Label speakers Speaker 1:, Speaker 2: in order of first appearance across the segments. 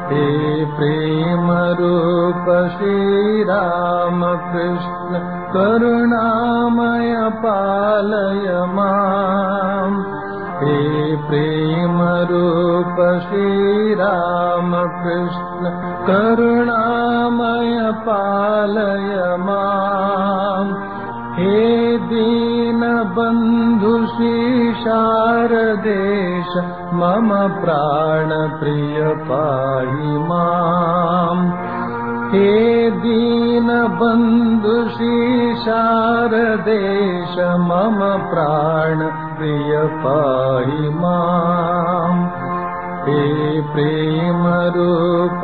Speaker 1: हे प्रेम रूप श्रीराम कृष्ण करुणामय पालय माम् हे प्रेम रूप श्रीराम कृष्ण करुणामय पालय माम् हे दीनबन्धु शारदेश मम प्राणप्रिय पाहि माम् हे दीनबन्धु शारदेश मम प्राणप्रिय पाहि माम् हे प्रेमरूप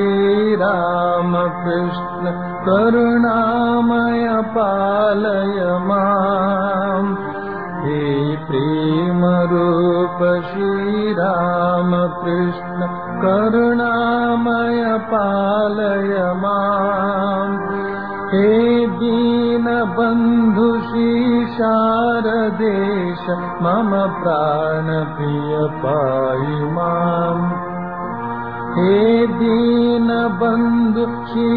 Speaker 1: श्रीरामकृष्ण करुणामय पालय माम् हे प्रेमरूप श्रीरामकृष्ण करुणामय पालय माम् हे दीनबन्धु शारदेश मम प्राणप्रिय पाहि माम् हे दीनबन्धु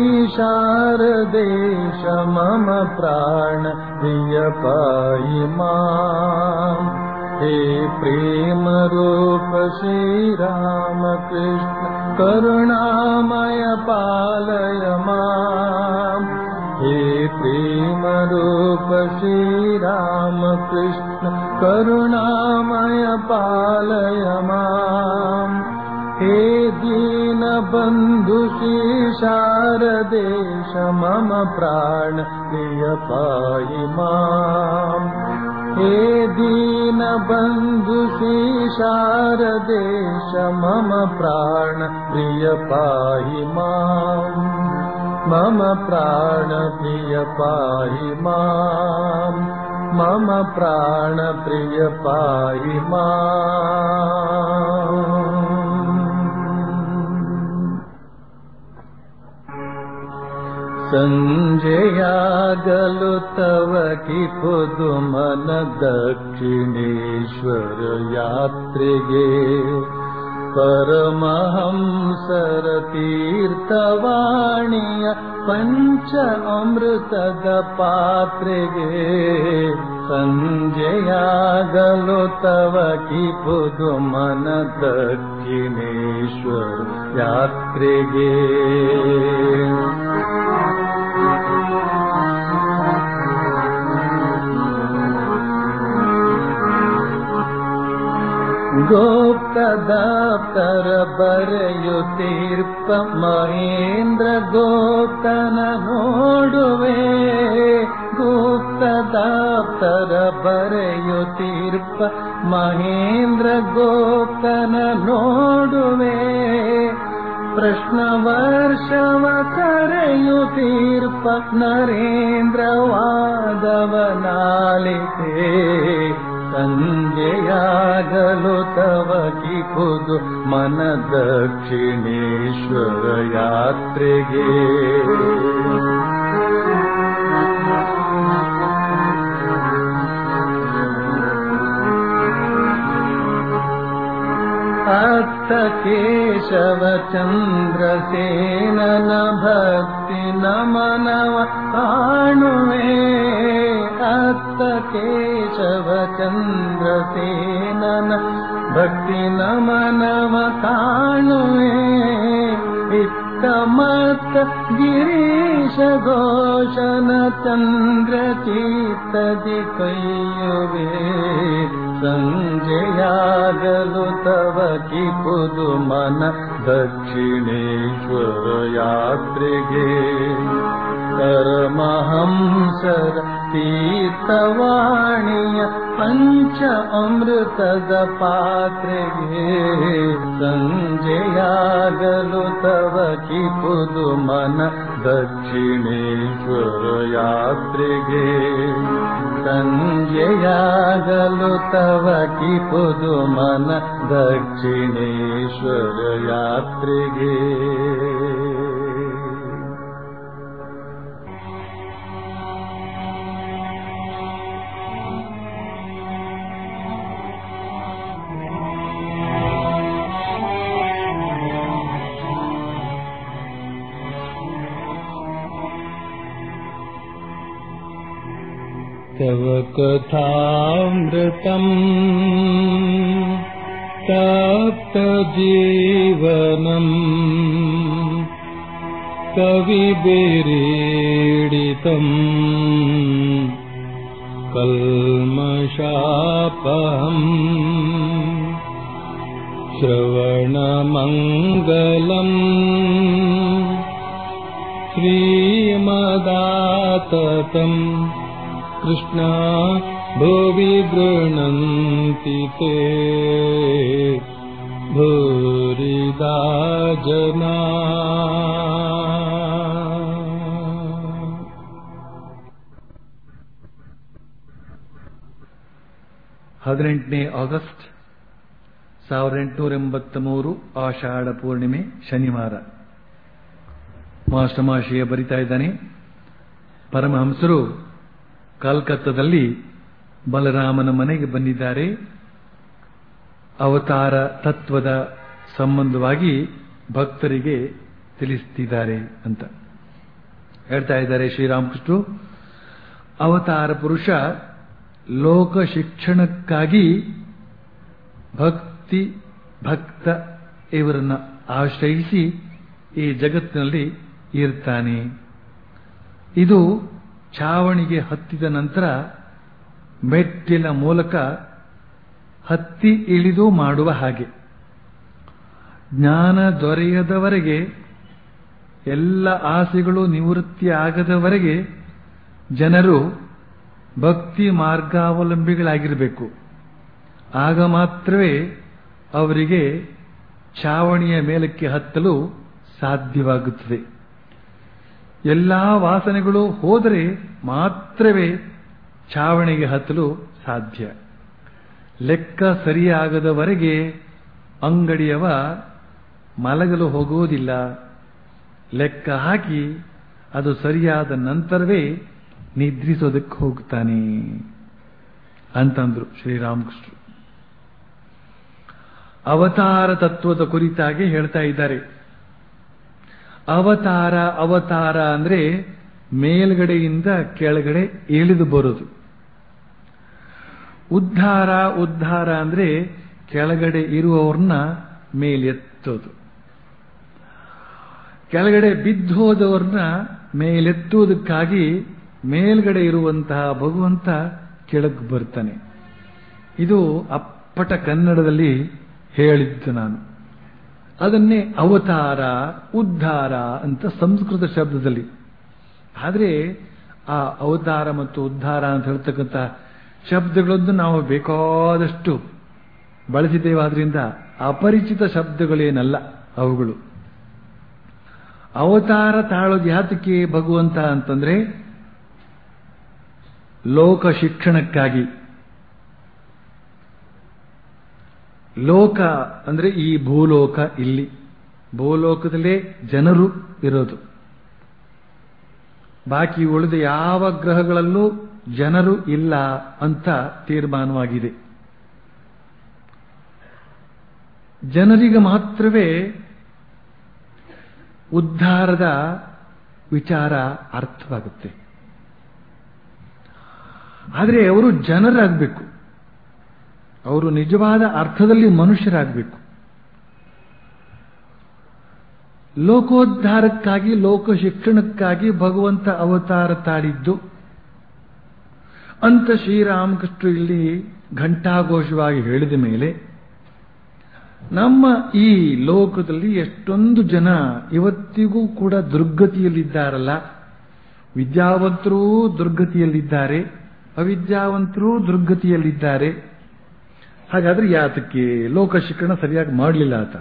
Speaker 1: शारदेश मम प्राणप्रिय पाहि माम् हे प्रेमरूप श्रीरामकृष्ण करुणामय पालय माम् हे प्रेमरूप श्रीरामकृष्ण करुणामय पालय माम् हे दीनबन्धु शारदेश मम प्राण प्रिय पाहि माम् हे दीनबन्धु शारदेश मम प्राण प्रिय पाहि माम् मम प्राण प्रिय पाहि माम् मम प्राण प्रिय पाहि माम् सञ्जयागलु तव कि पुदुमन दक्षिणेश्वर यात्रिगे परमहंसर तीर्थवाणीय पञ्च अमृतद पात्रेगे सञ्जयागलो तव कि पुदुमन दक्षिणेश्वर यात्रिगे ಗೋಪ್ತದಾಪ್ತರ ಬರೆಯುತ್ತೀರ್ಪ ಮಹೇಂದ್ರ ಗೋಪ್ತನ ನೋಡುವೆ ಗುಪ್ತದಾಪ್ತರ ಬರೆಯುತ್ತೀರ್ಪ ಮಹೇಂದ್ರ ಗೋಪ್ತನ ನೋಡುವೆ ಪ್ರಶ್ನ ವರ್ಷವ ಕರೆಯುತ್ತೀರ್ಪ ನರೇಂದ್ರ ವಾದವನಾಲಿತೆ ಸಂಜೆಯಾಗಲು ತವ ಕಿಪುದು ಮನ ದಕ್ಷಿಣೇಶ್ವರ ಯಾತ್ರೆಗೆ ಅತ್ತ ಕೇಶವ ಚಂದ್ರಸೇನನ ಭಕ್ತಿ ನಮನವ ಕಾಣುವೆ ಅತ್ತ ಕೇಶವ ಚಂದ್ರಸೇನನ ಭಕ್ತಿ ನಮನವ ಕಾಣುವೆ ಇತ್ತ ಮತ್ತ ಗಿರೀಶ ಘೋಷನ ಚಂದ್ರ ಚೀತದಿ ಕೈಯುವೆ ಸಂಜೆಯಾಗಲು ತವ ಕಿಪುದು ಮನ ದಕ್ಷಿಣೇಶ್ವರ ಯಾತ್ರೆಗೆ ಪರಮಹಂಸರ ತೀರ್ಥವಾಣಿಯ ಪಂಚ ಅಮೃತದ ಪಾತ್ರೆಗೆ ಸಂಜೆಯಾಗಲು ತವ ಕಿಪುದು ಮನ ದಕ್ಷಿಣೇಶ್ವರ ಯಾತ್ರೆಗೆ ಸಂಜೆಯಾಗಲು ತವ ಕಿಪುದು ಮನ ದಕ್ಷಿಣೇಶ್ವರ ಯಾತ್ರೆಗೆ तव कथामृतम् तप्तजीवनम् कविभिरीडितम् कल्मषापहम् श्रवणमङ्गलम् श्रीमदाततम् कृष्णा भुवि गृह्णन्ति ते भूरिदा जना
Speaker 2: ಹದಿನೆಂಟನೇ ಆಗಸ್ಟ್ ಸಾವಿರದ ಎಂಟುನೂರ ಎಂಬತ್ತ ಮೂರು ಆಷಾಢ ಪೂರ್ಣಿಮೆ ಶನಿವಾರ ಮಾಸ್ಟಮಾಶಯ ಬರಿತಾ ಇದ್ದಾನೆ ಪರಮಹಂಸರು ಕಲ್ಕತ್ತಾದಲ್ಲಿ ಬಲರಾಮನ ಮನೆಗೆ ಬಂದಿದ್ದಾರೆ ಅವತಾರ ತತ್ವದ ಸಂಬಂಧವಾಗಿ ಭಕ್ತರಿಗೆ ತಿಳಿಸ್ತಿದ್ದಾರೆ ಅಂತ ಹೇಳ್ತಾ ಇದ್ದಾರೆ ಶ್ರೀರಾಮಕೃಷ್ಣರು ಅವತಾರ ಪುರುಷ ಲೋಕ ಶಿಕ್ಷಣಕ್ಕಾಗಿ ಭಕ್ತಿ ಭಕ್ತ ಇವರನ್ನ ಆಶ್ರಯಿಸಿ ಈ ಜಗತ್ತಿನಲ್ಲಿ ಇರ್ತಾನೆ ಇದು ಛಾವಣಿಗೆ ಹತ್ತಿದ ನಂತರ ಮೆಟ್ಟಿಲ ಮೂಲಕ ಹತ್ತಿ ಇಳಿದು ಮಾಡುವ ಹಾಗೆ ಜ್ಞಾನ ದೊರೆಯದವರೆಗೆ ಎಲ್ಲ ಆಸೆಗಳು ನಿವೃತ್ತಿ ಆಗದವರೆಗೆ ಜನರು ಭಕ್ತಿ ಮಾರ್ಗಾವಲಂಬಿಗಳಾಗಿರಬೇಕು ಆಗ ಮಾತ್ರವೇ ಅವರಿಗೆ ಛಾವಣಿಯ ಮೇಲಕ್ಕೆ ಹತ್ತಲು ಸಾಧ್ಯವಾಗುತ್ತದೆ ಎಲ್ಲಾ ವಾಸನೆಗಳು ಹೋದರೆ ಮಾತ್ರವೇ ಛಾವಣಿಗೆ ಹತ್ತಲು ಸಾಧ್ಯ ಲೆಕ್ಕ ಸರಿಯಾಗದವರೆಗೆ ಅಂಗಡಿಯವ ಮಲಗಲು ಹೋಗುವುದಿಲ್ಲ ಲೆಕ್ಕ ಹಾಕಿ ಅದು ಸರಿಯಾದ ನಂತರವೇ ನಿದ್ರಿಸೋದಕ್ಕೆ ಹೋಗ್ತಾನೆ ಅಂತಂದ್ರು ಶ್ರೀರಾಮಕೃಷ್ಣರು ಅವತಾರ ತತ್ವದ ಕುರಿತಾಗಿ ಹೇಳ್ತಾ ಇದ್ದಾರೆ ಅವತಾರ ಅವತಾರ ಅಂದ್ರೆ ಮೇಲ್ಗಡೆಯಿಂದ ಕೆಳಗಡೆ ಇಳಿದು ಬರೋದು ಉದ್ಧಾರ ಉದ್ಧಾರ ಅಂದ್ರೆ ಕೆಳಗಡೆ ಇರುವವ್ರನ್ನ ಮೇಲೆತ್ತೋದು ಕೆಳಗಡೆ ಬಿದ್ದೋದವ್ರನ್ನ ಮೇಲೆತ್ತುವುದಕ್ಕಾಗಿ ಮೇಲ್ಗಡೆ ಇರುವಂತಹ ಭಗವಂತ ಕೆಳಗೆ ಬರ್ತಾನೆ ಇದು ಅಪ್ಪಟ ಕನ್ನಡದಲ್ಲಿ ಹೇಳಿದ್ದು ನಾನು ಅದನ್ನೇ ಅವತಾರ ಉದ್ಧಾರ ಅಂತ ಸಂಸ್ಕೃತ ಶಬ್ದದಲ್ಲಿ ಆದರೆ ಆ ಅವತಾರ ಮತ್ತು ಉದ್ಧಾರ ಅಂತ ಹೇಳ್ತಕ್ಕಂಥ ಶಬ್ದಗಳನ್ನು ನಾವು ಬೇಕಾದಷ್ಟು ಬಳಸಿದ್ದೇವಾದ್ರಿಂದ ಅಪರಿಚಿತ ಶಬ್ದಗಳೇನಲ್ಲ ಅವುಗಳು ಅವತಾರ ತಾಳೋದು ಯಾತಕ್ಕೆ ಭಗವಂತ ಅಂತಂದ್ರೆ ಲೋಕ ಶಿಕ್ಷಣಕ್ಕಾಗಿ ಲೋಕ ಅಂದ್ರೆ ಈ ಭೂಲೋಕ ಇಲ್ಲಿ ಭೂಲೋಕದಲ್ಲೇ ಜನರು ಇರೋದು ಬಾಕಿ ಉಳಿದ ಯಾವ ಗ್ರಹಗಳಲ್ಲೂ ಜನರು ಇಲ್ಲ ಅಂತ ತೀರ್ಮಾನವಾಗಿದೆ ಜನರಿಗೆ ಮಾತ್ರವೇ ಉದ್ಧಾರದ ವಿಚಾರ ಅರ್ಥವಾಗುತ್ತೆ ಆದರೆ ಅವರು ಜನರಾಗಬೇಕು ಅವರು ನಿಜವಾದ ಅರ್ಥದಲ್ಲಿ ಮನುಷ್ಯರಾಗಬೇಕು ಲೋಕೋದ್ಧಾರಕ್ಕಾಗಿ ಲೋಕ ಶಿಕ್ಷಣಕ್ಕಾಗಿ ಭಗವಂತ ಅವತಾರ ತಾಳಿದ್ದು ಅಂತ ಶ್ರೀರಾಮಕೃಷ್ಣ ಇಲ್ಲಿ ಘಂಟಾಘೋಷವಾಗಿ ಹೇಳಿದ ಮೇಲೆ ನಮ್ಮ ಈ ಲೋಕದಲ್ಲಿ ಎಷ್ಟೊಂದು ಜನ ಇವತ್ತಿಗೂ ಕೂಡ ದುರ್ಗತಿಯಲ್ಲಿದ್ದಾರಲ್ಲ ವಿದ್ಯಾವಂತರೂ ದುರ್ಗತಿಯಲ್ಲಿದ್ದಾರೆ ಅವಿದ್ಯಾವಂತರೂ ದುರ್ಗತಿಯಲ್ಲಿದ್ದಾರೆ ಹಾಗಾದ್ರೆ ಯಾತಕ್ಕೆ ಲೋಕ ಶಿಕ್ಷಣ ಸರಿಯಾಗಿ ಮಾಡಲಿಲ್ಲ ಆತ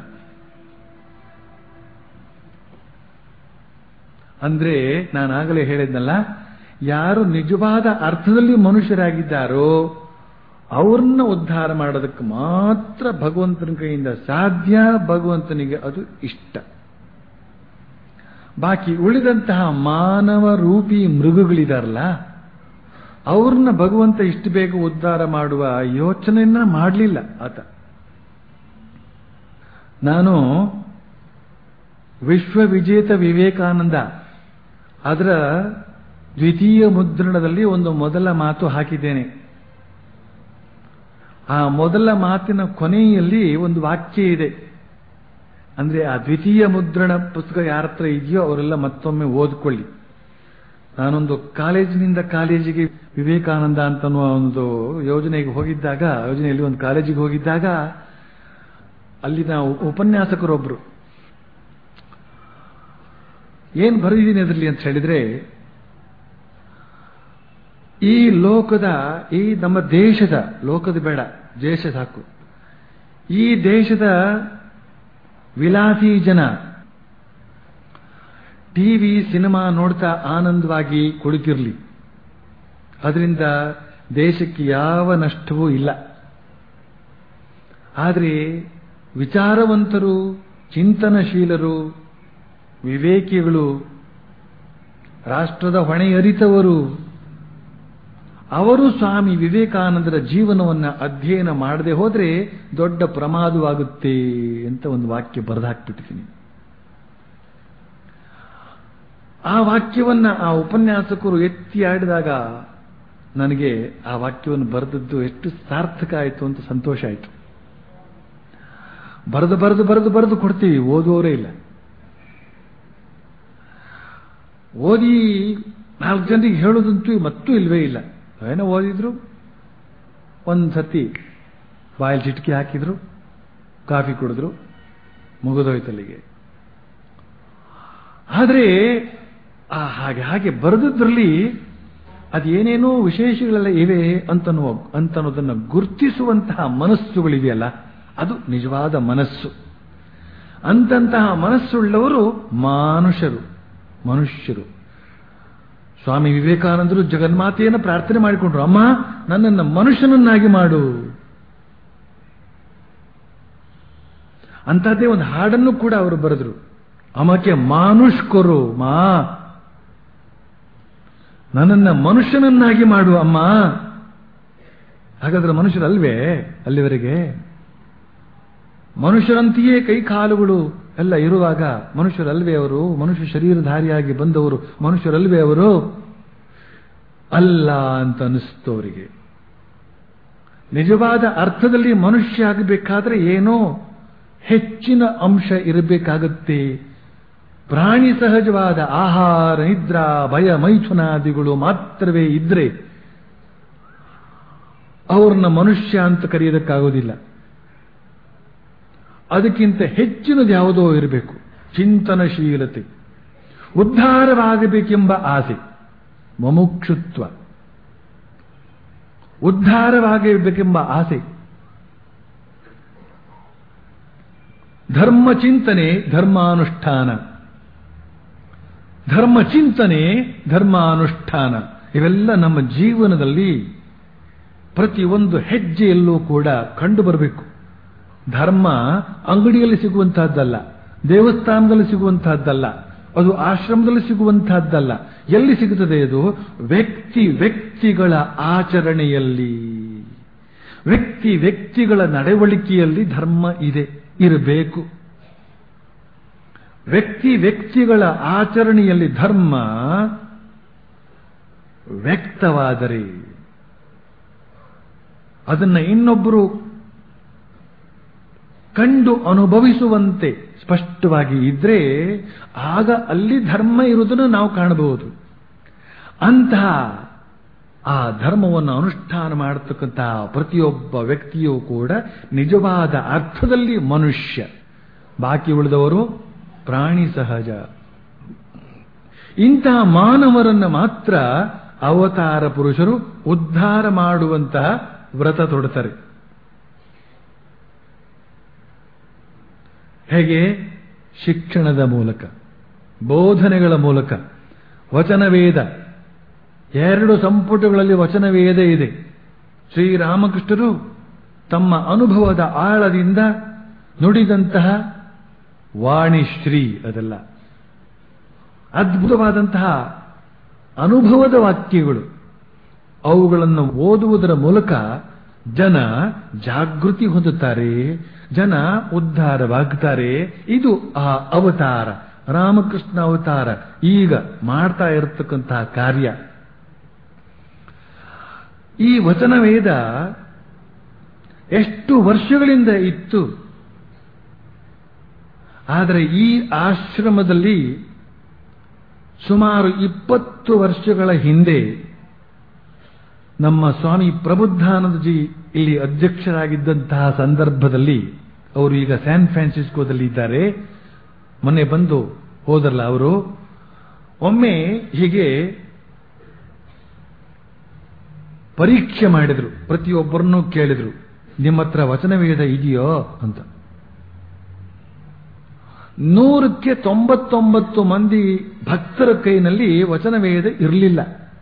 Speaker 2: ಅಂದ್ರೆ ನಾನಾಗಲೇ ಹೇಳಿದ್ನಲ್ಲ ಯಾರು ನಿಜವಾದ ಅರ್ಥದಲ್ಲಿ ಮನುಷ್ಯರಾಗಿದ್ದಾರೋ ಅವ್ರನ್ನ ಉದ್ಧಾರ ಮಾಡೋದಕ್ಕೆ ಮಾತ್ರ ಭಗವಂತನ ಕೈಯಿಂದ ಸಾಧ್ಯ ಭಗವಂತನಿಗೆ ಅದು ಇಷ್ಟ ಬಾಕಿ ಉಳಿದಂತಹ ಮಾನವ ರೂಪಿ ಮೃಗಗಳಿದಾರಲ್ಲ ಅವ್ರನ್ನ ಭಗವಂತ ಇಷ್ಟು ಬೇಗ ಉದ್ಧಾರ ಮಾಡುವ ಯೋಚನೆಯನ್ನ ಮಾಡಲಿಲ್ಲ ಆತ ನಾನು ವಿಶ್ವ ವಿಜೇತ ವಿವೇಕಾನಂದ ಅದರ ದ್ವಿತೀಯ ಮುದ್ರಣದಲ್ಲಿ ಒಂದು ಮೊದಲ ಮಾತು ಹಾಕಿದ್ದೇನೆ ಆ ಮೊದಲ ಮಾತಿನ ಕೊನೆಯಲ್ಲಿ ಒಂದು ವಾಕ್ಯ ಇದೆ ಅಂದ್ರೆ ಆ ದ್ವಿತೀಯ ಮುದ್ರಣ ಪುಸ್ತಕ ಯಾರ ಹತ್ರ ಇದೆಯೋ ಅವರೆಲ್ಲ ಮತ್ತೊಮ್ಮೆ ಓದ್ಕೊಳ್ಳಿ ನಾನೊಂದು ಕಾಲೇಜಿನಿಂದ ಕಾಲೇಜಿಗೆ ವಿವೇಕಾನಂದ ಅಂತನ್ನುವ ಒಂದು ಯೋಜನೆಗೆ ಹೋಗಿದ್ದಾಗ ಯೋಜನೆಯಲ್ಲಿ ಒಂದು ಕಾಲೇಜಿಗೆ ಹೋಗಿದ್ದಾಗ ಅಲ್ಲಿನ ಉಪನ್ಯಾಸಕರೊಬ್ರು ಏನ್ ಬರೆದಿದ್ದೀನಿ ಅದರಲ್ಲಿ ಅಂತ ಹೇಳಿದ್ರೆ ಈ ಲೋಕದ ಈ ನಮ್ಮ ದೇಶದ ಲೋಕದ ಬೇಡ ದೇಶ ಸಾಕು ಈ ದೇಶದ ವಿಲಾಸಿ ಜನ ಟಿವಿ ಸಿನಿಮಾ ನೋಡ್ತಾ ಆನಂದವಾಗಿ ಕುಳಿತಿರ್ಲಿ ಅದರಿಂದ ದೇಶಕ್ಕೆ ಯಾವ ನಷ್ಟವೂ ಇಲ್ಲ ಆದರೆ ವಿಚಾರವಂತರು ಚಿಂತನಶೀಲರು ವಿವೇಕಿಗಳು ರಾಷ್ಟ್ರದ ಹೊಣೆ ಅರಿತವರು ಅವರು ಸ್ವಾಮಿ ವಿವೇಕಾನಂದರ ಜೀವನವನ್ನು ಅಧ್ಯಯನ ಮಾಡದೆ ಹೋದ್ರೆ ದೊಡ್ಡ ಪ್ರಮಾದವಾಗುತ್ತೆ ಅಂತ ಒಂದು ವಾಕ್ಯ ಬರೆದಾಕ್ಬಿಟ್ಟಿದ್ದೀನಿ ಆ ವಾಕ್ಯವನ್ನ ಆ ಉಪನ್ಯಾಸಕರು ಎತ್ತಿ ಆಡಿದಾಗ ನನಗೆ ಆ ವಾಕ್ಯವನ್ನು ಬರೆದದ್ದು ಎಷ್ಟು ಸಾರ್ಥಕ ಆಯಿತು ಅಂತ ಸಂತೋಷ ಆಯಿತು ಬರೆದು ಬರೆದು ಬರೆದು ಬರೆದು ಕೊಡ್ತೀವಿ ಓದುವವರೇ ಇಲ್ಲ ಓದಿ ನಾಲ್ಕು ಜನರಿಗೆ ಹೇಳೋದಂತೂ ಮತ್ತೂ ಇಲ್ವೇ ಇಲ್ಲ ಏನೋ ಓದಿದ್ರು ಒಂದು ಸತಿ ಬಾಯಲ್ಲಿ ಚಿಟಕಿ ಹಾಕಿದ್ರು ಕಾಫಿ ಕುಡಿದ್ರು ಮುಗಿದೋಯ್ತಲ್ಲಿಗೆ ಆದರೆ ಆ ಹಾಗೆ ಹಾಗೆ ಬರೆದದ್ರಲ್ಲಿ ಅದೇನೇನೋ ವಿಶೇಷಗಳೆಲ್ಲ ಇವೆ ಅಂತನ್ನುವ ಅಂತನ್ನೋದನ್ನು ಗುರ್ತಿಸುವಂತಹ ಮನಸ್ಸುಗಳಿವೆಯಲ್ಲ ಅದು ನಿಜವಾದ ಮನಸ್ಸು ಅಂತಂತಹ ಮನಸ್ಸುಳ್ಳವರು ಮಾನುಷರು ಮನುಷ್ಯರು ಸ್ವಾಮಿ ವಿವೇಕಾನಂದರು ಜಗನ್ಮಾತೆಯನ್ನು ಪ್ರಾರ್ಥನೆ ಮಾಡಿಕೊಂಡ್ರು ಅಮ್ಮ ನನ್ನನ್ನು ಮನುಷ್ಯನನ್ನಾಗಿ ಮಾಡು ಅಂತದ್ದೇ ಒಂದು ಹಾಡನ್ನು ಕೂಡ ಅವರು ಬರೆದ್ರು ಅಮಕ್ಕೆ ಮಾನುಷ್ಕೊರು ಮಾ ನನ್ನನ್ನ ಮನುಷ್ಯನನ್ನಾಗಿ ಮಾಡು ಅಮ್ಮ ಹಾಗಾದ್ರೆ ಮನುಷ್ಯರಲ್ವೇ ಅಲ್ಲಿವರೆಗೆ ಮನುಷ್ಯರಂತೆಯೇ ಕೈ ಕಾಲುಗಳು ಎಲ್ಲ ಇರುವಾಗ ಮನುಷ್ಯರಲ್ವೇ ಅವರು ಮನುಷ್ಯ ಶರೀರಧಾರಿಯಾಗಿ ಬಂದವರು ಮನುಷ್ಯರಲ್ವೇ ಅವರು ಅಲ್ಲ ಅಂತ ಅನಿಸ್ತು ಅವರಿಗೆ ನಿಜವಾದ ಅರ್ಥದಲ್ಲಿ ಮನುಷ್ಯ ಆಗಬೇಕಾದ್ರೆ ಏನೋ ಹೆಚ್ಚಿನ ಅಂಶ ಇರಬೇಕಾಗತ್ತೆ ಪ್ರಾಣಿ ಸಹಜವಾದ ಆಹಾರ ನಿದ್ರಾ ಭಯ ಮೈಥುನಾದಿಗಳು ಮಾತ್ರವೇ ಇದ್ರೆ ಅವ್ರನ್ನ ಮನುಷ್ಯ ಅಂತ ಕರೆಯೋದಕ್ಕಾಗೋದಿಲ್ಲ ಅದಕ್ಕಿಂತ ಹೆಚ್ಚಿನದು ಯಾವುದೋ ಇರಬೇಕು ಚಿಂತನಶೀಲತೆ ಉದ್ಧಾರವಾಗಬೇಕೆಂಬ ಆಸೆ ಮಮುಕ್ಷುತ್ವ ಉದ್ಧಾರವಾಗಬೇಕೆಂಬ ಆಸೆ ಧರ್ಮ ಚಿಂತನೆ ಧರ್ಮಾನುಷ್ಠಾನ ಧರ್ಮ ಚಿಂತನೆ ಧರ್ಮಾನುಷ್ಠಾನ ಇವೆಲ್ಲ ನಮ್ಮ ಜೀವನದಲ್ಲಿ ಪ್ರತಿಯೊಂದು ಹೆಜ್ಜೆಯಲ್ಲೂ ಕೂಡ ಕಂಡು ಬರಬೇಕು ಧರ್ಮ ಅಂಗಡಿಯಲ್ಲಿ ಸಿಗುವಂತಹದ್ದಲ್ಲ ದೇವಸ್ಥಾನದಲ್ಲಿ ಸಿಗುವಂತಹದ್ದಲ್ಲ ಅದು ಆಶ್ರಮದಲ್ಲಿ ಸಿಗುವಂತಹದ್ದಲ್ಲ ಎಲ್ಲಿ ಸಿಗುತ್ತದೆ ಅದು ವ್ಯಕ್ತಿ ವ್ಯಕ್ತಿಗಳ ಆಚರಣೆಯಲ್ಲಿ ವ್ಯಕ್ತಿ ವ್ಯಕ್ತಿಗಳ ನಡವಳಿಕೆಯಲ್ಲಿ ಧರ್ಮ ಇದೆ ಇರಬೇಕು ವ್ಯಕ್ತಿ ವ್ಯಕ್ತಿಗಳ ಆಚರಣೆಯಲ್ಲಿ ಧರ್ಮ ವ್ಯಕ್ತವಾದರೆ ಅದನ್ನ ಇನ್ನೊಬ್ಬರು ಕಂಡು ಅನುಭವಿಸುವಂತೆ ಸ್ಪಷ್ಟವಾಗಿ ಇದ್ರೆ ಆಗ ಅಲ್ಲಿ ಧರ್ಮ ಇರುವುದನ್ನು ನಾವು ಕಾಣಬಹುದು ಅಂತಹ ಆ ಧರ್ಮವನ್ನು ಅನುಷ್ಠಾನ ಮಾಡತಕ್ಕಂತಹ ಪ್ರತಿಯೊಬ್ಬ ವ್ಯಕ್ತಿಯೂ ಕೂಡ ನಿಜವಾದ ಅರ್ಥದಲ್ಲಿ ಮನುಷ್ಯ ಬಾಕಿ ಉಳಿದವರು ಪ್ರಾಣಿ ಸಹಜ ಇಂತಹ ಮಾನವರನ್ನ ಮಾತ್ರ ಅವತಾರ ಪುರುಷರು ಉದ್ಧಾರ ಮಾಡುವಂತಹ ವ್ರತ ತೊಡುತ್ತಾರೆ ಹೇಗೆ ಶಿಕ್ಷಣದ ಮೂಲಕ ಬೋಧನೆಗಳ ಮೂಲಕ ವಚನವೇದ ಎರಡು ಸಂಪುಟಗಳಲ್ಲಿ ವಚನವೇದ ಇದೆ ಶ್ರೀರಾಮಕೃಷ್ಣರು ತಮ್ಮ ಅನುಭವದ ಆಳದಿಂದ ನುಡಿದಂತಹ ವಾಣಿಶ್ರೀ ಅದೆಲ್ಲ ಅದ್ಭುತವಾದಂತಹ ಅನುಭವದ ವಾಕ್ಯಗಳು ಅವುಗಳನ್ನು ಓದುವುದರ ಮೂಲಕ ಜನ ಜಾಗೃತಿ ಹೊಂದುತ್ತಾರೆ ಜನ ಉದ್ಧಾರವಾಗುತ್ತಾರೆ ಇದು ಆ ಅವತಾರ ರಾಮಕೃಷ್ಣ ಅವತಾರ ಈಗ ಮಾಡ್ತಾ ಇರತಕ್ಕಂತಹ ಕಾರ್ಯ ಈ ವಚನ ವೇದ ಎಷ್ಟು ವರ್ಷಗಳಿಂದ ಇತ್ತು ಆದರೆ ಈ ಆಶ್ರಮದಲ್ಲಿ ಸುಮಾರು ಇಪ್ಪತ್ತು ವರ್ಷಗಳ ಹಿಂದೆ ನಮ್ಮ ಸ್ವಾಮಿ ಪ್ರಬುದ್ಧಾನಂದಜಿ ಇಲ್ಲಿ ಅಧ್ಯಕ್ಷರಾಗಿದ್ದಂತಹ ಸಂದರ್ಭದಲ್ಲಿ ಅವರು ಈಗ ಸ್ಯಾನ್ ಫ್ರಾನ್ಸಿಸ್ಕೋದಲ್ಲಿ ಇದ್ದಾರೆ ಮೊನ್ನೆ ಬಂದು ಹೋದರಲ್ಲ ಅವರು ಒಮ್ಮೆ ಹೀಗೆ ಪರೀಕ್ಷೆ ಮಾಡಿದ್ರು ಪ್ರತಿಯೊಬ್ಬರನ್ನೂ ಕೇಳಿದ್ರು ನಿಮ್ಮ ಹತ್ರ ವಚನವೇದ ಇದೆಯೋ ಅಂತ ನೂರಕ್ಕೆ ತೊಂಬತ್ತೊಂಬತ್ತು ಮಂದಿ ಭಕ್ತರ ಕೈನಲ್ಲಿ ವಚನವೇದ ಇರಲಿಲ್ಲ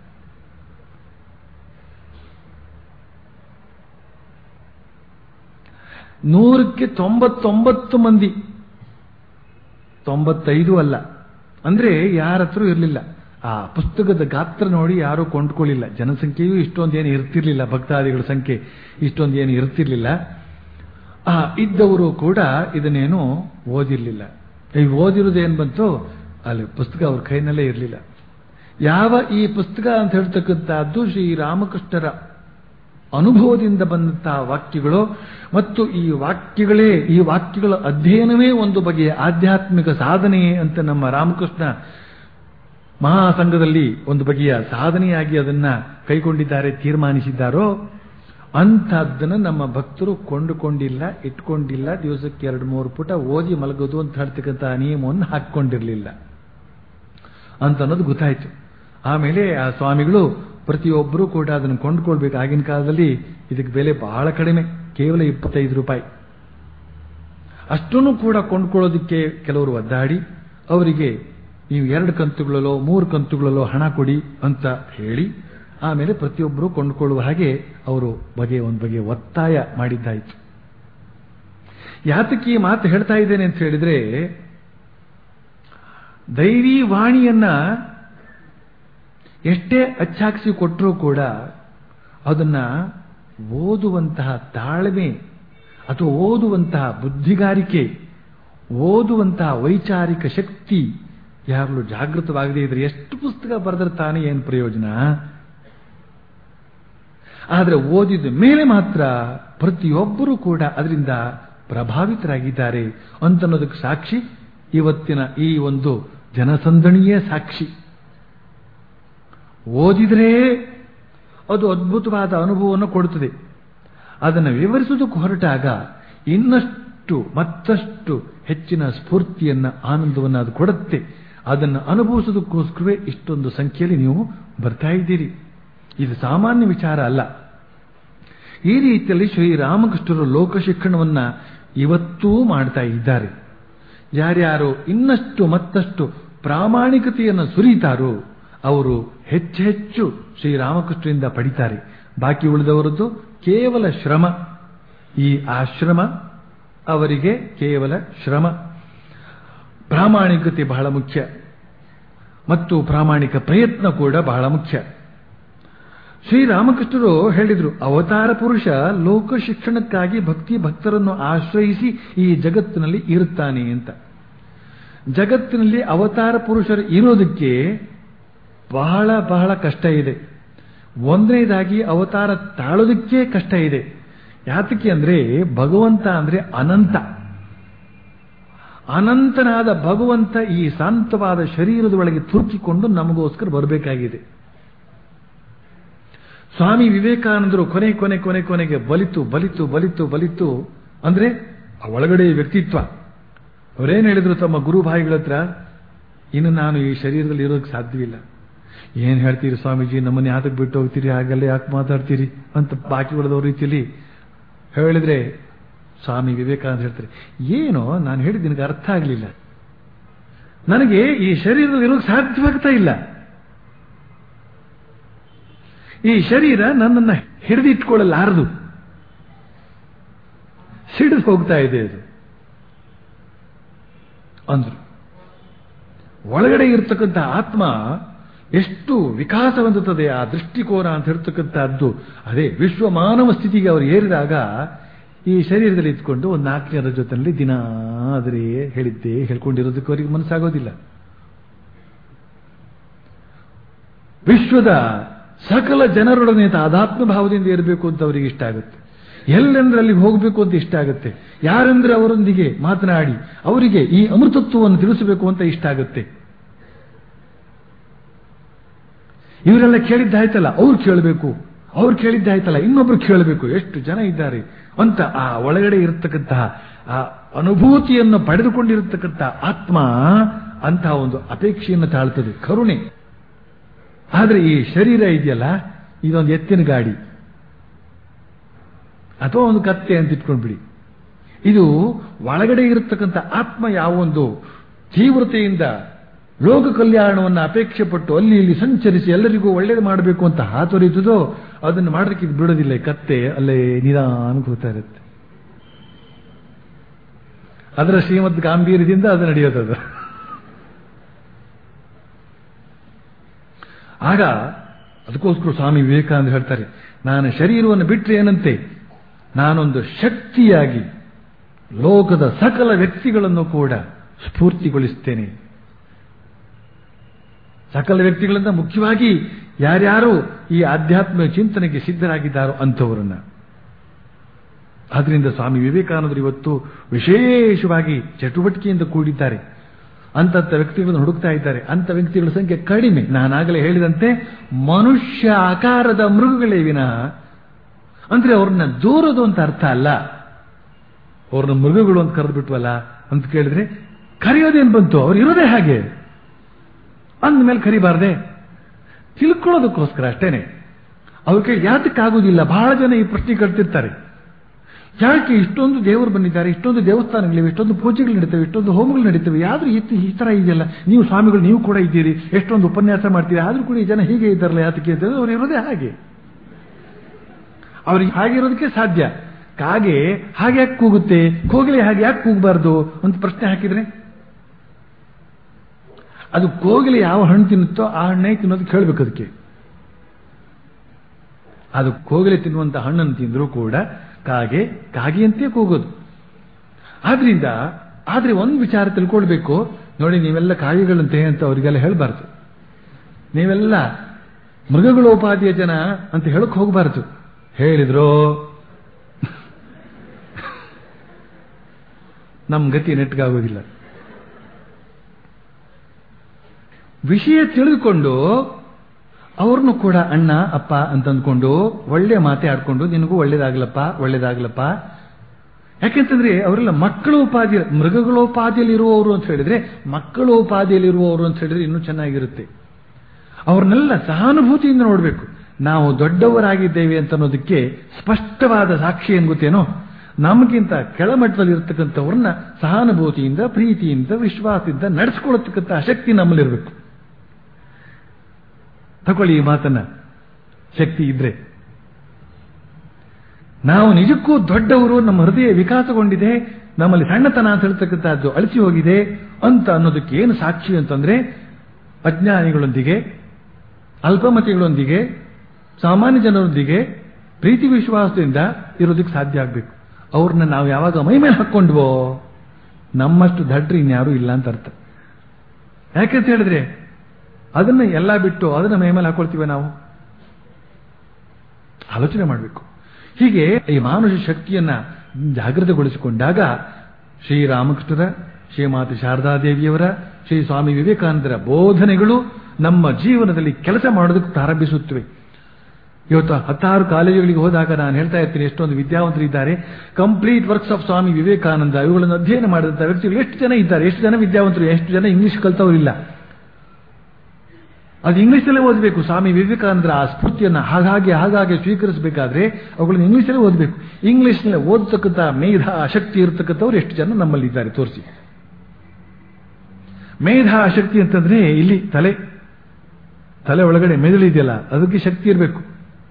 Speaker 2: ನೂರಕ್ಕೆ ತೊಂಬತ್ತೊಂಬತ್ತು ಮಂದಿ ತೊಂಬತ್ತೈದು ಅಲ್ಲ ಅಂದ್ರೆ ಯಾರ ಹತ್ರ ಇರಲಿಲ್ಲ ಆ ಪುಸ್ತಕದ ಗಾತ್ರ ನೋಡಿ ಯಾರೂ ಕೊಂಡ್ಕೊಳ್ಳಿಲ್ಲ ಜನಸಂಖ್ಯೆಯೂ ಇಷ್ಟೊಂದೇನು ಇರ್ತಿರ್ಲಿಲ್ಲ ಭಕ್ತಾದಿಗಳ ಸಂಖ್ಯೆ ಇಷ್ಟೊಂದೇನು ಇರ್ತಿರ್ಲಿಲ್ಲ ಆ ಇದ್ದವರು ಕೂಡ ಇದನ್ನೇನು ಓದಿರ್ಲಿಲ್ಲ ಈ ಓದಿರೋದೇನು ಬಂತು ಅಲ್ಲಿ ಪುಸ್ತಕ ಅವ್ರ ಕೈನಲ್ಲೇ ಇರಲಿಲ್ಲ ಯಾವ ಈ ಪುಸ್ತಕ ಅಂತ ಹೇಳ್ತಕ್ಕಂಥದ್ದು ಶ್ರೀ ರಾಮಕೃಷ್ಣರ ಅನುಭವದಿಂದ ಬಂದಂತಹ ವಾಕ್ಯಗಳು ಮತ್ತು ಈ ವಾಕ್ಯಗಳೇ ಈ ವಾಕ್ಯಗಳ ಅಧ್ಯಯನವೇ ಒಂದು ಬಗೆಯ ಆಧ್ಯಾತ್ಮಿಕ ಸಾಧನೆ ಅಂತ ನಮ್ಮ ರಾಮಕೃಷ್ಣ ಮಹಾಸಂಘದಲ್ಲಿ ಒಂದು ಬಗೆಯ ಸಾಧನೆಯಾಗಿ ಅದನ್ನ ಕೈಗೊಂಡಿದ್ದಾರೆ ತೀರ್ಮಾನಿಸಿದ್ದಾರೋ ಅಂಥದ್ದನ್ನು ನಮ್ಮ ಭಕ್ತರು ಕೊಂಡುಕೊಂಡಿಲ್ಲ ಇಟ್ಕೊಂಡಿಲ್ಲ ದಿವಸಕ್ಕೆ ಎರಡು ಮೂರು ಪುಟ ಓದಿ ಮಲಗೋದು ಅಂತ ಹೇಳ್ತಕ್ಕಂಥ ನಿಯಮವನ್ನು ಹಾಕ್ಕೊಂಡಿರಲಿಲ್ಲ ಅಂತ ಅನ್ನೋದು ಗೊತ್ತಾಯ್ತು ಆಮೇಲೆ ಆ ಸ್ವಾಮಿಗಳು ಪ್ರತಿಯೊಬ್ಬರೂ ಕೂಡ ಅದನ್ನು ಕೊಂಡ್ಕೊಳ್ಬೇಕು ಆಗಿನ ಕಾಲದಲ್ಲಿ ಇದಕ್ಕೆ ಬೆಲೆ ಬಹಳ ಕಡಿಮೆ ಕೇವಲ ಇಪ್ಪತ್ತೈದು ರೂಪಾಯಿ ಅಷ್ಟನ್ನು ಕೂಡ ಕೊಂಡ್ಕೊಳ್ಳೋದಕ್ಕೆ ಕೆಲವರು ಒದ್ದಾಡಿ ಅವರಿಗೆ ನೀವು ಎರಡು ಕಂತುಗಳಲ್ಲೋ ಮೂರು ಕಂತುಗಳಲ್ಲೋ ಹಣ ಕೊಡಿ ಅಂತ ಹೇಳಿ ಆಮೇಲೆ ಪ್ರತಿಯೊಬ್ಬರು ಕೊಂಡುಕೊಳ್ಳುವ ಹಾಗೆ ಅವರು ಬಗೆ ಒಂದು ಬಗೆ ಒತ್ತಾಯ ಮಾಡಿದ್ದಾಯಿತು ಯಾತಕ್ಕೆ ಈ ಮಾತು ಹೇಳ್ತಾ ಇದ್ದೇನೆ ಅಂತ ಹೇಳಿದ್ರೆ ದೈವಿ ವಾಣಿಯನ್ನ ಎಷ್ಟೇ ಅಚ್ಚಾಕ್ಸಿ ಕೊಟ್ಟರೂ ಕೂಡ ಅದನ್ನ ಓದುವಂತಹ ತಾಳ್ಮೆ ಅಥವಾ ಓದುವಂತಹ ಬುದ್ಧಿಗಾರಿಕೆ ಓದುವಂತಹ ವೈಚಾರಿಕ ಶಕ್ತಿ ಯಾವಾಗಲೂ ಜಾಗೃತವಾಗದೇ ಇದ್ರೆ ಎಷ್ಟು ಪುಸ್ತಕ ಬರೆದ್ರೆ ತಾನೇ ಏನು ಪ್ರಯೋಜನ ಆದರೆ ಓದಿದ ಮೇಲೆ ಮಾತ್ರ ಪ್ರತಿಯೊಬ್ಬರೂ ಕೂಡ ಅದರಿಂದ ಪ್ರಭಾವಿತರಾಗಿದ್ದಾರೆ ಅಂತನ್ನೋದಕ್ಕೆ ಸಾಕ್ಷಿ ಇವತ್ತಿನ ಈ ಒಂದು ಜನಸಂದಣಿಯೇ ಸಾಕ್ಷಿ ಓದಿದ್ರೆ ಅದು ಅದ್ಭುತವಾದ ಅನುಭವವನ್ನು ಕೊಡುತ್ತದೆ ಅದನ್ನು ವಿವರಿಸುವುದಕ್ಕೆ ಹೊರಟಾಗ ಇನ್ನಷ್ಟು ಮತ್ತಷ್ಟು ಹೆಚ್ಚಿನ ಸ್ಫೂರ್ತಿಯನ್ನ ಆನಂದವನ್ನು ಅದು ಕೊಡುತ್ತೆ ಅದನ್ನು ಅನುಭವಿಸೋದಕ್ಕೋಸ್ಕರವೇ ಇಷ್ಟೊಂದು ಸಂಖ್ಯೆಯಲ್ಲಿ ನೀವು ಬರ್ತಾ ಇದ್ದೀರಿ ಇದು ಸಾಮಾನ್ಯ ವಿಚಾರ ಅಲ್ಲ ಈ ರೀತಿಯಲ್ಲಿ ಶ್ರೀರಾಮಕೃಷ್ಣರು ಲೋಕ ಶಿಕ್ಷಣವನ್ನ ಇವತ್ತೂ ಮಾಡ್ತಾ ಇದ್ದಾರೆ ಯಾರ್ಯಾರು ಇನ್ನಷ್ಟು ಮತ್ತಷ್ಟು ಪ್ರಾಮಾಣಿಕತೆಯನ್ನು ಸುರಿತಾರೋ ಅವರು ಹೆಚ್ಚು ಹೆಚ್ಚು ಶ್ರೀರಾಮಕೃಷ್ಣರಿಂದ ಪಡಿತಾರೆ ಬಾಕಿ ಉಳಿದವರದ್ದು ಕೇವಲ ಶ್ರಮ ಈ ಆಶ್ರಮ ಅವರಿಗೆ ಕೇವಲ ಶ್ರಮ ಪ್ರಾಮಾಣಿಕತೆ ಬಹಳ ಮುಖ್ಯ ಮತ್ತು ಪ್ರಾಮಾಣಿಕ ಪ್ರಯತ್ನ ಕೂಡ ಬಹಳ ಮುಖ್ಯ ಶ್ರೀರಾಮಕೃಷ್ಣರು ಹೇಳಿದರು ಅವತಾರ ಪುರುಷ ಲೋಕ ಶಿಕ್ಷಣಕ್ಕಾಗಿ ಭಕ್ತಿ ಭಕ್ತರನ್ನು ಆಶ್ರಯಿಸಿ ಈ ಜಗತ್ತಿನಲ್ಲಿ ಇರುತ್ತಾನೆ ಅಂತ ಜಗತ್ತಿನಲ್ಲಿ ಅವತಾರ ಪುರುಷರು ಇರೋದಕ್ಕೆ ಬಹಳ ಬಹಳ ಕಷ್ಟ ಇದೆ ಒಂದನೇದಾಗಿ ಅವತಾರ ತಾಳೋದಕ್ಕೆ ಕಷ್ಟ ಇದೆ ಯಾತಕ್ಕೆ ಅಂದ್ರೆ ಭಗವಂತ ಅಂದ್ರೆ ಅನಂತ ಅನಂತನಾದ ಭಗವಂತ ಈ ಶಾಂತವಾದ ಶರೀರದ ಒಳಗೆ ತುರುಕಿಕೊಂಡು ನಮಗೋಸ್ಕರ ಬರಬೇಕಾಗಿದೆ ಸ್ವಾಮಿ ವಿವೇಕಾನಂದರು ಕೊನೆ ಕೊನೆ ಕೊನೆ ಕೊನೆಗೆ ಬಲಿತು ಬಲಿತು ಬಲಿತು ಬಲಿತು ಅಂದ್ರೆ ಆ ಒಳಗಡೆ ವ್ಯಕ್ತಿತ್ವ ಅವರೇನು ಹೇಳಿದ್ರು ತಮ್ಮ ಗುರುಭಾಯಿಗಳ ಹತ್ರ ಇನ್ನು ನಾನು ಈ ಶರೀರದಲ್ಲಿ ಇರೋದಕ್ಕೆ ಸಾಧ್ಯವಿಲ್ಲ ಏನ್ ಹೇಳ್ತೀರಿ ಸ್ವಾಮೀಜಿ ನಮ್ಮನ್ನ ಯಾತಕ್ಕೆ ಬಿಟ್ಟು ಹೋಗ್ತೀರಿ ಹಾಗೆಲ್ಲ ಯಾಕೆ ಮಾತಾಡ್ತೀರಿ ಅಂತ ಬಾಕಿ ಉಳಿದವ್ರ ರೀತಿಯಲ್ಲಿ ಹೇಳಿದ್ರೆ ಸ್ವಾಮಿ ವಿವೇಕಾನಂದ ಹೇಳ್ತಾರೆ ಏನೋ ನಾನು ಹೇಳಿದ ನಿನಗೆ ಅರ್ಥ ಆಗಲಿಲ್ಲ ನನಗೆ ಈ ಶರೀರದಲ್ಲಿ ಇರೋಕೆ ಸಾಧ್ಯವಾಗ್ತಾ ಇಲ್ಲ ಈ ಶರೀರ ನನ್ನನ್ನು ಹಿಡಿದಿಟ್ಕೊಳ್ಳಲಾರದು ಸಿಡಿದು ಹೋಗ್ತಾ ಇದೆ ಅದು ಅಂದ್ರು ಒಳಗಡೆ ಇರತಕ್ಕಂಥ ಆತ್ಮ ಎಷ್ಟು ವಿಕಾಸ ಹೊಂದುತ್ತದೆ ಆ ದೃಷ್ಟಿಕೋನ ಅಂತ ಹೇಳ್ತಕ್ಕಂಥದ್ದು ಅದೇ ವಿಶ್ವ ಮಾನವ ಸ್ಥಿತಿಗೆ ಅವರು ಏರಿದಾಗ ಈ ಶರೀರದಲ್ಲಿ ಇದ್ಕೊಂಡು ಒಂದು ನಾಲ್ಕು ಜನರ ಜೊತೆಯಲ್ಲಿ ದಿನ ಆದರೆ ಹೇಳಿದ್ದೆ ಹೇಳ್ಕೊಂಡಿರೋದಕ್ಕೆ ಅವರಿಗೆ ಮನಸ್ಸಾಗೋದಿಲ್ಲ ವಿಶ್ವದ ಸಕಲ ಜನರೊಡನೆ ತಾದಾತ್ಮ ಭಾವದಿಂದ ಇರಬೇಕು ಅಂತ ಅವರಿಗೆ ಇಷ್ಟ ಆಗುತ್ತೆ ಎಲ್ಲೆಂದ್ರೆ ಅಲ್ಲಿಗೆ ಹೋಗಬೇಕು ಅಂತ ಇಷ್ಟ ಆಗುತ್ತೆ ಯಾರೆಂದ್ರೆ ಅವರೊಂದಿಗೆ ಮಾತನಾಡಿ ಅವರಿಗೆ ಈ ಅಮೃತತ್ವವನ್ನು ತಿಳಿಸಬೇಕು ಅಂತ ಇಷ್ಟ ಆಗುತ್ತೆ ಇವರೆಲ್ಲ ಕೇಳಿದ್ದಾಯ್ತಲ್ಲ ಅವ್ರು ಕೇಳಬೇಕು ಅವ್ರು ಕೇಳಿದ್ದಾಯ್ತಲ್ಲ ಇನ್ನೊಬ್ರು ಕೇಳಬೇಕು ಎಷ್ಟು ಜನ ಇದ್ದಾರೆ ಅಂತ ಆ ಒಳಗಡೆ ಇರತಕ್ಕಂತಹ ಆ ಅನುಭೂತಿಯನ್ನು ಪಡೆದುಕೊಂಡಿರತಕ್ಕಂತಹ ಆತ್ಮ ಅಂತಹ ಒಂದು ಅಪೇಕ್ಷೆಯನ್ನು ತಾಳ್ತದೆ ಕರುಣೆ ಆದ್ರೆ ಈ ಶರೀರ ಇದೆಯಲ್ಲ ಇದೊಂದು ಎತ್ತಿನ ಗಾಡಿ ಅಥವಾ ಒಂದು ಕತ್ತೆ ಅಂತ ಇಟ್ಕೊಂಡ್ಬಿಡಿ ಇದು ಒಳಗಡೆ ಇರತಕ್ಕಂಥ ಆತ್ಮ ಯಾವೊಂದು ತೀವ್ರತೆಯಿಂದ ಲೋಕ ಕಲ್ಯಾಣವನ್ನು ಅಪೇಕ್ಷೆ ಪಟ್ಟು ಅಲ್ಲಿ ಇಲ್ಲಿ ಸಂಚರಿಸಿ ಎಲ್ಲರಿಗೂ ಒಳ್ಳೇದು ಮಾಡಬೇಕು ಅಂತ ಹಾತೊರೀತದೋ ಅದನ್ನು ಮಾಡೋದಕ್ಕೆ ಇದು ಬಿಡೋದಿಲ್ಲ ಈ ಕತ್ತೆ ಅಲ್ಲೇ ನಿಧಾನಕ್ಕೆ ಹೋಗ್ತಾ ಇರುತ್ತೆ ಅದರ ಶ್ರೀಮದ್ ಗಾಂಭೀರ್ಯದಿಂದ ಅದು ನಡೆಯೋದದು ಆಗ ಅದಕ್ಕೋಸ್ಕರ ಸ್ವಾಮಿ ವಿವೇಕಾನಂದ ಹೇಳ್ತಾರೆ ನಾನು ಶರೀರವನ್ನು ಬಿಟ್ಟರೆ ಏನಂತೆ ನಾನೊಂದು ಶಕ್ತಿಯಾಗಿ ಲೋಕದ ಸಕಲ ವ್ಯಕ್ತಿಗಳನ್ನು ಕೂಡ ಸ್ಫೂರ್ತಿಗೊಳಿಸ್ತೇನೆ ಸಕಲ ವ್ಯಕ್ತಿಗಳಿಂದ ಮುಖ್ಯವಾಗಿ ಯಾರ್ಯಾರು ಈ ಆಧ್ಯಾತ್ಮ ಚಿಂತನೆಗೆ ಸಿದ್ಧರಾಗಿದ್ದಾರೋ ಅಂಥವರನ್ನ ಆದ್ರಿಂದ ಸ್ವಾಮಿ ವಿವೇಕಾನಂದರು ಇವತ್ತು ವಿಶೇಷವಾಗಿ ಚಟುವಟಿಕೆಯಿಂದ ಕೂಡಿದ್ದಾರೆ ಅಂತಂಥ ವ್ಯಕ್ತಿಗಳನ್ನು ಹುಡುಕ್ತಾ ಇದ್ದಾರೆ ಅಂತ ವ್ಯಕ್ತಿಗಳ ಸಂಖ್ಯೆ ಕಡಿಮೆ ನಾನಾಗಲೇ ಹೇಳಿದಂತೆ ಮನುಷ್ಯ ಆಕಾರದ ಮೃಗಗಳೇ ವಿನಃ ಅಂದ್ರೆ ಅವ್ರನ್ನ ದೂರದು ಅಂತ ಅರ್ಥ ಅಲ್ಲ ಅವ್ರನ್ನ ಮೃಗಗಳು ಅಂತ ಕರೆದ್ಬಿಟ್ವಲ್ಲ ಅಂತ ಕೇಳಿದ್ರೆ ಕರೆಯೋದೇನು ಬಂತು ಅವ್ರು ಇರೋದೇ ಹಾಗೆ ಅಂದಮೇಲೆ ಕರಿಬಾರ್ದೆ ತಿಳ್ಕೊಳ್ಳೋದಕ್ಕೋಸ್ಕರ ಅಷ್ಟೇನೆ ಅವ್ರಿಗೆ ಯಾತಕ್ಕಾಗುವುದಿಲ್ಲ ಬಹಳ ಜನ ಈ ಪ್ರಶ್ನೆ ಕಟ್ತಿರ್ತಾರೆ ಯಾಕೆ ಇಷ್ಟೊಂದು ದೇವರು ಬಂದಿದ್ದಾರೆ ಇಷ್ಟೊಂದು ದೇವಸ್ಥಾನಗಳಿವೆ ಇಷ್ಟೊಂದು ಪೂಜೆಗಳು ನಡೀತವೆ ಇಷ್ಟೊಂದು ಹೋಮಗಳು ನಡೀತವೆ ಆದ್ರೂ ಇತ್ತು ಈ ತರ ಇದೆಯಲ್ಲ ನೀವು ಸ್ವಾಮಿಗಳು ನೀವು ಕೂಡ ಇದ್ದೀರಿ ಎಷ್ಟೊಂದು ಉಪನ್ಯಾಸ ಮಾಡ್ತೀರಿ ಆದ್ರೂ ಕೂಡ ಈ ಜನ ಹೀಗೆ ಇದ್ದಾರಲ್ಲ ಯಾತಕ್ಕೆ ಅಂತ ಅವ್ರು ಇರೋದೇ ಹಾಗೆ ಅವ್ರಿಗೆ ಹಾಗೆ ಇರೋದಕ್ಕೆ ಸಾಧ್ಯ ಕಾಗೆ ಹಾಗೆ ಯಾಕೆ ಕೂಗುತ್ತೆ ಕೋಗಿಲೆ ಹಾಗೆ ಯಾಕೆ ಕೂಗಬಾರ್ದು ಅಂತ ಪ್ರಶ್ನೆ ಹಾಕಿದ್ರೆ ಅದು ಕೋಗಿಲೆ ಯಾವ ಹಣ್ಣು ತಿನ್ನುತ್ತೋ ಆ ಹಣ್ಣೇ ತಿನ್ನೋದಕ್ಕೆ ಹೇಳ್ಬೇಕು ಅದಕ್ಕೆ ಅದು ಕೋಗಿಲೆ ತಿನ್ನುವಂತ ಹಣ್ಣನ್ನು ತಿಂದರೂ ಕೂಡ ಕಾಗೆ ಕಾಗೆಯಂತೆ ಕೂಗೋದು ಆದ್ರಿಂದ ಆದ್ರೆ ಒಂದು ವಿಚಾರ ತಿಳ್ಕೊಳ್ಬೇಕು ನೋಡಿ ನೀವೆಲ್ಲ ಕಾಗೆಗಳಂತೆ ಅಂತ ಅವರಿಗೆಲ್ಲ ಹೇಳಬಾರ್ದು ನೀವೆಲ್ಲ ಮೃಗಗಳೋಪಾದಿಯ ಜನ ಅಂತ ಹೇಳಕ್ ಹೋಗಬಾರ್ದು ಹೇಳಿದ್ರು ನಮ್ ಗತಿ ನೆಟ್ಗಾಗೋದಿಲ್ಲ ವಿಷಯ ತಿಳಿದುಕೊಂಡು ಅವ್ರನ್ನು ಕೂಡ ಅಣ್ಣ ಅಪ್ಪ ಅಂತ ಅಂದ್ಕೊಂಡು ಒಳ್ಳೆ ಮಾತೆ ಆಡ್ಕೊಂಡು ನಿನಗೂ ಒಳ್ಳೇದಾಗ್ಲಪ್ಪ ಒಳ್ಳೇದಾಗ್ಲಪ್ಪ ಯಾಕೆಂತಂದ್ರೆ ಅವರೆಲ್ಲ ಮಕ್ಕಳೋಪಾದಿ ಮೃಗಗಳೋಪಾದಿಯಲ್ಲಿ ಇರುವವರು ಅಂತ ಹೇಳಿದ್ರೆ ಮಕ್ಕಳೋಪಾದಿಯಲ್ಲಿ ಇರುವವರು ಅಂತ ಹೇಳಿದ್ರೆ ಇನ್ನೂ ಚೆನ್ನಾಗಿರುತ್ತೆ ಅವ್ರನ್ನೆಲ್ಲ ಸಹಾನುಭೂತಿಯಿಂದ ನೋಡಬೇಕು ನಾವು ದೊಡ್ಡವರಾಗಿದ್ದೇವೆ ಅಂತ ಅನ್ನೋದಕ್ಕೆ ಸ್ಪಷ್ಟವಾದ ಸಾಕ್ಷಿ ಏನ್ ಗೊತ್ತೇನೋ ನಮಗಿಂತ ಕೆಳಮಟ್ಟದಲ್ಲಿ ಇರತಕ್ಕಂಥವ್ರನ್ನ ಸಹಾನುಭೂತಿಯಿಂದ ಪ್ರೀತಿಯಿಂದ ವಿಶ್ವಾಸದಿಂದ ನಡೆಸ್ಕೊಳ್ತಕ್ಕಂಥ ಶಕ್ತಿ ನಮ್ಮಲ್ಲಿರಬೇಕು ತಗೊಳ್ಳಿ ಈ ಮಾತನ್ನ ಶಕ್ತಿ ಇದ್ರೆ ನಾವು ನಿಜಕ್ಕೂ ದೊಡ್ಡವರು ನಮ್ಮ ಹೃದಯ ವಿಕಾಸಗೊಂಡಿದೆ ನಮ್ಮಲ್ಲಿ ಸಣ್ಣತನ ಅಂತ ಹೇಳ್ತಕ್ಕಂಥದ್ದು ಅಳಿಸಿ ಹೋಗಿದೆ ಅಂತ ಅನ್ನೋದಕ್ಕೆ ಏನು ಸಾಕ್ಷಿ ಅಂತಂದ್ರೆ ಅಜ್ಞಾನಿಗಳೊಂದಿಗೆ ಅಲ್ಪಮತಿಗಳೊಂದಿಗೆ ಸಾಮಾನ್ಯ ಜನರೊಂದಿಗೆ ಪ್ರೀತಿ ವಿಶ್ವಾಸದಿಂದ ಇರೋದಕ್ಕೆ ಸಾಧ್ಯ ಆಗಬೇಕು ಅವ್ರನ್ನ ನಾವು ಯಾವಾಗ ಮೈ ಮೇಲೆ ಹಾಕ್ಕೊಂಡ್ವೋ ನಮ್ಮಷ್ಟು ದಡ್ರಿ ಇನ್ಯಾರೂ ಇಲ್ಲ ಅಂತ ಅರ್ಥ ಯಾಕೆಂತ ಹೇಳಿದ್ರೆ ಅದನ್ನ ಎಲ್ಲ ಬಿಟ್ಟು ಅದನ್ನ ಮೈ ಮೇಲೆ ಹಾಕೊಳ್ತೀವಿ ನಾವು ಆಲೋಚನೆ ಮಾಡಬೇಕು ಹೀಗೆ ಈ ಮಾನುಷ ಶಕ್ತಿಯನ್ನ ಜಾಗೃತಗೊಳಿಸಿಕೊಂಡಾಗ ಶ್ರೀರಾಮಕೃಷ್ಣರ ಶ್ರೀಮಾತೆ ಶಾರದಾದೇವಿಯವರ ಶ್ರೀ ಸ್ವಾಮಿ ವಿವೇಕಾನಂದರ ಬೋಧನೆಗಳು ನಮ್ಮ ಜೀವನದಲ್ಲಿ ಕೆಲಸ ಮಾಡೋದಕ್ಕೆ ಪ್ರಾರಂಭಿಸುತ್ತವೆ ಇವತ್ತು ಹತ್ತಾರು ಕಾಲೇಜುಗಳಿಗೆ ಹೋದಾಗ ನಾನು ಹೇಳ್ತಾ ಇರ್ತೀನಿ ಎಷ್ಟೊಂದು ವಿದ್ಯಾವಂತರು ಇದ್ದಾರೆ complete works of Swami Vivekananda ಇವುಗಳನ್ನು ಅಧ್ಯಯನ ಮಾಡಿದಂಥ ವ್ಯಕ್ತಿಗಳು ಎಷ್ಟು ಜನ ಇದ್ದಾರೆ ಎಷ್ಟು ಜನ ವಿದ್ಯಾವಂತರು ಎಷ್ಟು ಜನ ಇಂಗ್ಲಿಷ್ ಕಲ್ತವರಿಲ್ಲ ಅದು ಇಂಗ್ಲಿಷಲ್ಲೇ ಓದಬೇಕು ಸ್ವಾಮಿ ವಿವೇಕಾನಂದರ ಆ ಸ್ಫೂರ್ತಿಯನ್ನ ಹಾಗಾಗಿ ಹಾಗಾಗಿ ಸ್ವೀಕರಿಸಬೇಕಾದ್ರೆ ಅವುಗಳನ್ನು ಇಂಗ್ಲಿಷಲ್ಲೇ ಓದಬೇಕು ಇಂಗ್ಲಿಷ್ನಲ್ಲಿ ಓದತಕ್ಕಂಥ ಮೇಧಾ ಶಕ್ತಿ ಇರತಕ್ಕಂಥವ್ರು ಎಷ್ಟು ಜನ ನಮ್ಮಲ್ಲಿ ಇದ್ದಾರೆ ತೋರಿಸಿ ಮೇಧಾ ಶಕ್ತಿ ಅಂತಂದ್ರೆ ಇಲ್ಲಿ ತಲೆ ತಲೆ ಒಳಗಡೆ ಮೆದುಳಿದೆಯಲ್ಲ ಅದಕ್ಕೆ ಶಕ್ತಿ ಇರಬೇಕು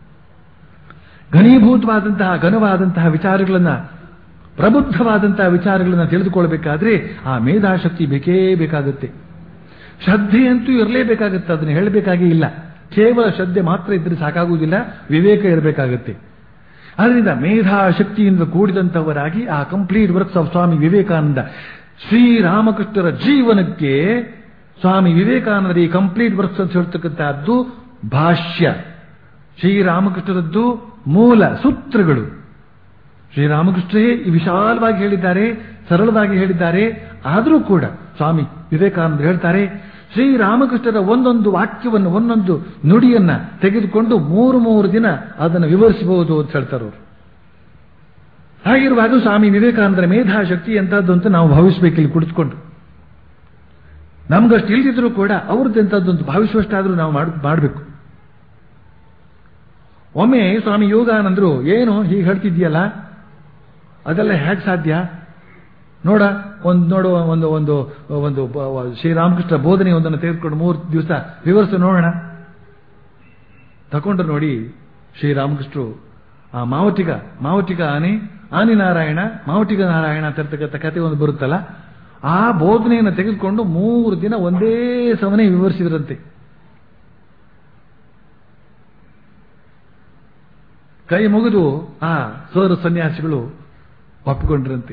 Speaker 2: ಘನೀಭೂತವಾದಂತಹ ಘನವಾದಂತಹ ವಿಚಾರಗಳನ್ನ ಪ್ರಬುದ್ಧವಾದಂತಹ ವಿಚಾರಗಳನ್ನ ತಿಳಿದುಕೊಳ್ಬೇಕಾದ್ರೆ ಆ ಮೇಧಾಶಕ್ತಿ ಬೇಕೇ ಬೇಕಾಗುತ್ತೆ ಶ್ರದ್ಧೆ ಅಂತೂ ಇರಲೇಬೇಕಾಗುತ್ತೆ ಅದನ್ನ ಹೇಳಬೇಕಾಗೇ ಇಲ್ಲ ಕೇವಲ ಶ್ರದ್ಧೆ ಮಾತ್ರ ಇದ್ರೆ ಸಾಕಾಗುವುದಿಲ್ಲ ವಿವೇಕ ಇರಬೇಕಾಗುತ್ತೆ ಅದರಿಂದ ಮೇಧಾಶಕ್ತಿಯಿಂದ ಕೂಡಿದಂಥವರಾಗಿ ಆ complete works of Swami Vivekananda ಶ್ರೀರಾಮಕೃಷ್ಣರ ಜೀವನಕ್ಕೆ ಸ್ವಾಮಿ ವಿವೇಕಾನಂದರ ಈ ಕಂಪ್ಲೀಟ್ ವರ್ಕ್ಸ್ ಅಂತ ಹೇಳ್ತಕ್ಕಂಥದ್ದು ಭಾಷ್ಯ ಶ್ರೀರಾಮಕೃಷ್ಣರದ್ದು ಮೂಲ ಸೂತ್ರಗಳು ಶ್ರೀರಾಮಕೃಷ್ಣರೇ ವಿಶಾಲವಾಗಿ ಹೇಳಿದ್ದಾರೆ ಸರಳವಾಗಿ ಹೇಳಿದ್ದಾರೆ ಆದರೂ ಕೂಡ ಸ್ವಾಮಿ ವಿವೇಕಾನಂದ ಹೇಳ್ತಾರೆ ಶ್ರೀರಾಮಕೃಷ್ಣರ ಒಂದೊಂದು ವಾಕ್ಯವನ್ನು ಒಂದೊಂದು ನುಡಿಯನ್ನ ತೆಗೆದುಕೊಂಡು ಮೂರು ಮೂರು ದಿನ ಅದನ್ನು ವಿವರಿಸಬಹುದು ಅಂತ ಹೇಳ್ತಾರೆ ಅವರು ಹಾಗಿರುವಾಗ ಸ್ವಾಮಿ ವಿವೇಕಾನಂದರ ಮೇಧಾಶಕ್ತಿ ಎಂತದ್ದು ಅಂತ ನಾವು ಭಾವಿಸಬೇಕು ಇಲ್ಲಿ ಕುಳಿತುಕೊಂಡು ನಮ್ಗಷ್ಟು ಇಲ್ದಿದ್ರು ಕೂಡ ಅವ್ರದ್ದು ಎಂಥದ್ದೊಂದು ಭಾವಿಸುವಷ್ಟಾದ್ರೂ ನಾವು ಮಾಡಬೇಕು ಒಮ್ಮೆ ಸ್ವಾಮಿ ಯೋಗಾನಂದರು ಏನು ಹೀಗೆ ಹೇಳ್ತಿದ್ಯಲ್ಲ ಅದೆಲ್ಲ ಹೇಗೆ ಸಾಧ್ಯ ನೋಡ ಒಂದು ನೋಡುವ ಒಂದು ಒಂದು ಒಂದು ಶ್ರೀರಾಮಕೃಷ್ಣ ಬೋಧನೆ ಒಂದನ್ನು ತೆಗೆದುಕೊಂಡು ಮೂರು ದಿವಸ ವಿವರಿಸಿ ನೋಡೋಣ ತಗೊಂಡು ನೋಡಿ ಶ್ರೀರಾಮಕೃಷ್ಣರು ಆ ಮಾವಟಿಗ ಮಾವಟಿಗ ಆನೆ ಆನಿ ನಾರಾಯಣ ಮಾವಟಿಗ ನಾರಾಯಣ ಅಂತ ಇರ್ತಕ್ಕಂಥ ಕತೆ ಒಂದು ಬರುತ್ತಲ್ಲ ಆ ಬೋಧನೆಯನ್ನು ತೆಗೆದುಕೊಂಡು ಮೂರು ದಿನ ಒಂದೇ ಸಮನೆ ವಿವರಿಸಿದ್ರಂತೆ ಕೈ ಮುಗಿದು ಆ ಸೋರ ಸನ್ಯಾಸಿಗಳು ಒಪ್ಪಿಕೊಂಡ್ರಂತೆ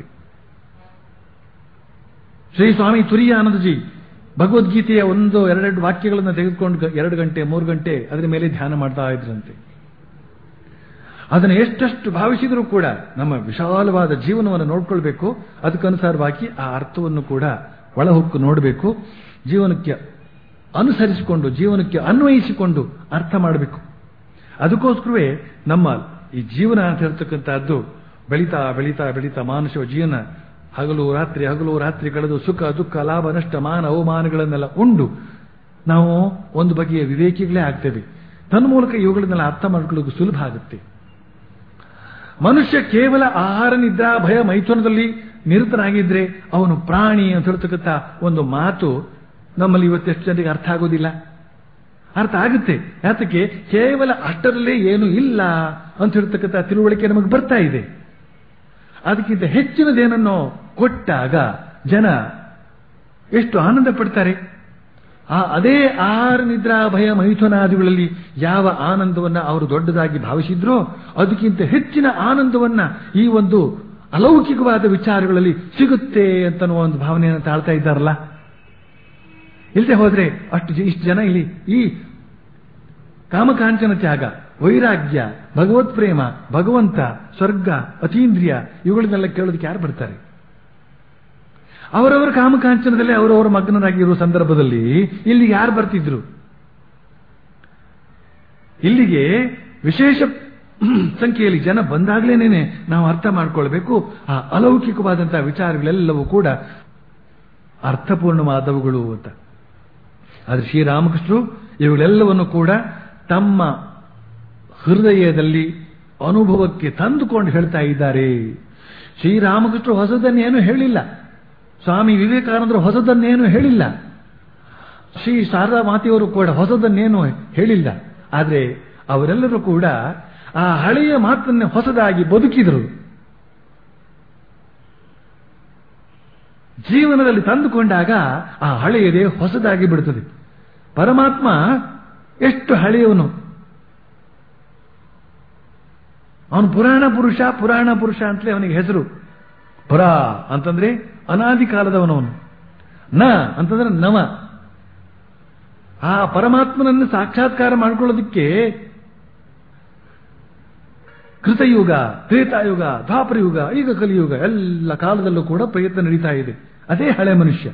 Speaker 2: ಶ್ರೀ ಸ್ವಾಮಿ ತುರಿಯಾನಂದಜಿ ಭಗವದ್ಗೀತೆಯ ಒಂದು ಎರಡೆರಡು ವಾಕ್ಯಗಳನ್ನು ತೆಗೆದುಕೊಂಡು ಎರಡು ಗಂಟೆ ಮೂರು ಗಂಟೆ ಅದರ ಮೇಲೆ ಧ್ಯಾನ ಮಾಡ್ತಾ ಇದ್ರಂತೆ ಅದನ್ನು ಎಷ್ಟೆಷ್ಟು ಭಾವಿಸಿದರೂ ಕೂಡ ನಮ್ಮ ವಿಶಾಲವಾದ ಜೀವನವನ್ನು ನೋಡ್ಕೊಳ್ಬೇಕು ಅದಕ್ಕನುಸಾರವಾಗಿ ಆ ಅರ್ಥವನ್ನು ಕೂಡ ಒಳಹೊಕ್ಕು ನೋಡಬೇಕು ಜೀವನಕ್ಕೆ ಅನುಸರಿಸಿಕೊಂಡು ಜೀವನಕ್ಕೆ ಅನ್ವಯಿಸಿಕೊಂಡು ಅರ್ಥ ಮಾಡಬೇಕು ಅದಕ್ಕೋಸ್ಕರವೇ ನಮ್ಮ ಈ ಜೀವನ ಅಂತ ಹೇಳ್ತಕ್ಕಂಥದ್ದು ಬೆಳೀತಾ ಬೆಳೀತಾ ಬೆಳೀತಾ ಮಾನುಷ ಜೀವನ ಹಗಲು ರಾತ್ರಿ ಹಗಲು ರಾತ್ರಿ ಕಳೆದು ಸುಖ ದುಃಖ ಲಾಭ ನಷ್ಟ ಮಾನ ಅವಮಾನಗಳನ್ನೆಲ್ಲ ಉಂಡು ನಾವು ಒಂದು ಬಗೆಯ ವಿವೇಕಿಗಳೇ ಆಗ್ತೇವೆ ತನ್ಮೂಲಕ ಇವುಗಳನ್ನೆಲ್ಲ ಅರ್ಥ ಮಾಡ್ಕೊಳ್ಳೋಕೆ ಸುಲಭ ಆಗುತ್ತೆ ಮನುಷ್ಯ ಕೇವಲ ಆಹಾರ ನಿದ್ರಾ ಭಯ ಮೈಥುನದಲ್ಲಿ ನಿರತನಾಗಿದ್ರೆ ಅವನು ಪ್ರಾಣಿ ಅಂತ ಹೇಳ್ತಕ್ಕಂಥ ಒಂದು ಮಾತು ನಮ್ಮಲ್ಲಿ ಇವತ್ತೆಷ್ಟು ಜನರಿಗೆ ಅರ್ಥ ಆಗೋದಿಲ್ಲ ಅರ್ಥ ಆಗುತ್ತೆ ಯಾತಕ್ಕೆ ಕೇವಲ ಅಷ್ಟರಲ್ಲೇ ಏನು ಇಲ್ಲ ಅಂತ ಹೇಳ್ತಕ್ಕಂಥ ತಿಳುವಳಿಕೆ ನಮಗೆ ಬರ್ತಾ ಇದೆ ಅದಕ್ಕಿಂತ ಹೆಚ್ಚಿನದೇನನ್ನೋ ಕೊಟ್ಟಾಗ ಜನ ಎಷ್ಟು ಆನಂದ ಪಡ್ತಾರೆ ಆ ಅದೇ ಆಹಾರ ನಿದ್ರಾ ಭಯ ಮೈಥುನಾದಿಗಳಲ್ಲಿ ಯಾವ ಆನಂದವನ್ನ ಅವರು ದೊಡ್ಡದಾಗಿ ಭಾವಿಸಿದ್ರೋ ಅದಕ್ಕಿಂತ ಹೆಚ್ಚಿನ ಆನಂದವನ್ನ ಈ ಒಂದು ಅಲೌಕಿಕವಾದ ವಿಚಾರಗಳಲ್ಲಿ ಸಿಗುತ್ತೆ ಅಂತನ್ನುವ ಒಂದು ಭಾವನೆಯನ್ನು ತಾಳ್ತಾ ಇದ್ದಾರಲ್ಲ ಇಲ್ಲದೆ ಹೋದ್ರೆ ಅಷ್ಟು ಇಷ್ಟು ಜನ ಇಲ್ಲಿ ಈ ಕಾಮಕಾಂಚನ ತ್ಯಾಗ ವೈರಾಗ್ಯ ಭಗವತ್ ಪ್ರೇಮ ಭಗವಂತ ಸ್ವರ್ಗ ಅತೀಂದ್ರಿಯ ಇವುಗಳನ್ನೆಲ್ಲ ಕೇಳೋದಕ್ಕೆ ಯಾರು ಬರ್ತಾರೆ ಅವರವರ ಕಾಮಕಾಂಚನದಲ್ಲಿ ಅವರವರ ಮಗ್ನರಾಗಿರುವ ಸಂದರ್ಭದಲ್ಲಿ ಇಲ್ಲಿಗೆ ಯಾರು ಬರ್ತಿದ್ರು ಇಲ್ಲಿಗೆ ವಿಶೇಷ ಸಂಖ್ಯೆಯಲ್ಲಿ ಜನ ಬಂದಾಗಲೇನೆ ನಾವು ಅರ್ಥ ಮಾಡ್ಕೊಳ್ಬೇಕು ಆ ಅಲೌಕಿಕವಾದಂತಹ ವಿಚಾರಗಳೆಲ್ಲವೂ ಕೂಡ ಅರ್ಥಪೂರ್ಣವಾದವುಗಳು ಅಂತ ಆದ್ರೆ ಶ್ರೀರಾಮಕೃಷ್ಣರು ಇವುಗಳೆಲ್ಲವನ್ನು ಕೂಡ ತಮ್ಮ ಹೃದಯದಲ್ಲಿ ಅನುಭವಕ್ಕೆ ತಂದುಕೊಂಡು ಹೇಳ್ತಾ ಇದ್ದಾರೆ ಶ್ರೀರಾಮಕೃಷ್ಣರು ಹೊಸದನ್ನೇನು ಹೇಳಿಲ್ಲ ಸ್ವಾಮಿ ವಿವೇಕಾನಂದರು ಹೊಸದನ್ನೇನು ಹೇಳಿಲ್ಲ ಶ್ರೀ ಶಾರದಾ ಮಾತೆಯವರು ಕೂಡ ಹೊಸದನ್ನೇನು ಹೇಳಿಲ್ಲ ಆದರೆ ಅವರೆಲ್ಲರೂ ಕೂಡ ಆ ಹಳೆಯ ಮಾತನ್ನೇ ಹೊಸದಾಗಿ ಬದುಕಿದರು ಜೀವನದಲ್ಲಿ ತಂದುಕೊಂಡಾಗ ಆ ಹಳೆಯದೇ ಹೊಸದಾಗಿ ಬಿಡುತ್ತದೆ ಪರಮಾತ್ಮ ಎಷ್ಟು ಹಳೆಯವನು ಅವನು ಪುರಾಣ ಪುರುಷ ಪುರಾಣ ಪುರುಷ ಅಂತಲೇ ಅವನಿಗೆ ಹೆಸರು ಪುರ ಅಂತಂದ್ರೆ ಅನಾದಿ ಕಾಲದವನವನು ನ ಅಂತಂದ್ರೆ ನವ ಆ ಪರಮಾತ್ಮನನ್ನು ಸಾಕ್ಷಾತ್ಕಾರ ಮಾಡ್ಕೊಳ್ಳೋದಕ್ಕೆ ಕೃತಯುಗ ತ್ರೇತಾಯುಗ ದ್ವಾಪರಯುಗ ಈಗ ಕಲಿಯುಗ ಎಲ್ಲ ಕಾಲದಲ್ಲೂ ಕೂಡ ಪ್ರಯತ್ನ ನಡೀತಾ ಇದೆ ಅದೇ ಹಳೆ ಮನುಷ್ಯ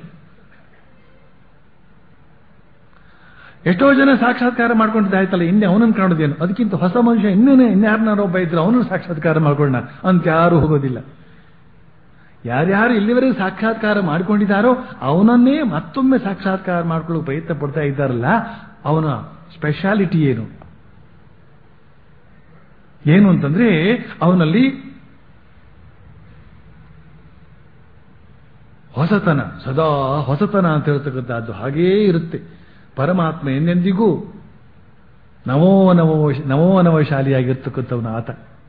Speaker 2: ಎಷ್ಟೋ ಜನ ಸಾಕ್ಷಾತ್ಕಾರ ಮಾಡ್ಕೊಂಡಿದ್ದಾಯ್ತಲ್ಲ ಇನ್ನೇ ಅವನನ್ನು ಕಾಣೋದೇನು ಅದಕ್ಕಿಂತ ಹೊಸ ಮನುಷ್ಯ ಇನ್ನೇನೆ ಇನ್ಯಾರನ್ನಾರೋ ಒಬ್ಬ ಇದ್ರೆ ಅವನನ್ನು ಸಾಕ್ಷಾತ್ಕಾರ ಮಾಡ್ಕೊಳ್ಳೋಣ ಅಂತ ಯಾರು ಹೋಗೋದಿಲ್ಲ ಯಾರ್ಯಾರು ಇಲ್ಲಿವರೆಗೆ ಸಾಕ್ಷಾತ್ಕಾರ ಮಾಡಿಕೊಂಡಿದ್ದಾರೋ ಅವನನ್ನೇ ಮತ್ತೊಮ್ಮೆ ಸಾಕ್ಷಾತ್ಕಾರ ಮಾಡ್ಕೊಳ್ಳೋ ಪ್ರಯತ್ನ ಪಡ್ತಾ ಇದ್ದಾರಲ್ಲ ಅವನ ಸ್ಪೆಷಾಲಿಟಿ ಏನು ಏನು ಅಂತಂದ್ರೆ ಅವನಲ್ಲಿ ಹೊಸತನ ಸದಾ ಹೊಸತನ ಅಂತ ಹೇಳ್ತಕ್ಕಂಥದ್ದು ಹಾಗೇ ಇರುತ್ತೆ ಪರಮಾತ್ಮ ಎಂದೆಂದಿಗೂ ನವೋ ನವೋ ನವೋ ನವಶಾಲಿಯಾಗಿರ್ತಕ್ಕಂಥವನ ಆತ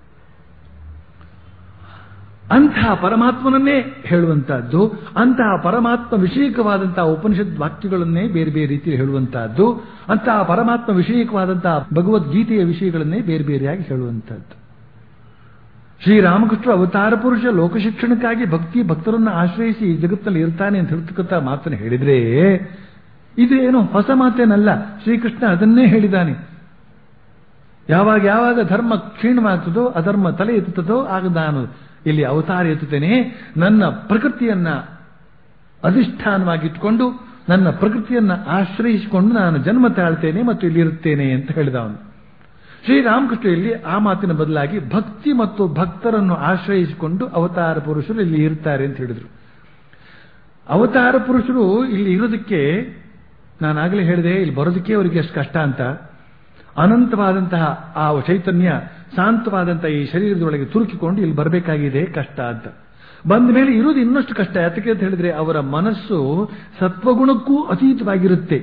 Speaker 2: ಅಂತಹ ಪರಮಾತ್ಮನನ್ನೇ ಹೇಳುವಂತಹದ್ದು ಅಂತಹ ಪರಮಾತ್ಮ ವಿಷಯಕವಾದಂತಹ ಉಪನಿಷತ್ ವಾಕ್ಯಗಳನ್ನೇ ಬೇರೆ ಬೇರೆ ರೀತಿಯಲ್ಲಿ ಹೇಳುವಂತಹದ್ದು ಅಂತಹ ಪರಮಾತ್ಮ ವಿಷಯಕವಾದಂತಹ ಭಗವದ್ಗೀತೆಯ ವಿಷಯಗಳನ್ನೇ ಬೇರೆ ಬೇರೆಯಾಗಿ ಹೇಳುವಂತಹದ್ದು ಶ್ರೀರಾಮಕೃಷ್ಣ ಅವತಾರ ಪುರುಷ ಲೋಕಶಿಕ್ಷಣಕ್ಕಾಗಿ ಭಕ್ತಿ ಭಕ್ತರನ್ನು ಆಶ್ರಯಿಸಿ ಈ ಜಗತ್ತಲ್ಲಿ ಇರ್ತಾನೆ ಅಂತ ಹೇಳ್ತಕ್ಕಂಥ ಮಾತನ್ನು ಹೇಳಿದ್ರೆ ಇದೇನು ಹೊಸ ಮಾತೇನಲ್ಲ ಶ್ರೀಕೃಷ್ಣ ಅದನ್ನೇ ಹೇಳಿದ್ದಾನೆ ಯಾವಾಗ ಯಾವಾಗ ಧರ್ಮ ಕ್ಷೀಣವಾಗ್ತದೋ ಅಧರ್ಮ ತಲೆ ಎತ್ತುತ್ತದೋ ಆಗ ನಾನು ಇಲ್ಲಿ ಅವತಾರ ಎತ್ತುತ್ತೇನೆ ನನ್ನ ಪ್ರಕೃತಿಯನ್ನ ಅಧಿಷ್ಠಾನವಾಗಿಟ್ಟುಕೊಂಡು ನನ್ನ ಪ್ರಕೃತಿಯನ್ನ ಆಶ್ರಯಿಸಿಕೊಂಡು ನಾನು ಜನ್ಮ ತಾಳ್ತೇನೆ ಮತ್ತು ಇಲ್ಲಿ ಇರುತ್ತೇನೆ ಅಂತ ಹೇಳಿದ ಅವನು ಶ್ರೀರಾಮಕೃಷ್ಣ ಇಲ್ಲಿ ಆ ಮಾತಿನ ಬದಲಾಗಿ ಭಕ್ತಿ ಮತ್ತು ಭಕ್ತರನ್ನು ಆಶ್ರಯಿಸಿಕೊಂಡು ಅವತಾರ ಪುರುಷರು ಇಲ್ಲಿ ಇರ್ತಾರೆ ಅಂತ ಹೇಳಿದರು ಅವತಾರ ಪುರುಷರು ಇಲ್ಲಿ ಇರೋದಕ್ಕೆ ನಾನಾಗಲೇ ಹೇಳಿದೆ ಇಲ್ಲಿ ಬರೋದಕ್ಕೆ ಅವರಿಗೆ ಎಷ್ಟು ಕಷ್ಟ ಅಂತ ಅನಂತವಾದಂತಹ ಆ ಚೈತನ್ಯ ಶಾಂತವಾದಂತಹ ಈ ಶರೀರದೊಳಗೆ ತುರುಕಿಕೊಂಡು ಇಲ್ಲಿ ಬರಬೇಕಾಗಿದೆ ಕಷ್ಟ ಅಂತ ಬಂದ ಮೇಲೆ ಇರೋದು ಇನ್ನಷ್ಟು ಕಷ್ಟ ಯಾತಕ್ಕೆ ಅಂತ ಹೇಳಿದ್ರೆ ಅವರ ಮನಸ್ಸು ಸತ್ವಗುಣಕ್ಕೂ ಅತೀತವಾಗಿರುತ್ತೆ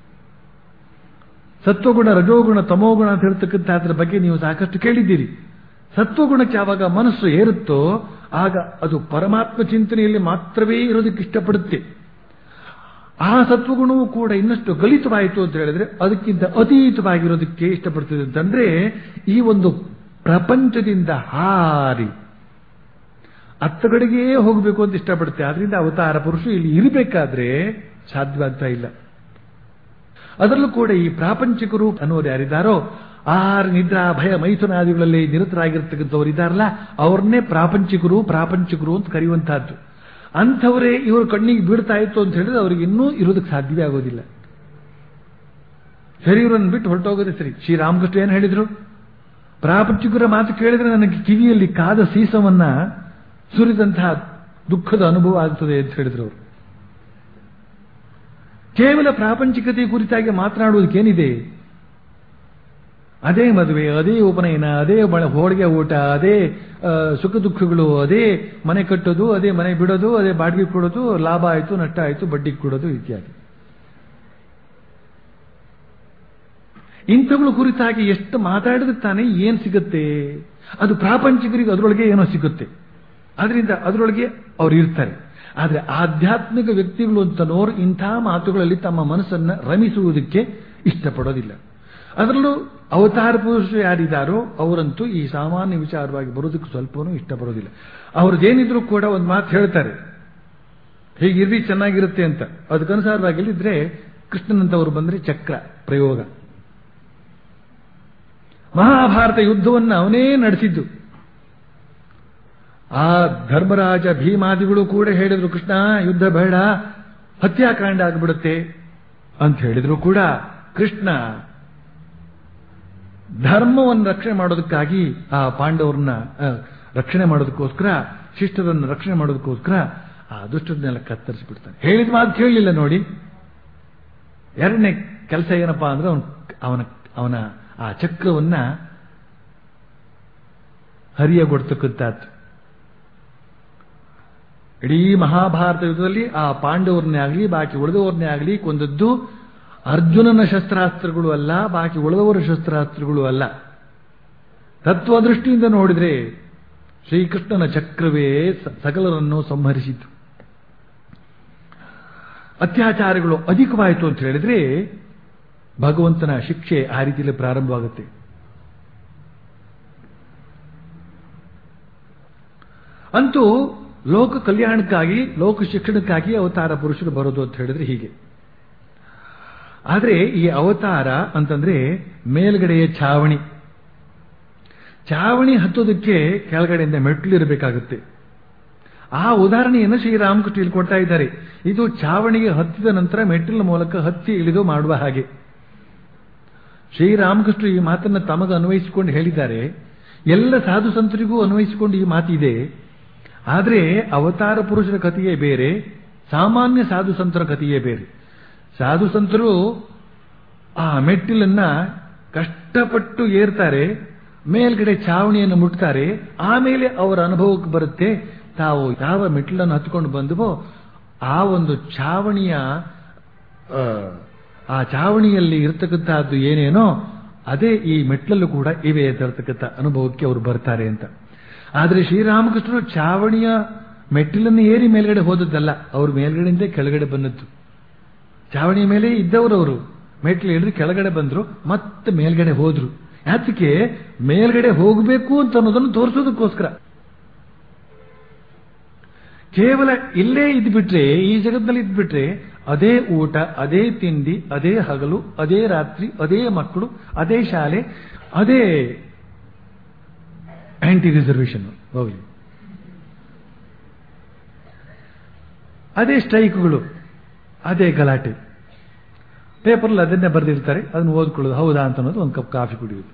Speaker 2: ಸತ್ವಗುಣ ರಜೋಗುಣ ತಮೋಗುಣ ಅಂತ ಹೇಳ್ತಕ್ಕಂಥ ಅದರ ಬಗ್ಗೆ ನೀವು ಸಾಕಷ್ಟು ಕೇಳಿದ್ದೀರಿ ಸತ್ವಗುಣಕ್ಕೆ ಯಾವಾಗ ಮನಸ್ಸು ಏರುತ್ತೋ ಆಗ ಅದು ಪರಮಾತ್ಮ ಚಿಂತನೆಯಲ್ಲಿ ಮಾತ್ರವೇ ಇರೋದಕ್ಕೆ ಇಷ್ಟಪಡುತ್ತೆ ಆ ಸತ್ವಗುಣವೂ ಕೂಡ ಇನ್ನಷ್ಟು ಗಲಿತವಾಯಿತು ಅಂತ ಹೇಳಿದ್ರೆ ಅದಕ್ಕಿಂತ ಅತೀತವಾಗಿರೋದಕ್ಕೆ ಇಷ್ಟಪಡ್ತದೆ ಅಂತಂದ್ರೆ ಈ ಒಂದು ಪ್ರಪಂಚದಿಂದ ಹಾರಿ ಅತ್ತಗಡೆಗೆ ಹೋಗಬೇಕು ಅಂತ ಇಷ್ಟಪಡುತ್ತೆ ಆದ್ರಿಂದ ಅವತಾರ ಪುರುಷ ಇಲ್ಲಿ ಇರಬೇಕಾದ್ರೆ ಸಾಧ್ಯವಾಗ್ತಾ ಇಲ್ಲ ಅದರಲ್ಲೂ ಕೂಡ ಈ ಪ್ರಾಪಂಚಿಕರು ಅನ್ನೋರು ಯಾರಿದ್ದಾರೋ ಆಹಾರ ನಿದ್ರಾ ಭಯ ಮೈಥುನಾದಿಗಳಲ್ಲಿ ನಿರತರಾಗಿರ್ತಕ್ಕಂಥವ್ರು ಇದ್ದಾರಲ್ಲ ಅವ್ರನ್ನೇ ಪ್ರಾಪಂಚಿಕರು ಪ್ರಾಪಂಚಿಕರು ಅಂತ ಕರೆಯುವಂತಹದ್ದು ಅಂಥವರೇ ಇವರು ಕಣ್ಣಿಗೆ ಬೀಳ್ತಾ ಇತ್ತು ಅಂತ ಹೇಳಿದ್ರೆ ಅವ್ರಿಗೆ ಇನ್ನೂ ಇರೋದಕ್ಕೆ ಸಾಧ್ಯವೇ ಆಗೋದಿಲ್ಲ ಶರೀರವನ್ನು ಬಿಟ್ಟು ಹೊರಟೋಗೋದೇ ಸರಿ ಶ್ರೀರಾಮಕೃಷ್ಣ ಏನು ಹೇಳಿದ್ರು ಪ್ರಾಪಂಚಿಕರ ಮಾತು ಕೇಳಿದ್ರೆ ನನಗೆ ಕಿವಿಯಲ್ಲಿ ಕಾದ ಸೀಸವನ್ನ ಸುರಿದಂತಹ ದುಃಖದ ಅನುಭವ ಆಗ್ತದೆ ಅಂತ ಹೇಳಿದ್ರು ಅವರು ಕೇವಲ ಪ್ರಾಪಂಚಿಕತೆ ಕುರಿತಾಗಿ ಮಾತನಾಡುವುದಕ್ಕೇನಿದೆ ಅದೇ ಮದುವೆ ಅದೇ ಉಪನಯನ ಅದೇ ಬಳ ಹೋಳಿಗೆ ಊಟ ಅದೇ ಸುಖ ದುಃಖಗಳು ಅದೇ ಮನೆ ಕಟ್ಟೋದು ಅದೇ ಮನೆ ಬಿಡೋದು ಅದೇ ಬಾಡಿಗೆ ಕೊಡೋದು ಲಾಭ ಆಯಿತು ನಷ್ಟ ಆಯಿತು ಬಡ್ಡಿ ಕೊಡೋದು ಇತ್ಯಾದಿ ಇಂಥವುಗಳ ಕುರಿತಾಗಿ ಎಷ್ಟು ಮಾತಾಡಿದ್ರೆ ತಾನೇ ಏನ್ ಸಿಗುತ್ತೆ ಅದು ಪ್ರಾಪಂಚಿಕರಿಗೆ ಅದರೊಳಗೆ ಏನೋ ಸಿಗುತ್ತೆ ಅದರಿಂದ ಅದರೊಳಗೆ ಅವ್ರು ಇರ್ತಾರೆ ಆದರೆ ಆಧ್ಯಾತ್ಮಿಕ ವ್ಯಕ್ತಿಗಳು ಅಂತನೋರು ಇಂಥ ಮಾತುಗಳಲ್ಲಿ ತಮ್ಮ ಮನಸ್ಸನ್ನ ರಮಿಸುವುದಕ್ಕೆ ಇಷ್ಟಪಡೋದಿಲ್ಲ ಅದರಲ್ಲೂ ಅವತಾರ ಪುರುಷರು ಯಾರಿದ್ದಾರೋ ಅವರಂತೂ ಈ ಸಾಮಾನ್ಯ ವಿಚಾರವಾಗಿ ಬರೋದಕ್ಕೆ ಸ್ವಲ್ಪನೂ ಇಷ್ಟಪಡೋದಿಲ್ಲ ಅವ್ರದ್ದೇನಿದ್ರು ಕೂಡ ಒಂದು ಮಾತು ಹೇಳ್ತಾರೆ ಹೀಗಿರ್ರಿ ಚೆನ್ನಾಗಿರುತ್ತೆ ಅಂತ ಅದಕ್ಕನುಸಾರವಾಗಿಲ್ಲಿದ್ರೆ ಕೃಷ್ಣನಂತವರು ಬಂದ್ರೆ ಚಕ್ರ ಪ್ರಯೋಗ ಮಹಾಭಾರತ ಯುದ್ಧವನ್ನ ಅವನೇ ನಡೆಸಿದ್ದು ಆ ಧರ್ಮರಾಜ ಭೀಮಾದಿಗಳು ಕೂಡ ಹೇಳಿದ್ರು ಕೃಷ್ಣ ಯುದ್ಧ ಬೇಡ ಹತ್ಯಾಕಾಂಡ ಆಗಿಬಿಡುತ್ತೆ ಅಂತ ಹೇಳಿದ್ರು ಕೂಡ ಕೃಷ್ಣ ಧರ್ಮವನ್ನು ರಕ್ಷಣೆ ಮಾಡೋದಕ್ಕಾಗಿ ಆ ಪಾಂಡವರನ್ನ ರಕ್ಷಣೆ ಮಾಡೋದಕ್ಕೋಸ್ಕರ ಶಿಷ್ಟರನ್ನು ರಕ್ಷಣೆ ಮಾಡೋದಕ್ಕೋಸ್ಕರ ಆ ದುಷ್ಟರನ್ನೆಲ್ಲ ಕತ್ತರಿಸಿಬಿಡ್ತಾನೆ ಹೇಳಿದ ಮಾತು ಕೇಳಲಿಲ್ಲ ನೋಡಿ ಎರಡನೇ ಕೆಲಸ ಏನಪ್ಪಾ ಅಂದ್ರೆ ಅವನ ಅವನ ಅವನ ಆ ಚಕ್ರವನ್ನ ಹರಿಯಗೊಡ್ತಕ್ಕಂಥದ್ದು ಇಡೀ ಮಹಾಭಾರತ ಯುದ್ಧದಲ್ಲಿ ಆ ಪಾಂಡವರನ್ನೇ ಆಗಲಿ ಬಾಕಿ ಉಳಿದವರನ್ನೇ ಆಗಲಿ ಕೊಂದದ್ದು ಅರ್ಜುನನ ಶಸ್ತ್ರಾಸ್ತ್ರಗಳು ಅಲ್ಲ ಬಾಕಿ ಉಳಿದವರ ಶಸ್ತ್ರಾಸ್ತ್ರಗಳು ಅಲ್ಲ ತತ್ವದೃಷ್ಟಿಯಿಂದ ನೋಡಿದ್ರೆ ಶ್ರೀಕೃಷ್ಣನ ಚಕ್ರವೇ ಸಕಲರನ್ನು ಸಂಹರಿಸಿತು ಅತ್ಯಾಚಾರಗಳು ಅಧಿಕವಾಯಿತು ಅಂತ ಹೇಳಿದ್ರೆ ಭಗವಂತನ ಶಿಕ್ಷೆ ಆ ರೀತಿಯಲ್ಲಿ ಪ್ರಾರಂಭವಾಗುತ್ತೆ ಅಂತೂ ಲೋಕ ಕಲ್ಯಾಣಕ್ಕಾಗಿ ಲೋಕ ಶಿಕ್ಷಣಕ್ಕಾಗಿ ಅವತಾರ ಪುರುಷರು ಬರೋದು ಅಂತ ಹೇಳಿದ್ರೆ ಹೀಗೆ ಆದರೆ ಈ ಅವತಾರ ಅಂತಂದ್ರೆ ಮೇಲ್ಗಡೆಯ ಛಾವಣಿ ಛಾವಣಿ ಹತ್ತೋದಕ್ಕೆ ಕೆಳಗಡೆಯಿಂದ ಮೆಟ್ಲು ಇರಬೇಕಾಗುತ್ತೆ ಆ ಉದಾಹರಣೆಯನ್ನು ಶ್ರೀರಾಮಕೃಷ್ಣ ಇಲ್ಲಿ ಕೊಡ್ತಾ ಇದ್ದಾರೆ ಇದು ಛಾವಣಿಗೆ ಹತ್ತಿದ ನಂತರ ಮೆಟ್ಟಿಲ ಮೂಲಕ ಹತ್ತಿ ಇಳಿದು ಮಾಡುವ ಹಾಗೆ ಶ್ರೀರಾಮಕೃಷ್ಣ ಈ ಮಾತನ್ನು ತಮಗೆ ಅನ್ವಯಿಸಿಕೊಂಡು ಹೇಳಿದ್ದಾರೆ ಎಲ್ಲ ಸಾಧು ಸಂತರಿಗೂ ಅನ್ವಯಿಸಿಕೊಂಡು ಈ ಮಾತಿದೆ ಆದರೆ ಅವತಾರ ಪುರುಷರ ಕಥೆಯೇ ಬೇರೆ ಸಾಮಾನ್ಯ ಸಾಧು ಸಂತರ ಕಥೆಯೇ ಬೇರೆ ಸಾಧು ಸಂತರು ಆ ಮೆಟ್ಟಿಲನ್ನ ಕಷ್ಟಪಟ್ಟು ಏರ್ತಾರೆ ಮೇಲ್ಗಡೆ ಛಾವಣಿಯನ್ನು ಮುಟ್ತಾರೆ ಆಮೇಲೆ ಅವರ ಅನುಭವಕ್ಕೆ ಬರುತ್ತೆ ತಾವು ಯಾವ ಮೆಟ್ಟಿಲನ್ನು ಹತ್ಕೊಂಡು ಬಂದವೋ ಆ ಒಂದು ಛಾವಣಿಯ ಆ ಛಾವಣಿಯಲ್ಲಿ ಇರತಕ್ಕಂತಹದ್ದು ಏನೇನೋ ಅದೇ ಈ ಮೆಟ್ಲಲ್ಲೂ ಕೂಡ ಇವೆ ಅಂತ ಇರತಕ್ಕಂಥ ಅನುಭವಕ್ಕೆ ಅವರು ಬರ್ತಾರೆ ಅಂತ ಆದರೆ ಶ್ರೀರಾಮಕೃಷ್ಣರು ಛಾವಣಿಯ ಮೆಟ್ಟಿಲನ್ನು ಏರಿ ಮೇಲ್ಗಡೆ ಹೋದದ್ದಲ್ಲ ಅವರು ಮೇಲ್ಗಡೆಯಿಂದ ಕೆಳಗಡೆ ಬಂದದ್ದು ಚಾವಣಿಯ ಮೇಲೆ ಇದ್ದವರು ಅವರು ಮೆಟ್ಲು ಇಳಿದು ಕೆಳಗಡೆ ಬಂದ್ರು ಮತ್ತೆ ಮೇಲ್ಗಡೆ ಹೋದ್ರು ಯಾತಕ್ಕೆ ಮೇಲ್ಗಡೆ ಹೋಗಬೇಕು ಅಂತ ಅನ್ನೋದನ್ನು ತೋರಿಸೋದಕ್ಕೋಸ್ಕರ ಕೇವಲ ಇಲ್ಲೇ ಇದ್ಬಿಟ್ರೆ ಈ ಜಗತ್ತಿನಲ್ಲಿ ಇದ್ಬಿಟ್ರೆ ಅದೇ ಊಟ ಅದೇ ತಿಂಡಿ ಅದೇ ಹಗಲು ಅದೇ ರಾತ್ರಿ ಅದೇ ಮಕ್ಕಳು ಅದೇ ಶಾಲೆ ಅದೇ ಆಂಟಿ ರಿಸರ್ವೇಷನ್ ಹೋಗ್ಲಿ ಅದೇ ಸ್ಟ್ರೈಕ್ಗಳು ಅದೇ ಗಲಾಟೆ ಪೇಪರ್ಲ್ಲಿ ಅದನ್ನೇ ಬರೆದಿರ್ತಾರೆ ಅದನ್ನು ಓದ್ಕೊಳ್ಳೋದು ಹೌದಾ ಅಂತ ಅನ್ನೋದು ಒಂದು ಕಪ್ ಕಾಫಿ ಕುಡಿಯೋದು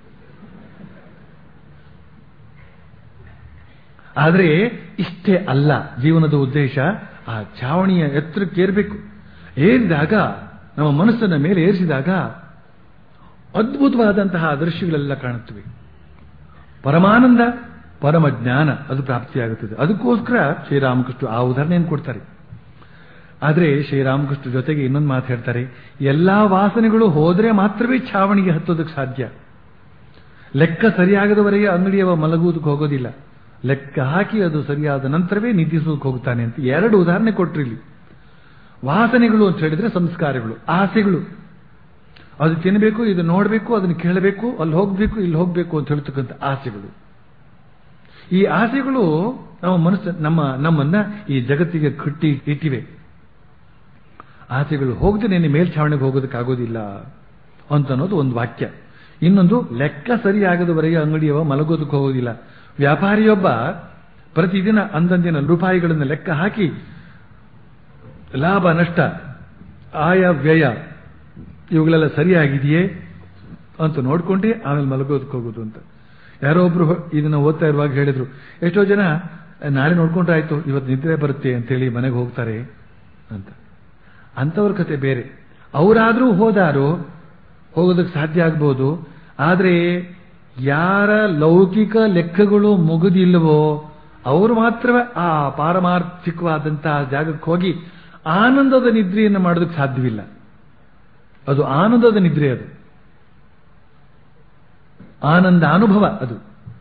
Speaker 2: ಆದರೆ ಇಷ್ಟೇ ಅಲ್ಲ ಜೀವನದ ಉದ್ದೇಶ ಆ ಛಾವಣಿಯ ಎತ್ತರಕ್ಕೆ ಏರಬೇಕು ಏರಿದಾಗ ನಮ್ಮ ಮನಸ್ಸನ್ನ ಮೇಲೆ ಏರಿಸಿದಾಗ ಅದ್ಭುತವಾದಂತಹ ದೃಶ್ಯಗಳೆಲ್ಲ ಕಾಣುತ್ತವೆ ಪರಮಾನಂದ ಪರಮ ಜ್ಞಾನ ಅದು ಪ್ರಾಪ್ತಿಯಾಗುತ್ತದೆ ಅದಕ್ಕೋಸ್ಕರ ಶ್ರೀರಾಮಕೃಷ್ಣ ಆ ಉದಾಹರಣೆಯನ್ನು ಕೊಡ್ತಾರೆ ಆದರೆ ಶ್ರೀರಾಮಕೃಷ್ಣ ಜೊತೆಗೆ ಇನ್ನೊಂದು ಮಾತು ಹೇಳ್ತಾರೆ ಎಲ್ಲಾ ವಾಸನೆಗಳು ಹೋದ್ರೆ ಮಾತ್ರವೇ ಛಾವಣಿಗೆ ಹತ್ತೋದಕ್ಕೆ ಸಾಧ್ಯ ಲೆಕ್ಕ ಸರಿಯಾಗದವರೆಗೆ ಅಂಗಡಿಯವ ಮಲಗುವುದಕ್ಕೆ ಹೋಗೋದಿಲ್ಲ ಲೆಕ್ಕ ಹಾಕಿ ಅದು ಸರಿಯಾದ ನಂತರವೇ ನಿಧಿಸೋದಕ್ಕೆ ಹೋಗ್ತಾನೆ ಅಂತ ಎರಡು ಉದಾಹರಣೆ ಕೊಟ್ರಿ ಇಲ್ಲಿ ವಾಸನೆಗಳು ಅಂತ ಹೇಳಿದ್ರೆ ಸಂಸ್ಕಾರಗಳು ಆಸೆಗಳು ಅದು ತಿನ್ನಬೇಕು ಇದು ನೋಡಬೇಕು ಅದನ್ನು ಕೇಳಬೇಕು ಅಲ್ಲಿ ಹೋಗ್ಬೇಕು ಇಲ್ಲಿ ಹೋಗ್ಬೇಕು ಅಂತ ಹೇಳ್ತಕ್ಕಂಥ ಆಸೆಗಳು ಈ ಆಸೆಗಳು ನಮ್ಮ ಮನಸ್ಸು ನಮ್ಮ ನಮ್ಮನ್ನ ಈ ಜಗತ್ತಿಗೆ ಕಟ್ಟಿ ಇಟ್ಟಿವೆ ಆಸೆಗಳು ಹೋಗದೆ ನಿನ್ನೆ ಮೇಲ್ಛಾವಣಿಗೆ ಹೋಗೋದಕ್ಕಾಗೋದಿಲ್ಲ ಅಂತ ಅನ್ನೋದು ಒಂದು ವಾಕ್ಯ ಇನ್ನೊಂದು ಲೆಕ್ಕ ಸರಿಯಾಗದವರೆಗೆ ಅಂಗಡಿಯವ ಮಲಗೋದಕ್ಕೆ ಹೋಗೋದಿಲ್ಲ ವ್ಯಾಪಾರಿಯೊಬ್ಬ ಪ್ರತಿದಿನ ಅಂದಂದಿನ ರೂಪಾಯಿಗಳನ್ನು ಲೆಕ್ಕ ಹಾಕಿ ಲಾಭ ನಷ್ಟ ಆಯ ವ್ಯಯ ಇವುಗಳೆಲ್ಲ ಸರಿಯಾಗಿದೆಯೇ ಅಂತ ನೋಡ್ಕೊಂಡೇ ಆಮೇಲೆ ಮಲಗೋದಕ್ಕೆ ಹೋಗೋದು ಅಂತ ಯಾರೋ ಒಬ್ರು ಇದನ್ನ ಓದ್ತಾ ಇರುವಾಗ ಹೇಳಿದ್ರು ಎಷ್ಟೋ ಜನ ನಾಳೆ ನೋಡ್ಕೊಂಡ್ರೆ ಆಯ್ತು ಇವತ್ತು ನಿದ್ರೆ ಬರುತ್ತೆ ಅಂತೇಳಿ ಮನೆಗೆ ಹೋಗ್ತಾರೆ ಅಂತ ಅಂಥವ್ರ ಕತೆ ಬೇರೆ ಅವರಾದ್ರೂ ಹೋದಾರು ಹೋಗೋದಕ್ಕೆ ಸಾಧ್ಯ ಆಗ್ಬೋದು ಆದರೆ ಯಾರ ಲೌಕಿಕ ಲೆಕ್ಕಗಳು ಮುಗಿದಿಲ್ಲವೋ ಅವರು ಮಾತ್ರವೇ ಆ ಪಾರಮಾರ್ಥಿಕವಾದಂತಹ ಜಾಗಕ್ಕೆ ಹೋಗಿ ಆನಂದದ ನಿದ್ರೆಯನ್ನು ಮಾಡೋದಕ್ಕೆ ಸಾಧ್ಯವಿಲ್ಲ ಅದು ಆನಂದದ ನಿದ್ರೆ ಅದು ಆನಂದ ಅನುಭವ ಅದು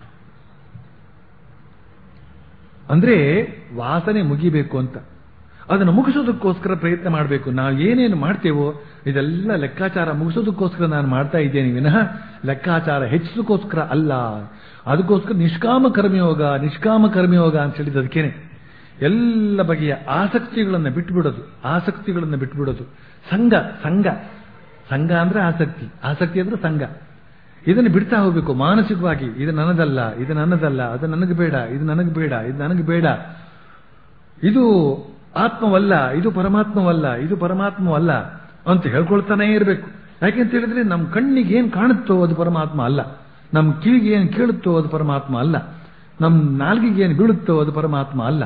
Speaker 2: ಅಂದ್ರೆ ವಾಸನೆ ಮುಗಿಬೇಕು ಅಂತ ಅದನ್ನು ಮುಗಿಸೋದಕ್ಕೋಸ್ಕರ ಪ್ರಯತ್ನ ಮಾಡಬೇಕು ನಾವು ಏನೇನು ಮಾಡ್ತೇವೋ ಇದೆಲ್ಲ ಲೆಕ್ಕಾಚಾರ ಮುಗಿಸೋದಕ್ಕೋಸ್ಕರ ನಾನು ಮಾಡ್ತಾ ಇದ್ದೇನೆ ವಿನಃ ಲೆಕ್ಕಾಚಾರ ಹೆಚ್ಚಿಸೋದಕ್ಕೋಸ್ಕರ ಅಲ್ಲ ಅದಕ್ಕೋಸ್ಕರ ನಿಷ್ಕಾಮ ಕರ್ಮಯೋಗ ನಿಷ್ಕಾಮ ಕರ್ಮಯೋಗ ಅಂತ ಹೇಳಿದ ಅದಕ್ಕೇನೆ ಎಲ್ಲ ಬಗೆಯ ಆಸಕ್ತಿಗಳನ್ನು ಬಿಟ್ಟುಬಿಡೋದು ಆಸಕ್ತಿಗಳನ್ನು ಬಿಟ್ಟುಬಿಡೋದು ಸಂಘ ಸಂಘ ಸಂಘ ಅಂದ್ರೆ ಆಸಕ್ತಿ ಆಸಕ್ತಿ ಅಂದ್ರೆ ಸಂಘ ಇದನ್ನು ಬಿಡ್ತಾ ಹೋಗ್ಬೇಕು ಮಾನಸಿಕವಾಗಿ ಇದು ನನ್ನದಲ್ಲ ಇದು ನನ್ನದಲ್ಲ ಅದು ನನಗೆ ಬೇಡ ಇದು ನನಗೆ ಬೇಡ ಇದು ನನಗೆ ಬೇಡ ಇದು ಆತ್ಮವಲ್ಲ ಇದು ಪರಮಾತ್ಮವಲ್ಲ ಇದು ಪರಮಾತ್ಮವಲ್ಲ ಅಂತ ಹೇಳ್ಕೊಳ್ತಾನೇ ಇರಬೇಕು ಯಾಕೆಂತ ಹೇಳಿದ್ರೆ ನಮ್ಮ ಕಣ್ಣಿಗೆ ಏನ್ ಕಾಣುತ್ತೋ ಅದು ಪರಮಾತ್ಮ ಅಲ್ಲ ನಮ್ಮ ಕಿವಿಗೆ ಏನು ಕೇಳುತ್ತೋ ಅದು ಪರಮಾತ್ಮ ಅಲ್ಲ ನಮ್ಮ ನಾಲ್ಗಿಗೆ ಏನು ಬೀಳುತ್ತೋ ಅದು ಪರಮಾತ್ಮ ಅಲ್ಲ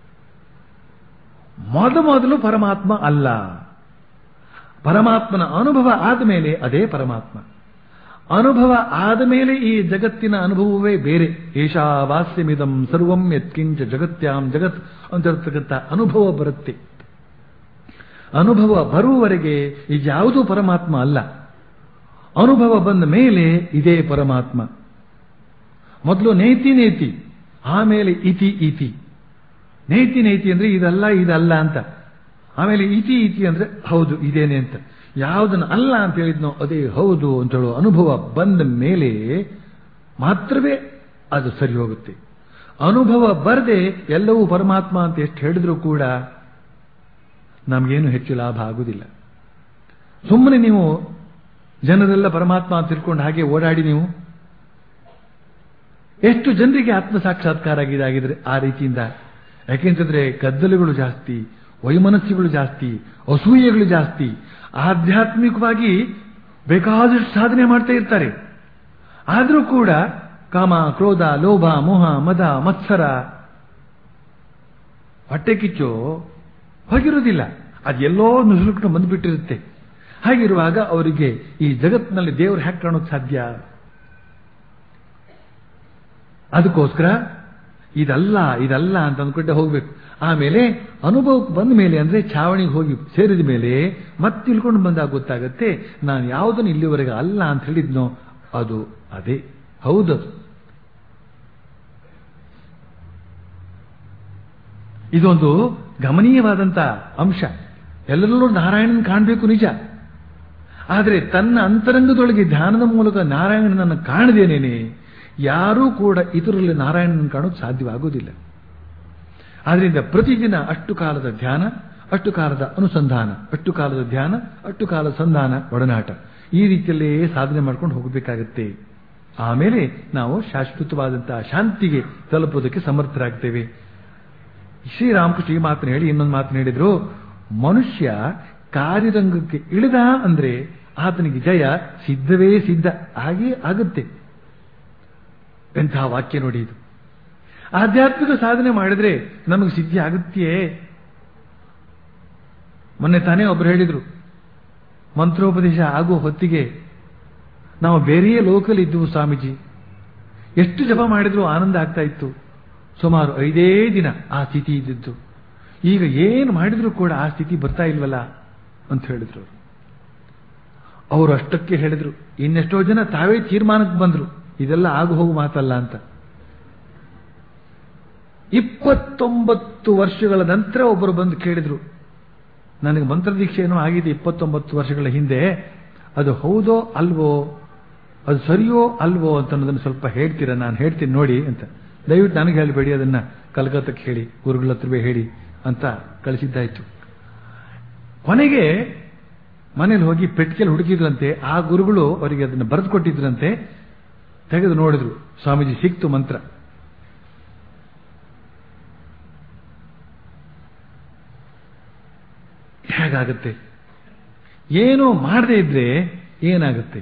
Speaker 2: ಮೊದ ಮೊದಲು ಪರಮಾತ್ಮ ಅಲ್ಲ ಪರಮಾತ್ಮನ ಅನುಭವ ಆದಮೇಲೆ ಅದೇ ಪರಮಾತ್ಮ ಅನುಭವ ಆದ ಮೇಲೆ ಈ ಜಗತ್ತಿನ ಅನುಭವವೇ ಬೇರೆ ಏಷಾವಾಸ್ಯಮಿದಂ ಸರ್ವಂ ಯತ್ಕಿಂಚ ಜಗತ್ಯಾಂ ಜಗತ್ ಅಂತಿರ್ತಕ್ಕಂಥ ಅನುಭವ ಬರುತ್ತೆ ಅನುಭವ ಬರುವವರೆಗೆ ಇದ್ಯಾವುದೂ ಪರಮಾತ್ಮ ಅಲ್ಲ ಅನುಭವ ಬಂದ ಮೇಲೆ ಇದೇ ಪರಮಾತ್ಮ ಮೊದಲು ನೇತಿ ನೇತಿ ಆಮೇಲೆ ಇತಿ ಇತಿ ನೇತಿ ನೇತಿ ಅಂದ್ರೆ ಇದಲ್ಲ ಇದಲ್ಲ ಅಂತ ಆಮೇಲೆ ಇತಿ ಇತಿ ಅಂದ್ರೆ ಹೌದು ಇದೇನೆ ಅಂತ ಯಾವುದನ್ನು ಅಲ್ಲ ಅಂತ ಹೇಳಿದ್ನೋ ಅದೇ ಹೌದು ಅಂತ ಹೇಳೋ ಅನುಭವ ಬಂದ ಮೇಲೆ ಮಾತ್ರವೇ ಅದು ಸರಿ ಹೋಗುತ್ತೆ ಅನುಭವ ಬರದೆ ಎಲ್ಲವೂ ಪರಮಾತ್ಮ ಅಂತ ಎಷ್ಟು ಹೇಳಿದ್ರೂ ಕೂಡ ನಮಗೇನು ಹೆಚ್ಚು ಲಾಭ ಆಗುವುದಿಲ್ಲ ಸುಮ್ಮನೆ ನೀವು ಜನರೆಲ್ಲ ಪರಮಾತ್ಮ ಅಂತ ತಿಳ್ಕೊಂಡು ಹಾಗೆ ಓಡಾಡಿ ನೀವು ಎಷ್ಟು ಜನರಿಗೆ ಆತ್ಮ ಸಾಕ್ಷಾತ್ಕಾರ ಆಗಿದೆ ಆಗಿದ್ರೆ ಆ ರೀತಿಯಿಂದ ಯಾಕೆಂತಂದ್ರೆ ಗದ್ದಲುಗಳು ಜಾಸ್ತಿ ವೈಮನಸ್ಸುಗಳು ಜಾಸ್ತಿ ಅಸೂಯೆಗಳು ಜಾಸ್ತಿ ಆಧ್ಯಾತ್ಮಿಕವಾಗಿ ಬೇಕಾದಷ್ಟು ಸಾಧನೆ ಮಾಡ್ತಾ ಇರ್ತಾರೆ ಆದರೂ ಕೂಡ ಕಾಮ ಕ್ರೋಧ ಲೋಭ ಮೋಹ ಮದ ಮತ್ಸರ ಹೊಟ್ಟೆ ಕಿಚ್ಚು ಹೋಗಿರೋದಿಲ್ಲ ಅದೆಲ್ಲೋ ನುಸುಳುಕೊಂಡು ಬಂದ್ಬಿಟ್ಟಿರುತ್ತೆ ಹಾಗಿರುವಾಗ ಅವರಿಗೆ ಈ ಜಗತ್ತಿನಲ್ಲಿ ದೇವರು ಹ್ಯಾಕ್ ಕಾಣೋಕ್ ಸಾಧ್ಯ ಅದಕ್ಕೋಸ್ಕರ ಇದಲ್ಲ ಇದಲ್ಲ ಅಂತ ಅಂದ್ಕೊಂಡೆ ಹೋಗ್ಬೇಕು ಆಮೇಲೆ ಅನುಭವಕ್ಕೆ ಬಂದ ಮೇಲೆ ಅಂದ್ರೆ ಛಾವಣಿಗೆ ಹೋಗಿ ಸೇರಿದ ಮೇಲೆ ಮತ್ತೆ ತಿಳ್ಕೊಂಡು ಬಂದಾಗ ಗೊತ್ತಾಗತ್ತೆ ನಾನು ಯಾವುದನ್ನು ಇಲ್ಲಿವರೆಗೆ ಅಲ್ಲ ಅಂತ ಹೇಳಿದ್ನೋ ಅದು ಅದೇ ಹೌದದು ಇದೊಂದು ಗಮನೀಯವಾದಂತ ಅಂಶ ಎಲ್ಲರಲ್ಲೂ ನಾರಾಯಣನ್ ಕಾಣಬೇಕು ನಿಜ ಆದರೆ ತನ್ನ ಅಂತರಂಗದೊಳಗೆ ಧ್ಯಾನದ ಮೂಲಕ ನಾರಾಯಣನನ್ನು ಕಾಣದೇನೇನೆ ಯಾರೂ ಕೂಡ ಇದರಲ್ಲಿ ನಾರಾಯಣನ ಕಾಣೋದು ಸಾಧ್ಯವಾಗುವುದಿಲ್ಲ ಆದ್ರಿಂದ ಪ್ರತಿದಿನ ಅಷ್ಟು ಕಾಲದ ಧ್ಯಾನ ಅಷ್ಟು ಕಾಲದ ಅನುಸಂಧಾನ ಅಷ್ಟು ಕಾಲದ ಧ್ಯಾನ ಅಷ್ಟು ಕಾಲದ ಸಂಧಾನ ಒಡನಾಟ ಈ ರೀತಿಯಲ್ಲೇ ಸಾಧನೆ ಮಾಡ್ಕೊಂಡು ಹೋಗಬೇಕಾಗತ್ತೆ ಆಮೇಲೆ ನಾವು ಶಾಶ್ವತವಾದಂತಹ ಶಾಂತಿಗೆ ತಲುಪೋದಕ್ಕೆ ಸಮರ್ಥರಾಗ್ತೇವೆ ಶ್ರೀರಾಮಕೃಷ್ಣ ಈ ಮಾತನ್ನು ಹೇಳಿ ಇನ್ನೊಂದು ಮಾತನ್ನು ಹೇಳಿದ್ರು ಮನುಷ್ಯ ಕಾರ್ಯರಂಗಕ್ಕೆ ಇಳಿದ ಅಂದ್ರೆ ಆತನಿಗೆ ಜಯ ಸಿದ್ಧವೇ ಸಿದ್ಧ ಹಾಗೇ ಆಗುತ್ತೆ ಎಂತಹ ವಾಕ್ಯ ನೋಡಿ ಇದು ಆಧ್ಯಾತ್ಮಿಕ ಸಾಧನೆ ಮಾಡಿದ್ರೆ ನಮಗೆ ಸಿದ್ಧಿ ಆಗುತ್ತೆಯೇ ಮೊನ್ನೆ ತಾನೇ ಒಬ್ರು ಹೇಳಿದ್ರು ಮಂತ್ರೋಪದೇಶ ಆಗುವ ಹೊತ್ತಿಗೆ ನಾವು ಬೇರೆಯೇ ಲೋಕಲ್ ಇದ್ದವು ಸ್ವಾಮೀಜಿ ಎಷ್ಟು ಜಪ ಮಾಡಿದ್ರೂ ಆನಂದ ಆಗ್ತಾ ಇತ್ತು ಸುಮಾರು ಐದೇ ದಿನ ಆ ಸ್ಥಿತಿ ಇದ್ದಿದ್ದು ಈಗ ಏನು ಮಾಡಿದ್ರೂ ಕೂಡ ಆ ಸ್ಥಿತಿ ಬರ್ತಾ ಇಲ್ವಲ್ಲ ಅಂತ ಹೇಳಿದ್ರು ಅವರು. ಅವರು ಅಷ್ಟಕ್ಕೆ ಹೇಳಿದ್ರು ಇನ್ನೆಷ್ಟೋ ಜನ ತಾವೇ ತೀರ್ಮಾನಕ್ಕೆ ಬಂದ್ರು ಇದೆಲ್ಲ ಆಗು ಹೋಗು ಮಾತಲ್ಲ ಅಂತ ಇಪ್ಪತ್ತೊಂಬತ್ತು ವರ್ಷಗಳ ನಂತರ ಒಬ್ಬರು ಬಂದು ಕೇಳಿದ್ರು ನನಗೆ ಮಂತ್ರದೀಕ್ಷೆ ಏನೋ ಆಗಿದೆ ಇಪ್ಪತ್ತೊಂಬತ್ತು ವರ್ಷಗಳ ಹಿಂದೆ ಅದು ಹೌದೋ ಅಲ್ವೋ ಅದು ಸರಿಯೋ ಅಲ್ವೋ ಅಂತ ಅನ್ನೋದನ್ನು ಸ್ವಲ್ಪ ಹೇಳ್ತೀರಾ ನಾನು ಹೇಳ್ತೀನಿ ನೋಡಿ ಅಂತ ದಯವಿಟ್ಟು ನನಗೆ ಹೇಳಬೇಡಿ ಅದನ್ನ ಕಲ್ಕತ್ತಕ್ಕೆ ಹೇಳಿ ಗುರುಗಳ ಹತ್ರವೇ ಹೇಳಿ ಅಂತ ಕಳಿಸಿದ್ದಾಯ್ತು ಕೊನೆಗೆ ಮನೇಲಿ ಹೋಗಿ ಪೆಟ್ಟಿಗೆಯಲ್ಲಿ ಹುಡುಕಿದ್ರಂತೆ ಆ ಗುರುಗಳು ಅವರಿಗೆ ಅದನ್ನು ಬರೆದು ಕೊಟ್ಟಿದ್ರಂತೆ ತೆಗೆದು ನೋಡಿದ್ರು ಸ್ವಾಮೀಜಿ ಸಿಕ್ತು ಮಂತ್ರ ಹೇಗಾಗತ್ತೆ ಏನೋ ಮಾಡದೇ ಇದ್ರೆ ಏನಾಗುತ್ತೆ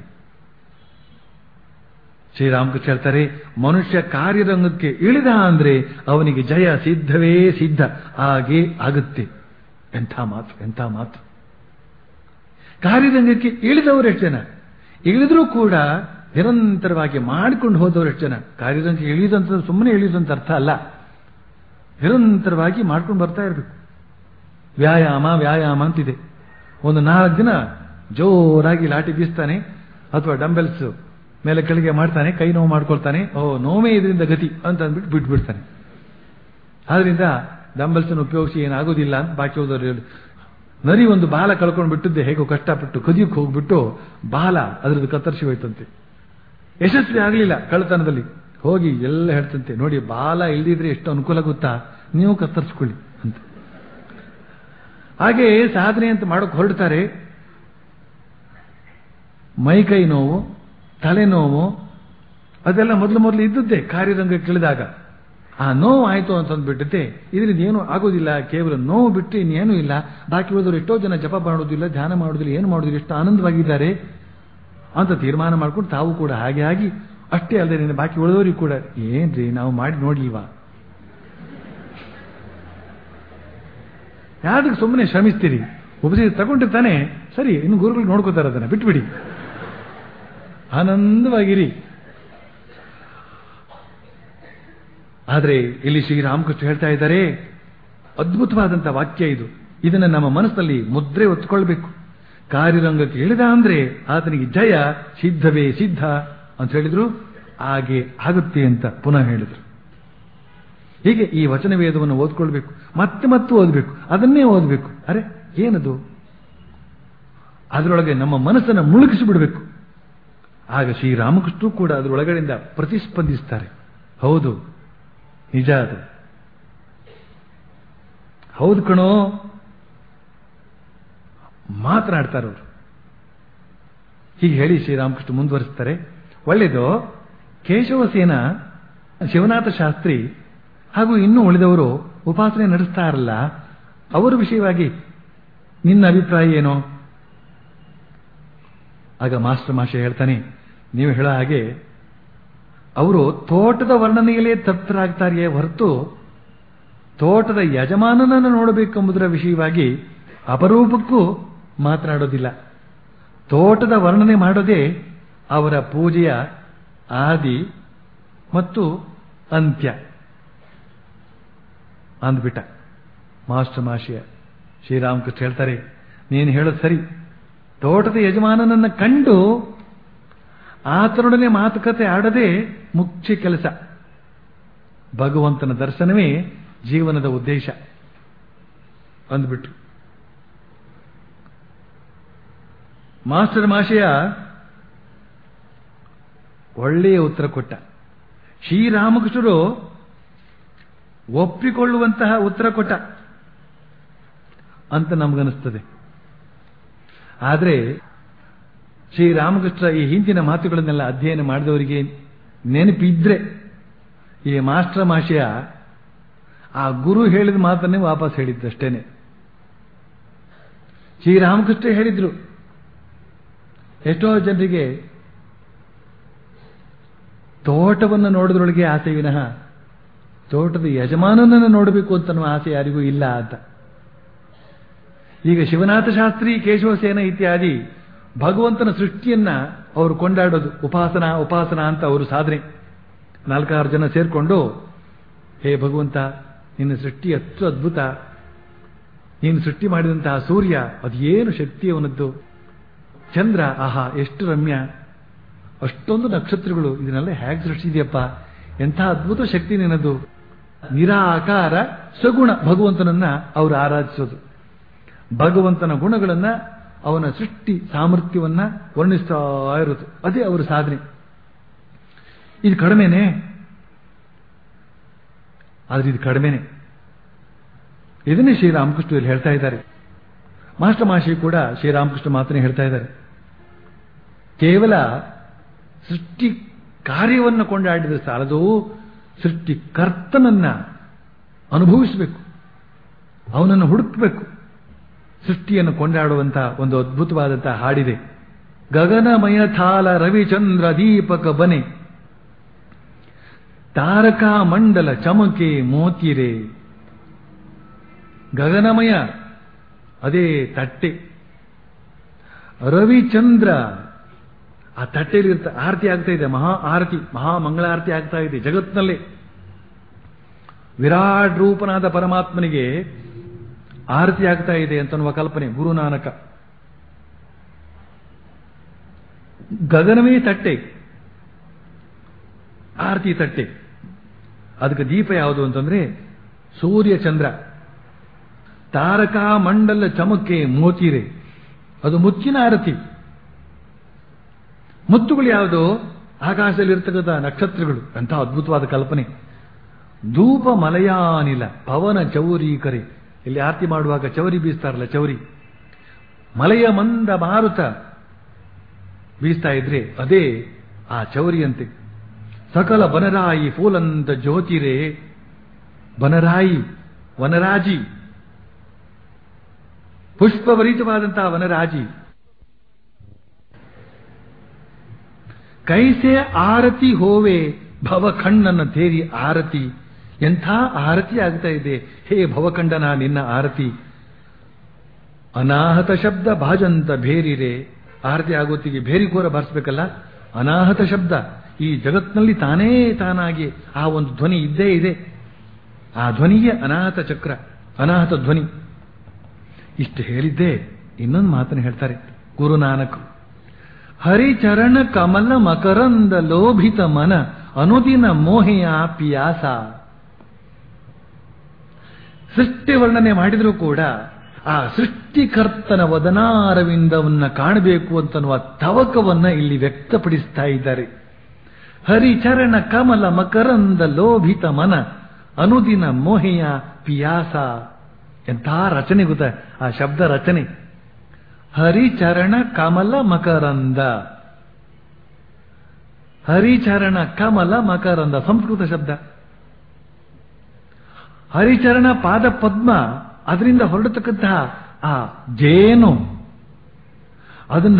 Speaker 2: ಶ್ರೀರಾಮಕೃಷ್ಣ ಹೇಳ್ತಾರೆ ಮನುಷ್ಯ ಕಾರ್ಯರಂಗಕ್ಕೆ ಇಳಿದ ಅಂದ್ರೆ ಅವನಿಗೆ ಜಯ ಸಿದ್ಧವೇ ಸಿದ್ಧ ಹಾಗೆ ಆಗುತ್ತೆ ಎಂಥ ಮಾತು ಎಂಥ ಮಾತು ಕಾರ್ಯರಂಗಕ್ಕೆ ಇಳಿದವರು ಎಷ್ಟು ಜನ ಇಳಿದ್ರೂ ಕೂಡ ನಿರಂತರವಾಗಿ ಮಾಡಿಕೊಂಡು ಹೋದವರು ಎಷ್ಟು ಜನ ಕಾರ್ಯರಂಗಕ್ಕೆ ಇಳಿದಂತ ಸುಮ್ಮನೆ ಇಳಿದಂತ ಅರ್ಥ ಅಲ್ಲ ನಿರಂತರವಾಗಿ ಮಾಡ್ಕೊಂಡು ಬರ್ತಾ ಇರಬೇಕು ವ್ಯಾಯಾಮ ವ್ಯಾಯಾಮ ಅಂತಿದೆ ಒಂದು ನಾಲ್ಕು ದಿನ ಜೋರಾಗಿ ಲಾಠಿ ಬೀಸ್ತಾನೆ ಅಥವಾ ಡಂಬೆಲ್ಸ್ ಮೇಲೆ ಕೆಳಗೆ ಮಾಡ್ತಾನೆ ಕೈ ನೋವು ಮಾಡ್ಕೊಳ್ತಾನೆ ಓ ನೋವೇ ಇದರಿಂದ ಗತಿ ಅಂತ ಅಂದ್ಬಿಟ್ಟು ಬಿಟ್ಬಿಡ್ತಾನೆ ಆದ್ರಿಂದ ಡಂಬಲ್ಸ್ ಉಪಯೋಗಿಸಿ ಏನಾಗೋದಿಲ್ಲ ಅಂತ ಬಾಕಿ ಹೋದವರು ಹೇಳಿ ನರಿ ಒಂದು ಬಾಲ ಕಳ್ಕೊಂಡು ಬಿಟ್ಟಿದ್ದೆ ಹೇಗೋ ಕಷ್ಟಪಟ್ಟು ಕದಿಯಕ್ಕೆ ಹೋಗ್ಬಿಟ್ಟು ಬಾಲ ಅದ್ರದ್ದು ಕತ್ತರಿಸಿ ಹೋಯ್ತಂತೆ ಯಶಸ್ವಿ ಆಗಲಿಲ್ಲ ಕಳ್ಳತನದಲ್ಲಿ ಹೋಗಿ ಎಲ್ಲ ಹೇಳ್ತಂತೆ ನೋಡಿ ಬಾಲ ಇಲ್ದಿದ್ರೆ ಎಷ್ಟು ಅನುಕೂಲ ಗೊತ್ತಾ ನೀವು ಕತ್ತರಿಸ್ಕೊಳ್ಳಿ ಅಂತ ಹಾಗೆ ಸಾಧನೆ ಅಂತ ಮಾಡೋಕೆ ಹೊರಡ್ತಾರೆ ಮೈಕೈ ನೋವು ತಲೆನೋವು ಅದೆಲ್ಲ ಮೊದಲು ಮೊದಲು ಇದ್ದದ್ದೇ ಕಾರ್ಯರಂಗಕ್ಕೆ ಇಳಿದಾಗ ಆ ನೋವು ಆಯ್ತು ಅಂತಂದ್ಬಿಟ್ಟೆ ಇದರಿಂದ ಏನು ಆಗೋದಿಲ್ಲ ಕೇವಲ ನೋವು ಬಿಟ್ಟು ಇನ್ನೇನು ಇಲ್ಲ ಬಾಕಿ ಉಳಿದವರು ಎಷ್ಟೋ ಜನ ಜಪ ಮಾಡೋದಿಲ್ಲ ಧ್ಯಾನ ಮಾಡೋದಿಲ್ಲ ಏನು ಮಾಡೋದಿಲ್ಲ ಎಷ್ಟು ಆನಂದವಾಗಿದ್ದಾರೆ ಅಂತ ತೀರ್ಮಾನ ಮಾಡ್ಕೊಂಡು ತಾವು ಕೂಡ ಹಾಗೆ ಆಗಿ ಅಷ್ಟೇ ಅಲ್ಲದೆ ಬಾಕಿ ಉಳಿದವರಿಗೆ ಕೂಡ ಏನ್ರಿ ನಾವು ಮಾಡಿ ನೋಡ್ಲಿವಾ ಯಾವ್ದಕ್ಕೆ ಸುಮ್ಮನೆ ಶ್ರಮಿಸ್ತೀರಿ ಉಪದೇಶ ತಗೊಂಡಿರ್ತಾನೆ ಸರಿ ಇನ್ನು ಗುರುಗಳು ನೋಡ್ಕೋತಾರೆ ಅದನ್ನ ಬಿಟ್ಬಿಡಿ ಆನಂದವಾಗಿರಿ ಆದರೆ ಇಲ್ಲಿ ಶ್ರೀರಾಮಕೃಷ್ಣ ಹೇಳ್ತಾ ಇದ್ದಾರೆ ಅದ್ಭುತವಾದಂತಹ ವಾಕ್ಯ ಇದು ಇದನ್ನ ನಮ್ಮ ಮನಸ್ಸಲ್ಲಿ ಮುದ್ರೆ ಒತ್ಕೊಳ್ಬೇಕು ಕಾರ್ಯರಂಗಕ್ಕೆ ಇಳಿದ ಅಂದ್ರೆ ಆತನಿಗೆ ಜಯ ಸಿದ್ಧವೇ ಸಿದ್ಧ ಅಂತ ಹೇಳಿದ್ರು ಹಾಗೆ ಆಗುತ್ತೆ ಅಂತ ಪುನಃ ಹೇಳಿದ್ರು ಹೀಗೆ ಈ ವಚನ ವೇದವನ್ನು ಓದ್ಕೊಳ್ಬೇಕು ಮತ್ತೆ ಮತ್ತೆ ಓದಬೇಕು ಅದನ್ನೇ ಓದಬೇಕು ಅರೆ ಏನದು ಅದರೊಳಗೆ ನಮ್ಮ ಮನಸ್ಸನ್ನು ಮುಳುಗಿಸಿಬಿಡಬೇಕು ಆಗ ಶ್ರೀರಾಮಕೃಷ್ಣರು ಕೂಡ ಅದರೊಳಗಡೆಯಿಂದ ಪ್ರತಿಸ್ಪಂದಿಸ್ತಾರೆ ಹೌದು ನಿಜ ಅದು ಹೌದು ಕಣೋ ಮಾತನಾಡ್ತಾರೆ ಅವರು ಹೀಗೆ ಹೇಳಿ ಶ್ರೀರಾಮಕೃಷ್ಣ ಮುಂದುವರಿಸ್ತಾರೆ ಒಳ್ಳೆಯದು ಕೇಶವಸೇನ ಶಿವನಾಥ ಶಾಸ್ತ್ರಿ ಹಾಗೂ ಇನ್ನೂ ಉಳಿದವರು ಉಪಾಸನೆ ನಡೆಸ್ತಾರಲ್ಲ ಅವರ ವಿಷಯವಾಗಿ ನಿನ್ನ ಅಭಿಪ್ರಾಯ ಏನು ಆಗ ಮಾಸ್ಟರ್ ಮಾಷೆ ಹೇಳ್ತಾನೆ ನೀವು ಹೇಳೋ ಹಾಗೆ ಅವರು ತೋಟದ ವರ್ಣನೆಯಲ್ಲೇ ತೃಪ್ತರಾಗ್ತಾರೆಯೇ ಹೊರತು ತೋಟದ ಯಜಮಾನನನ್ನು ನೋಡಬೇಕೆಂಬುದರ ವಿಷಯವಾಗಿ ಅಪರೂಪಕ್ಕೂ ಮಾತನಾಡೋದಿಲ್ಲ ತೋಟದ ವರ್ಣನೆ ಮಾಡೋದೇ ಅವರ ಪೂಜೆಯ ಆದಿ ಮತ್ತು ಅಂತ್ಯ ಅಂದ್ಬಿಟ್ಟ ಮಾಸ್ಟರ್ ಮಾಷಿಯ ಶ್ರೀರಾಮಕೃಷ್ಣ ಹೇಳ್ತಾರೆ ನೀನು ಹೇಳೋದು ಸರಿ ತೋಟದ ಯಜಮಾನನನ್ನ ಕಂಡು ಆತನೊಡನೆ ಮಾತುಕತೆ ಆಡದೆ ಮುಖ್ಯ ಕೆಲಸ ಭಗವಂತನ ದರ್ಶನವೇ ಜೀವನದ ಉದ್ದೇಶ ಅಂದ್ಬಿಟ್ರು ಮಾಸ್ಟರ್ ಮಾಷೆಯ ಒಳ್ಳೆಯ ಉತ್ತರ ಕೊಟ್ಟ ಶ್ರೀರಾಮಕೃಷ್ಣರು ಒಪ್ಪಿಕೊಳ್ಳುವಂತಹ ಉತ್ತರ ಕೊಟ್ಟ ಅಂತ ನಮಗನಿಸ್ತದೆ ಆದರೆ ಶ್ರೀರಾಮಕೃಷ್ಣ ಈ ಹಿಂದಿನ ಮಾತುಗಳನ್ನೆಲ್ಲ ಅಧ್ಯಯನ ಮಾಡಿದವರಿಗೆ ನೆನಪಿದ್ರೆ ಈ ಮಾಸ್ಟರ್ ಮಾಷೆಯ ಆ ಗುರು ಹೇಳಿದ ಮಾತನ್ನೇ ವಾಪಸ್ ಹೇಳಿದ್ದಷ್ಟೇನೆ ಶ್ರೀರಾಮಕೃಷ್ಣ ಹೇಳಿದ್ರು ಎಷ್ಟೋ ಜನರಿಗೆ ತೋಟವನ್ನು ನೋಡಿದ್ರೊಳಗೆ ಆಸೆ ವಿನಃ ತೋಟದ ಯಜಮಾನನನ್ನು ನೋಡಬೇಕು ಅಂತನ್ನುವ ಆಸೆ ಯಾರಿಗೂ ಇಲ್ಲ ಅಂತ ಈಗ ಶಿವನಾಥ ಶಾಸ್ತ್ರಿ ಕೇಶವಸೇನ ಇತ್ಯಾದಿ ಭಗವಂತನ ಸೃಷ್ಟಿಯನ್ನ ಅವರು ಕೊಂಡಾಡೋದು ಉಪಾಸನಾ ಉಪಾಸನಾ ಅಂತ ಅವರು ಸಾಧನೆ ನಾಲ್ಕಾರು ಜನ ಸೇರ್ಕೊಂಡು ಹೇ ಭಗವಂತ ನಿನ್ನ ಸೃಷ್ಟಿ ಅಷ್ಟು ಅದ್ಭುತ ನೀನು ಸೃಷ್ಟಿ ಮಾಡಿದಂತಹ ಸೂರ್ಯ ಅದೇನು ಶಕ್ತಿ ಅವನದ್ದು ಚಂದ್ರ ಆಹಾ ಎಷ್ಟು ರಮ್ಯ ಅಷ್ಟೊಂದು ನಕ್ಷತ್ರಗಳು ಇದನ್ನೆಲ್ಲ ಹೇಗೆ ಸೃಷ್ಟಿದೆಯಪ್ಪ ಎಂಥ ಅದ್ಭುತ ಶಕ್ತಿ ನಿನ್ನದು ನಿರಾಕಾರ ಸಗುಣ ಭಗವಂತನನ್ನ ಅವರು ಆರಾಧಿಸೋದು ಭಗವಂತನ ಗುಣಗಳನ್ನ ಅವನ ಸೃಷ್ಟಿ ಸಾಮರ್ಥ್ಯವನ್ನ ವರ್ಣಿಸ್ತಾ ಇರೋದು ಅದೇ ಅವರ ಸಾಧನೆ ಇದು ಕಡಿಮೆನೆ ಆದ್ರೆ ಇದು ಕಡಿಮೆನೆ ಇದನ್ನೇ ಶ್ರೀರಾಮಕೃಷ್ಣ ಇಲ್ಲಿ ಹೇಳ್ತಾ ಇದ್ದಾರೆ ಮಾಸ್ಟರ್ ಮಾಷಿ ಕೂಡ ಶ್ರೀರಾಮಕೃಷ್ಣ ಮಾತನ್ನೇ ಹೇಳ್ತಾ ಇದ್ದಾರೆ ಕೇವಲ ಸೃಷ್ಟಿ ಕಾರ್ಯವನ್ನು ಕೊಂಡಾಡಿದ ಸಾಲದು ಸೃಷ್ಟಿಕರ್ತನನ್ನ ಅನುಭವಿಸಬೇಕು ಅವನನ್ನು ಹುಡುಕಬೇಕು ಸೃಷ್ಟಿಯನ್ನು ಕೊಂಡಾಡುವಂತಹ ಒಂದು ಅದ್ಭುತವಾದಂತಹ ಹಾಡಿದೆ ಗಗನಮಯ ಥಾಲ ರವಿಚಂದ್ರ ದೀಪಕ ಬನೆ ತಾರಕಾ ಮಂಡಲ ಚಮಕೆ ಮೋತಿರೆ ಗಗನಮಯ ಅದೇ ತಟ್ಟೆ ರವಿಚಂದ್ರ ಆ ತಟ್ಟೆಯಲ್ಲಿ ಇರ್ತ ಆರತಿ ಆಗ್ತಾ ಇದೆ ಮಹಾ ಆರತಿ ಮಹಾ ಮಂಗಳಾರತಿ ಆಗ್ತಾ ಇದೆ ಜಗತ್ನಲ್ಲೇ ವಿರಾಟ್ ರೂಪನಾದ ಪರಮಾತ್ಮನಿಗೆ ಆರತಿ ಆಗ್ತಾ ಇದೆ ಅಂತನ್ನುವ ಕಲ್ಪನೆ ಗುರುನಾನಕ ಗಗನವೇ ತಟ್ಟೆ ಆರತಿ ತಟ್ಟೆ ಅದಕ್ಕೆ ದೀಪ ಯಾವುದು ಅಂತಂದ್ರೆ ಸೂರ್ಯ ಚಂದ್ರ ತಾರಕಾ ಮಂಡಲ ಚಮಕ್ಕೆ ಮೋತಿರೆ ಅದು ಮುಚ್ಚಿನ ಆರತಿ ಮುತ್ತುಗಳು ಯಾವುದು ಆಕಾಶದಲ್ಲಿ ಇರ್ತಕ್ಕಂಥ ನಕ್ಷತ್ರಗಳು ಅಂತ ಅದ್ಭುತವಾದ ಕಲ್ಪನೆ ಧೂಪ ಮಲಯಾನಿಲ ಪವನ ಚೌರಿ ಕರೆ ಇಲ್ಲಿ ಆರತಿ ಮಾಡುವಾಗ ಚೌರಿ ಬೀಸ್ತಾರಲ್ಲ ಚೌರಿ ಮಲೆಯ ಮಂದ ಮಾರುತ ಬೀಸ್ತಾ ಇದ್ರೆ ಅದೇ ಆ ಚೌರಿಯಂತೆ ಸಕಲ ಬನರಾಯಿ ಫೂಲಂತ ಜ್ಯೋತಿರೇ ಬನರಾಯಿ ವನರಾಜಿ ಪುಷ್ಪಭರಿತವಾದಂತಹ ವನರಾಜಿ ಕೈಸೆ ಆರತಿ ಹೋವೆ ಭವಖಂಡನ ತೇರಿ ಆರತಿ ಎಂಥ ಆರತಿ ಆಗ್ತಾ ಇದೆ ಹೇ ಭವಖಂಡನ ನಿನ್ನ ಆರತಿ ಅನಾಹತ ಶಬ್ದ ಭಾಜಂತ ಭೇರಿರೆ ಆರತಿ ಆಗೋತ್ತಿಗೆ ಭೇರಿಕೋರ ಬಾರಿಸ್ಬೇಕಲ್ಲ ಅನಾಹತ ಶಬ್ದ ಈ ಜಗತ್ನಲ್ಲಿ ತಾನೇ ತಾನಾಗಿ ಆ ಒಂದು ಧ್ವನಿ ಇದ್ದೇ ಇದೆ ಆ ಧ್ವನಿಯೇ ಅನಾಹತ ಚಕ್ರ ಅನಾಹತ ಧ್ವನಿ ಇಷ್ಟು ಹೇಳಿದ್ದೆ ಇನ್ನೊಂದು ಮಾತನ್ನು ಹೇಳ್ತಾರೆ ಗುರುನಾನಕ್ ಹರಿಚರಣ ಕಮಲ ಮಕರಂದ ಲೋಭಿತ ಮನ ಅನುದಿನ ಮೋಹೆಯ ಪಿಯಾಸ ಸೃಷ್ಟಿ ವರ್ಣನೆ ಮಾಡಿದರೂ ಕೂಡ ಆ ಸೃಷ್ಟಿಕರ್ತನ ವದನಾರವಿಂದವನ್ನ ಕಾಣಬೇಕು ಅಂತನ್ನುವ ತವಕವನ್ನ ಇಲ್ಲಿ ವ್ಯಕ್ತಪಡಿಸ್ತಾ ಇದ್ದಾರೆ ಹರಿಚರಣ ಕಮಲ ಮಕರಂದ ಲೋಭಿತ ಮನ ಅನುದಿನ ಮೋಹೆಯ ಪಿಯಾಸ ಎಂಥ ರಚನೆ ಗೊತ್ತ ಆ ಶಬ್ದ ರಚನೆ ಹರಿಚರಣ ಕಮಲ ಮಕರಂದ ಹರಿಚರಣ ಕಮಲ ಮಕರಂದ ಸಂಸ್ಕೃತ ಶಬ್ದ ಹರಿಚರಣ ಪಾದ ಪದ್ಮ ಅದರಿಂದ ಹೊರಡತಕ್ಕಂತಹ ಆ ಜೇನು ಅದನ್ನ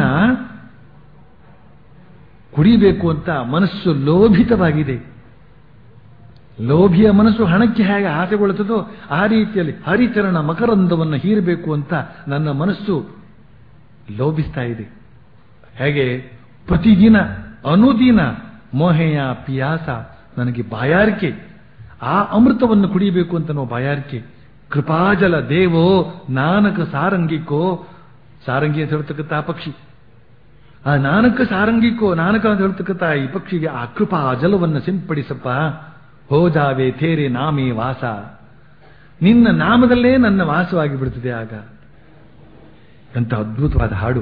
Speaker 2: ಕುಡಿಬೇಕು ಅಂತ ಮನಸ್ಸು ಲೋಭಿತವಾಗಿದೆ ಲೋಭಿಯ ಮನಸ್ಸು ಹಣಕ್ಕೆ ಹೇಗೆ ಆಸೆಗೊಳ್ಳುತ್ತದೋ ಆ ರೀತಿಯಲ್ಲಿ ಹರಿಚರಣ ಮಕರಂದವನ್ನು ಹೀರಬೇಕು ಅಂತ ನನ್ನ ಮನಸ್ಸು ಲೋಭಿಸ್ತಾ ಇದೆ ಹೇಗೆ ಪ್ರತಿದಿನ ಅನುದಿನ ಮೋಹೆಯ ಪಿಯಾಸ ನನಗೆ ಬಾಯಾರಿಕೆ ಆ ಅಮೃತವನ್ನು ಕುಡಿಯಬೇಕು ಅಂತ ನಾವು ಬಾಯಾರಿಕೆ ಕೃಪಾಜಲ ದೇವೋ ನಾನಕ ಸಾರಂಗಿಕೋ ಸಾರಂಗಿ ಅಂತ ಹೇಳ್ತಕ್ಕಂಥ ಆ ಪಕ್ಷಿ ಆ ನಾನಕ ಸಾರಂಗಿಕೋ ನಾನಕ ಅಂತ ಹೇಳ್ತಕ್ಕಂಥ ಈ ಪಕ್ಷಿಗೆ ಆ ಕೃಪಾ ಜಲವನ್ನು ಸಿಂಪಡಿಸಪ್ಪ ಹೋಜಾವೆ ಥೇರೆ ನಾಮೇ ವಾಸ ನಿನ್ನ ನಾಮದಲ್ಲೇ ನನ್ನ ವಾಸವಾಗಿ ಬಿಡುತ್ತದೆ ಆಗ ಎಂತ ಅದ್ಭುತವಾದ ಹಾಡು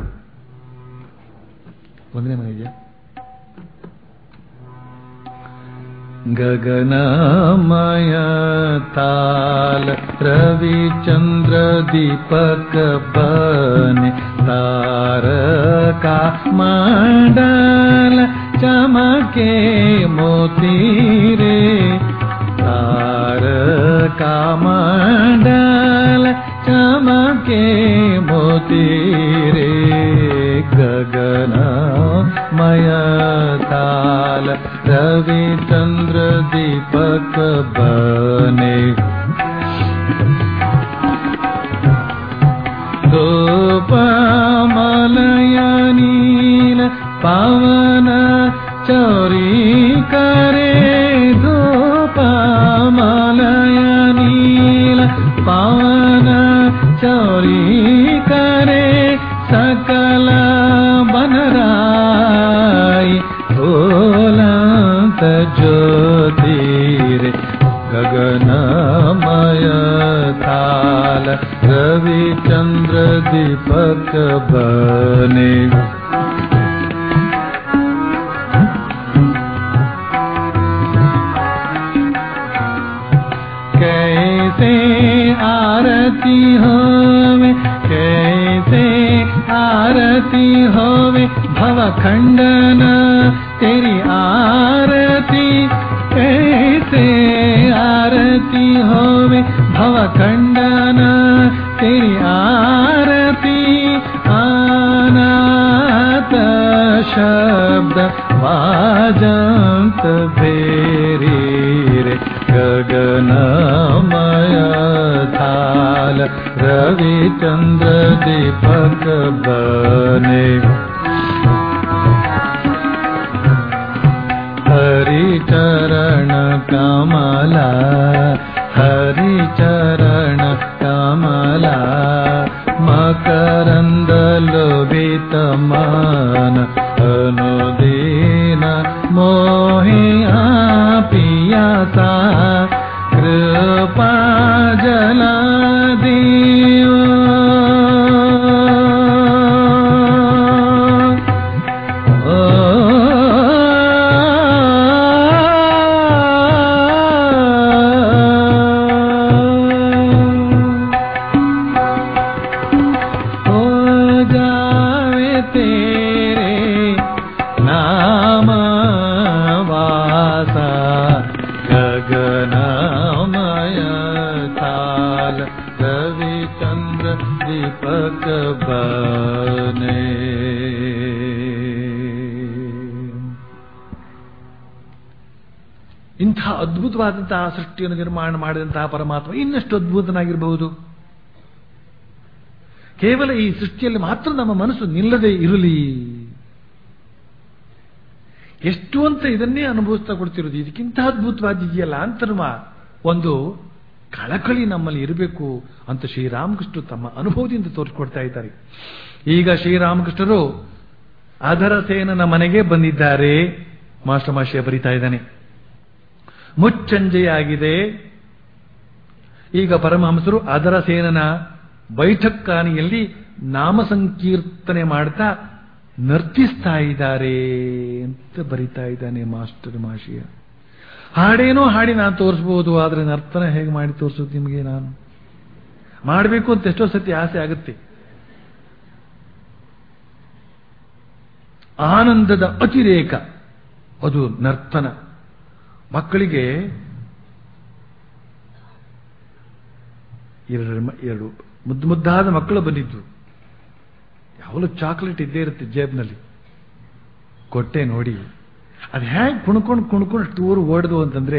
Speaker 2: ಒಂದನೇ ಮನೆ ಇದೆಯಾ गगनमय ताल रवि चंद्र दीपक बने तारका मंडल चमके मोती रे तारका मंडल चमके मोती रे गगनमय ताल रवि चंद्र दीपक बने धूपमलय नील पावन चौरी करे धूपमलय नील पावन चौरी करे सकल बनराई भोलंत ज्योतिर गगनमय थाल रवि चंद्र दीपक बने कैसे आरती होवे कैसे आरती होवे भव खंडन तेरी आरती कैसे आरती होवे भव खंडन तेरी आरती अनाथ शब्द वाजंत भेरी रे गगनमय थाल रवि चंद्र दीपक बने हरि चरण कमला हरि चरण कमला मकरंद लोभित मन अनुदीन मोहिया पियासा कृपा जला हो जावे तेरे नाम वासा गगनमय थाल रवि चंद्र दीपक बने ಇಂಥ ಅದ್ಭುತವಾದಂತಹ ಸೃಷ್ಟಿಯನ್ನು ನಿರ್ಮಾಣ ಮಾಡಿದಂತಹ ಪರಮಾತ್ಮ ಇನ್ನಷ್ಟು ಅದ್ಭುತನಾಗಿರಬಹುದು ಕೇವಲ ಈ ಸೃಷ್ಟಿಯಲ್ಲಿ ಮಾತ್ರ ನಮ್ಮ ಮನಸ್ಸು ನಿಲ್ಲದೆ ಇರಲಿ ಎಷ್ಟು ಅಂತ ಇದನ್ನೇ ಅನುಭವಿಸ್ತಾ ಕೊಡ್ತಿರೋದು ಇದಕ್ಕಿಂತ ಅದ್ಭುತವಾದಿದೆಯಲ್ಲ ಅಂತ ನಮ್ಮ ಒಂದು ಕಳಕಳಿ ನಮ್ಮಲ್ಲಿ ಇರಬೇಕು ಅಂತ ಶ್ರೀರಾಮಕೃಷ್ಣರು ತಮ್ಮ ಅನುಭವದಿಂದ ತೋರಿಸ್ಕೊಡ್ತಾ ಇದ್ದಾರೆ ಈಗ ಶ್ರೀರಾಮಕೃಷ್ಣರು ಅದರ ಸೇನನ ಮನೆಗೆ ಬಂದಿದ್ದಾರೆ ಮಾಸ್ಟರ್ ಮಾಶಯ ಬರೀತಾ ಇದ್ದಾನೆ ಮುಚ್ಚಂಜೆಯಾಗಿದೆ ಈಗ ಪರಮಹಂಸರು ಅದರ ಸೇನನ ಬೈಠಕ್ಕಾನಿಯಲ್ಲಿ ನಾಮ ಸಂಕೀರ್ತನೆ ಮಾಡ್ತಾ ನರ್ತಿಸ್ತಾ ಇದ್ದಾರೆ ಅಂತ ಬರಿತಾ ಇದ್ದಾನೆ ಮಾಸ್ಟರ್ ಮಾಶಿಯ ಹಾಡೇನೋ ಹಾಡಿ ನಾನು ತೋರಿಸ್ಬೋದು ಆದ್ರೆ ನರ್ತನ ಹೇಗೆ ಮಾಡಿ ತೋರಿಸೋದು ನಿಮಗೆ ನಾನು ಮಾಡಬೇಕು ಅಂತ ಎಷ್ಟೋ ಸತಿ ಆಸೆ ಆಗುತ್ತೆ ಆನಂದದ ಅತಿರೇಕ ಅದು ನರ್ತನ ಮಕ್ಕಳಿಗೆ ಎರಡು ಎರಡು ಮುದ್ದು ಮುದ್ದಾದ ಮಕ್ಕಳು ಬಂದಿದ್ದು ಯಾವಾಗಲೂ ಚಾಕ್ಲೇಟ್ ಇದ್ದೇ ಇರುತ್ತೆ ಜೇಬ್ನಲ್ಲಿ ಕೊಟ್ಟೆ ನೋಡಿ ಅದು ಹೇಗೆ ಕುಣ್ಕೊಂಡು ಕುಣ್ಕೊಂಡು ಟೂರ್ ಓಡ್ದು ಅಂತಂದ್ರೆ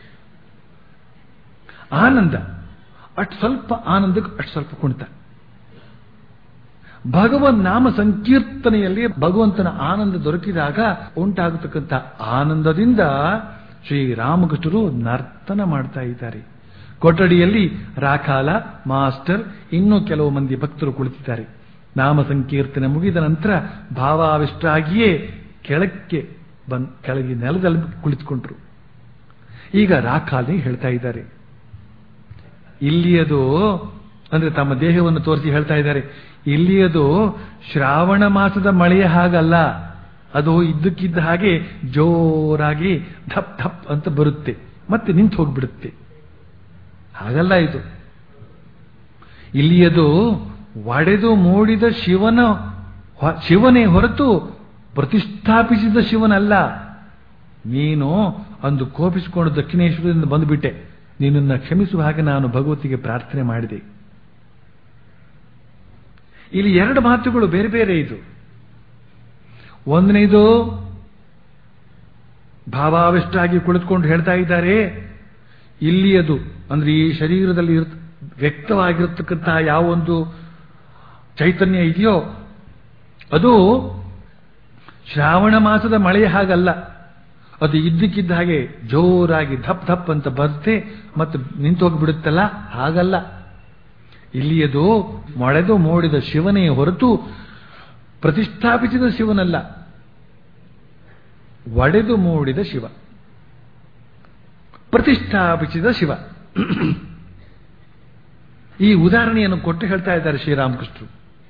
Speaker 2: ಆನಂದ ಅಷ್ಟು ಸ್ವಲ್ಪ ಆನಂದಕ್ಕೆ ಅಷ್ಟು ಸ್ವಲ್ಪ ಕುಣಿತ ಭಗವನ್ ನಾಮ ಸಂಕೀರ್ತನೆಯಲ್ಲಿ ಭಗವಂತನ ಆನಂದ ದೊರಕಿದಾಗ ಉಂಟಾಗತಕ್ಕಂಥ ಆನಂದದಿಂದ ಶ್ರೀರಾಮಕೃಷ್ಣರು ನರ್ತನ ಮಾಡ್ತಾ ಇದ್ದಾರೆ ಕೊಠಡಿಯಲ್ಲಿ ರಾಖಾಲ ಮಾಸ್ಟರ್ ಇನ್ನೂ ಕೆಲವು ಮಂದಿ ಭಕ್ತರು ಕುಳಿತಿದ್ದಾರೆ ನಾಮ ಸಂಕೀರ್ತನೆ ಮುಗಿದ ನಂತರ ಭಾವಾವಿಷ್ಟಾಗಿಯೇ ಕೆಳಕ್ಕೆ ಬಂದ್ ಕೆಳಗೆ ನೆಲದಲ್ಲಿ ಕುಳಿತುಕೊಂಡ್ರು ಈಗ ರಾಖಾಲಿ ಹೇಳ್ತಾ ಇದ್ದಾರೆ ಇಲ್ಲಿಯದು ಅಂದ್ರೆ ತಮ್ಮ ದೇಹವನ್ನು ತೋರಿಸಿ ಹೇಳ್ತಾ ಇದ್ದಾರೆ ಇಲ್ಲಿಯದು ಶ್ರಾವಣ ಮಾಸದ ಮಳೆಯ ಹಾಗಲ್ಲ ಅದು ಇದ್ದಕ್ಕಿದ್ದ ಹಾಗೆ ಜೋರಾಗಿ ಧಪ್ ಧಪ್ ಅಂತ ಬರುತ್ತೆ ಮತ್ತೆ ನಿಂತು ಹೋಗ್ಬಿಡುತ್ತೆ ಹಾಗಲ್ಲ ಇದು ಇಲ್ಲಿಯದು ಒಡೆದು ಮೂಡಿದ ಶಿವನ ಹೊ- ಶಿವನೇ ಹೊರತು ಪ್ರತಿಷ್ಠಾಪಿಸಿದ ಶಿವನಲ್ಲ ನೀನು ಅಂದು ಕೋಪಿಸಿಕೊಂಡು ದಕ್ಷಿಣೇಶ್ವರದಿಂದ ಬಂದುಬಿಟ್ಟೆ ನಿನ್ನನ್ನು ಕ್ಷಮಿಸುವ ಹಾಗೆ ನಾನು ಭಗವತಿಗೆ ಪ್ರಾರ್ಥನೆ ಮಾಡಿದೆ ಇಲ್ಲಿ ಎರಡು ಮಾತುಗಳು ಬೇರೆ ಬೇರೆ ಇದು ಒಂದನೇದು ಭಾವಾವಿಷ್ಟಾಗಿ ಕುಳಿತುಕೊಂಡು ಹೇಳ್ತಾ ಇದ್ದಾರೆ ಇಲ್ಲಿ ಅದು ಅಂದ್ರೆ ಈ ಶರೀರದಲ್ಲಿ ಇರ್ತ- ವ್ಯಕ್ತವಾಗಿರತಕ್ಕಂತಹ ಯಾವ ಒಂದು ಚೈತನ್ಯ ಇದೆಯೋ ಅದು ಶ್ರಾವಣ ಮಾಸದ ಮಳೆ ಹಾಗಲ್ಲ ಅದು ಇದ್ದಕ್ಕಿದ್ದ ಹಾಗೆ ಜೋರಾಗಿ ಧಪ್ ಧಪ್ ಅಂತ ಬರುತ್ತೆ ಮತ್ತು ನಿಂತು ಹೋಗ್ಬಿಡುತ್ತಲ್ಲ ಹಾಗಲ್ಲ ಇಲ್ಲಿ ಅದು ಮೊಳೆದು ಮೋಡಿದ ಶಿವನೇ ಹೊರತು ಪ್ರತಿಷ್ಠಾಪಿಸಿದ ಶಿವನಲ್ಲ ಒಡೆದು ಮೂಡಿದ ಶಿವ ಪ್ರತಿಷ್ಠಾಪಿಸಿದ ಶಿವ ಈ ಉದಾಹರಣೆಯನ್ನು ಕೊಟ್ಟು ಹೇಳ್ತಾ ಇದ್ದಾರೆ ಶ್ರೀರಾಮಕೃಷ್ಣರು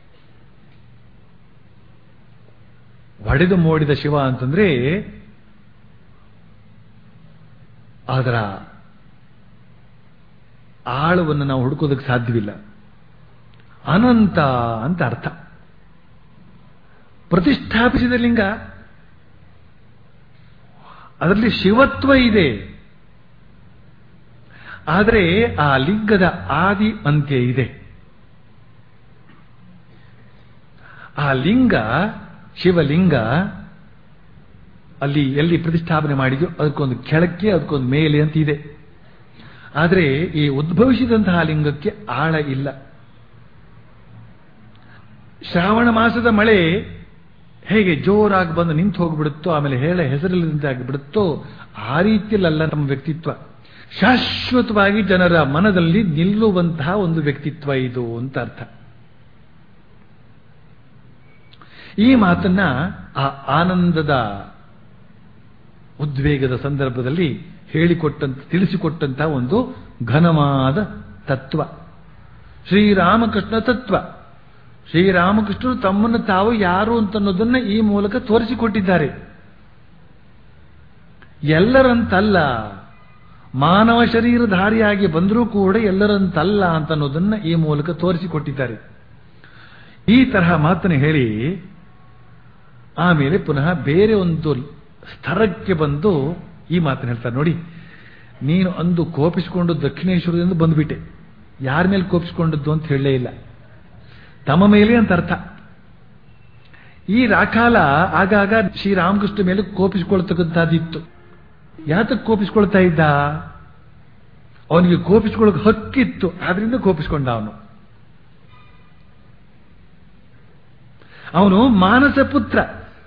Speaker 2: ಒಡೆದು ಮೂಡಿದ ಶಿವ ಅಂತಂದ್ರೆ ಅದರ ಆಳವನ್ನು ನಾವು ಹುಡುಕೋದಕ್ಕೆ ಸಾಧ್ಯವಿಲ್ಲ ಅನಂತ ಅಂತ ಅರ್ಥ ಪ್ರತಿಷ್ಠಾಪಿಸಿದ ಲಿಂಗ ಅದರಲ್ಲಿ ಶಿವತ್ವ ಇದೆ ಆದರೆ ಆ ಲಿಂಗದ ಆದಿ ಅಂತ್ಯ ಇದೆ ಆ ಲಿಂಗ ಶಿವಲಿಂಗ ಅಲ್ಲಿ ಎಲ್ಲಿ ಪ್ರತಿಷ್ಠಾಪನೆ ಮಾಡಿದ್ಯೋ ಅದಕ್ಕೊಂದು ಕೆಳಕ್ಕೆ ಅದಕ್ಕೊಂದು ಮೇಲೆ ಅಂತ ಇದೆ ಆದರೆ ಈ ಉದ್ಭವಿಸಿದಂತಹ ಲಿಂಗಕ್ಕೆ ಆಳ ಇಲ್ಲ ಶ್ರಾವಣ ಮಾಸದ ಮಳೆ ಹೇಗೆ ಜೋರಾಗಿ ಬಂದು ನಿಂತು ಹೋಗ್ಬಿಡುತ್ತೋ ಆಮೇಲೆ ಹೇಳ ಹೆಸರಿಲ್ಲದಂತಾಗಿ ಬಿಡುತ್ತೋ ಆ ರೀತಿಯಲ್ಲ ನಮ್ಮ ವ್ಯಕ್ತಿತ್ವ ಶಾಶ್ವತವಾಗಿ ಜನರ ಮನದಲ್ಲಿ ನಿಲ್ಲುವಂತಹ ಒಂದು ವ್ಯಕ್ತಿತ್ವ ಇದು ಅಂತ ಅರ್ಥ ಈ ಮಾತನ್ನ ಆ ಆನಂದದ ಉದ್ವೇಗದ ಸಂದರ್ಭದಲ್ಲಿ ಹೇಳಿಕೊಟ್ಟಂತ ತಿಳಿಸಿಕೊಟ್ಟಂತ ಒಂದು ಘನವಾದ ತತ್ವ ಶ್ರೀರಾಮಕೃಷ್ಣ ತತ್ವ ಶ್ರೀರಾಮಕೃಷ್ಣರು ತಮ್ಮನ್ನು ತಾವು ಯಾರು ಅಂತನ್ನೋದನ್ನ ಈ ಮೂಲಕ ತೋರಿಸಿಕೊಟ್ಟಿದ್ದಾರೆ ಎಲ್ಲರಂತಲ್ಲ ಮಾನವ ಶರೀರಧಾರಿಯಾಗಿ ಬಂದರೂ ಕೂಡ ಎಲ್ಲರಂತಲ್ಲ ಅಂತನ್ನೋದನ್ನ ಈ ಮೂಲಕ ತೋರಿಸಿಕೊಟ್ಟಿದ್ದಾರೆ ಈ ತರಹ ಮಾತನ್ನು ಹೇಳಿ ಆಮೇಲೆ ಪುನಃ ಬೇರೆ ಒಂದು ಸ್ತರಕ್ಕೆ ಬಂದು ಈ ಮಾತನ್ನು ಹೇಳ್ತಾರೆ ನೋಡಿ ನೀನು ಅಂದು ಕೋಪಿಸಿಕೊಂಡು ದಕ್ಷಿಣೇಶ್ವರದಿಂದ ಬಂದ್ಬಿಟ್ಟೆ ಯಾರ ಮೇಲೆ ಕೋಪಿಸಿಕೊಂಡದ್ದು ಅಂತ ಹೇಳಲೇ ಇಲ್ಲ ತಮ್ಮ ಮೇಲೆ ಅಂತ ಅರ್ಥ ಈ ರಾಕಾಲ ಆಗಾಗ ಶ್ರೀರಾಮಕೃಷ್ಣ ಮೇಲೆ ಕೋಪಿಸಿಕೊಳ್ತಕ್ಕಂಥದ್ದಿತ್ತು ಯಾತಕ್ಕೆ ಕೋಪಿಸ್ಕೊಳ್ತಾ ಇದ್ದ ಅವನಿಗೆ ಕೋಪಿಸ್ಕೊಳ್ಳೋಕೆ ಹಕ್ಕಿತ್ತು ಆದ್ರಿಂದ ಕೋಪಿಸ್ಕೊಂಡ ಅವನು ಅವನು ಮಾನಸ ಪುತ್ರ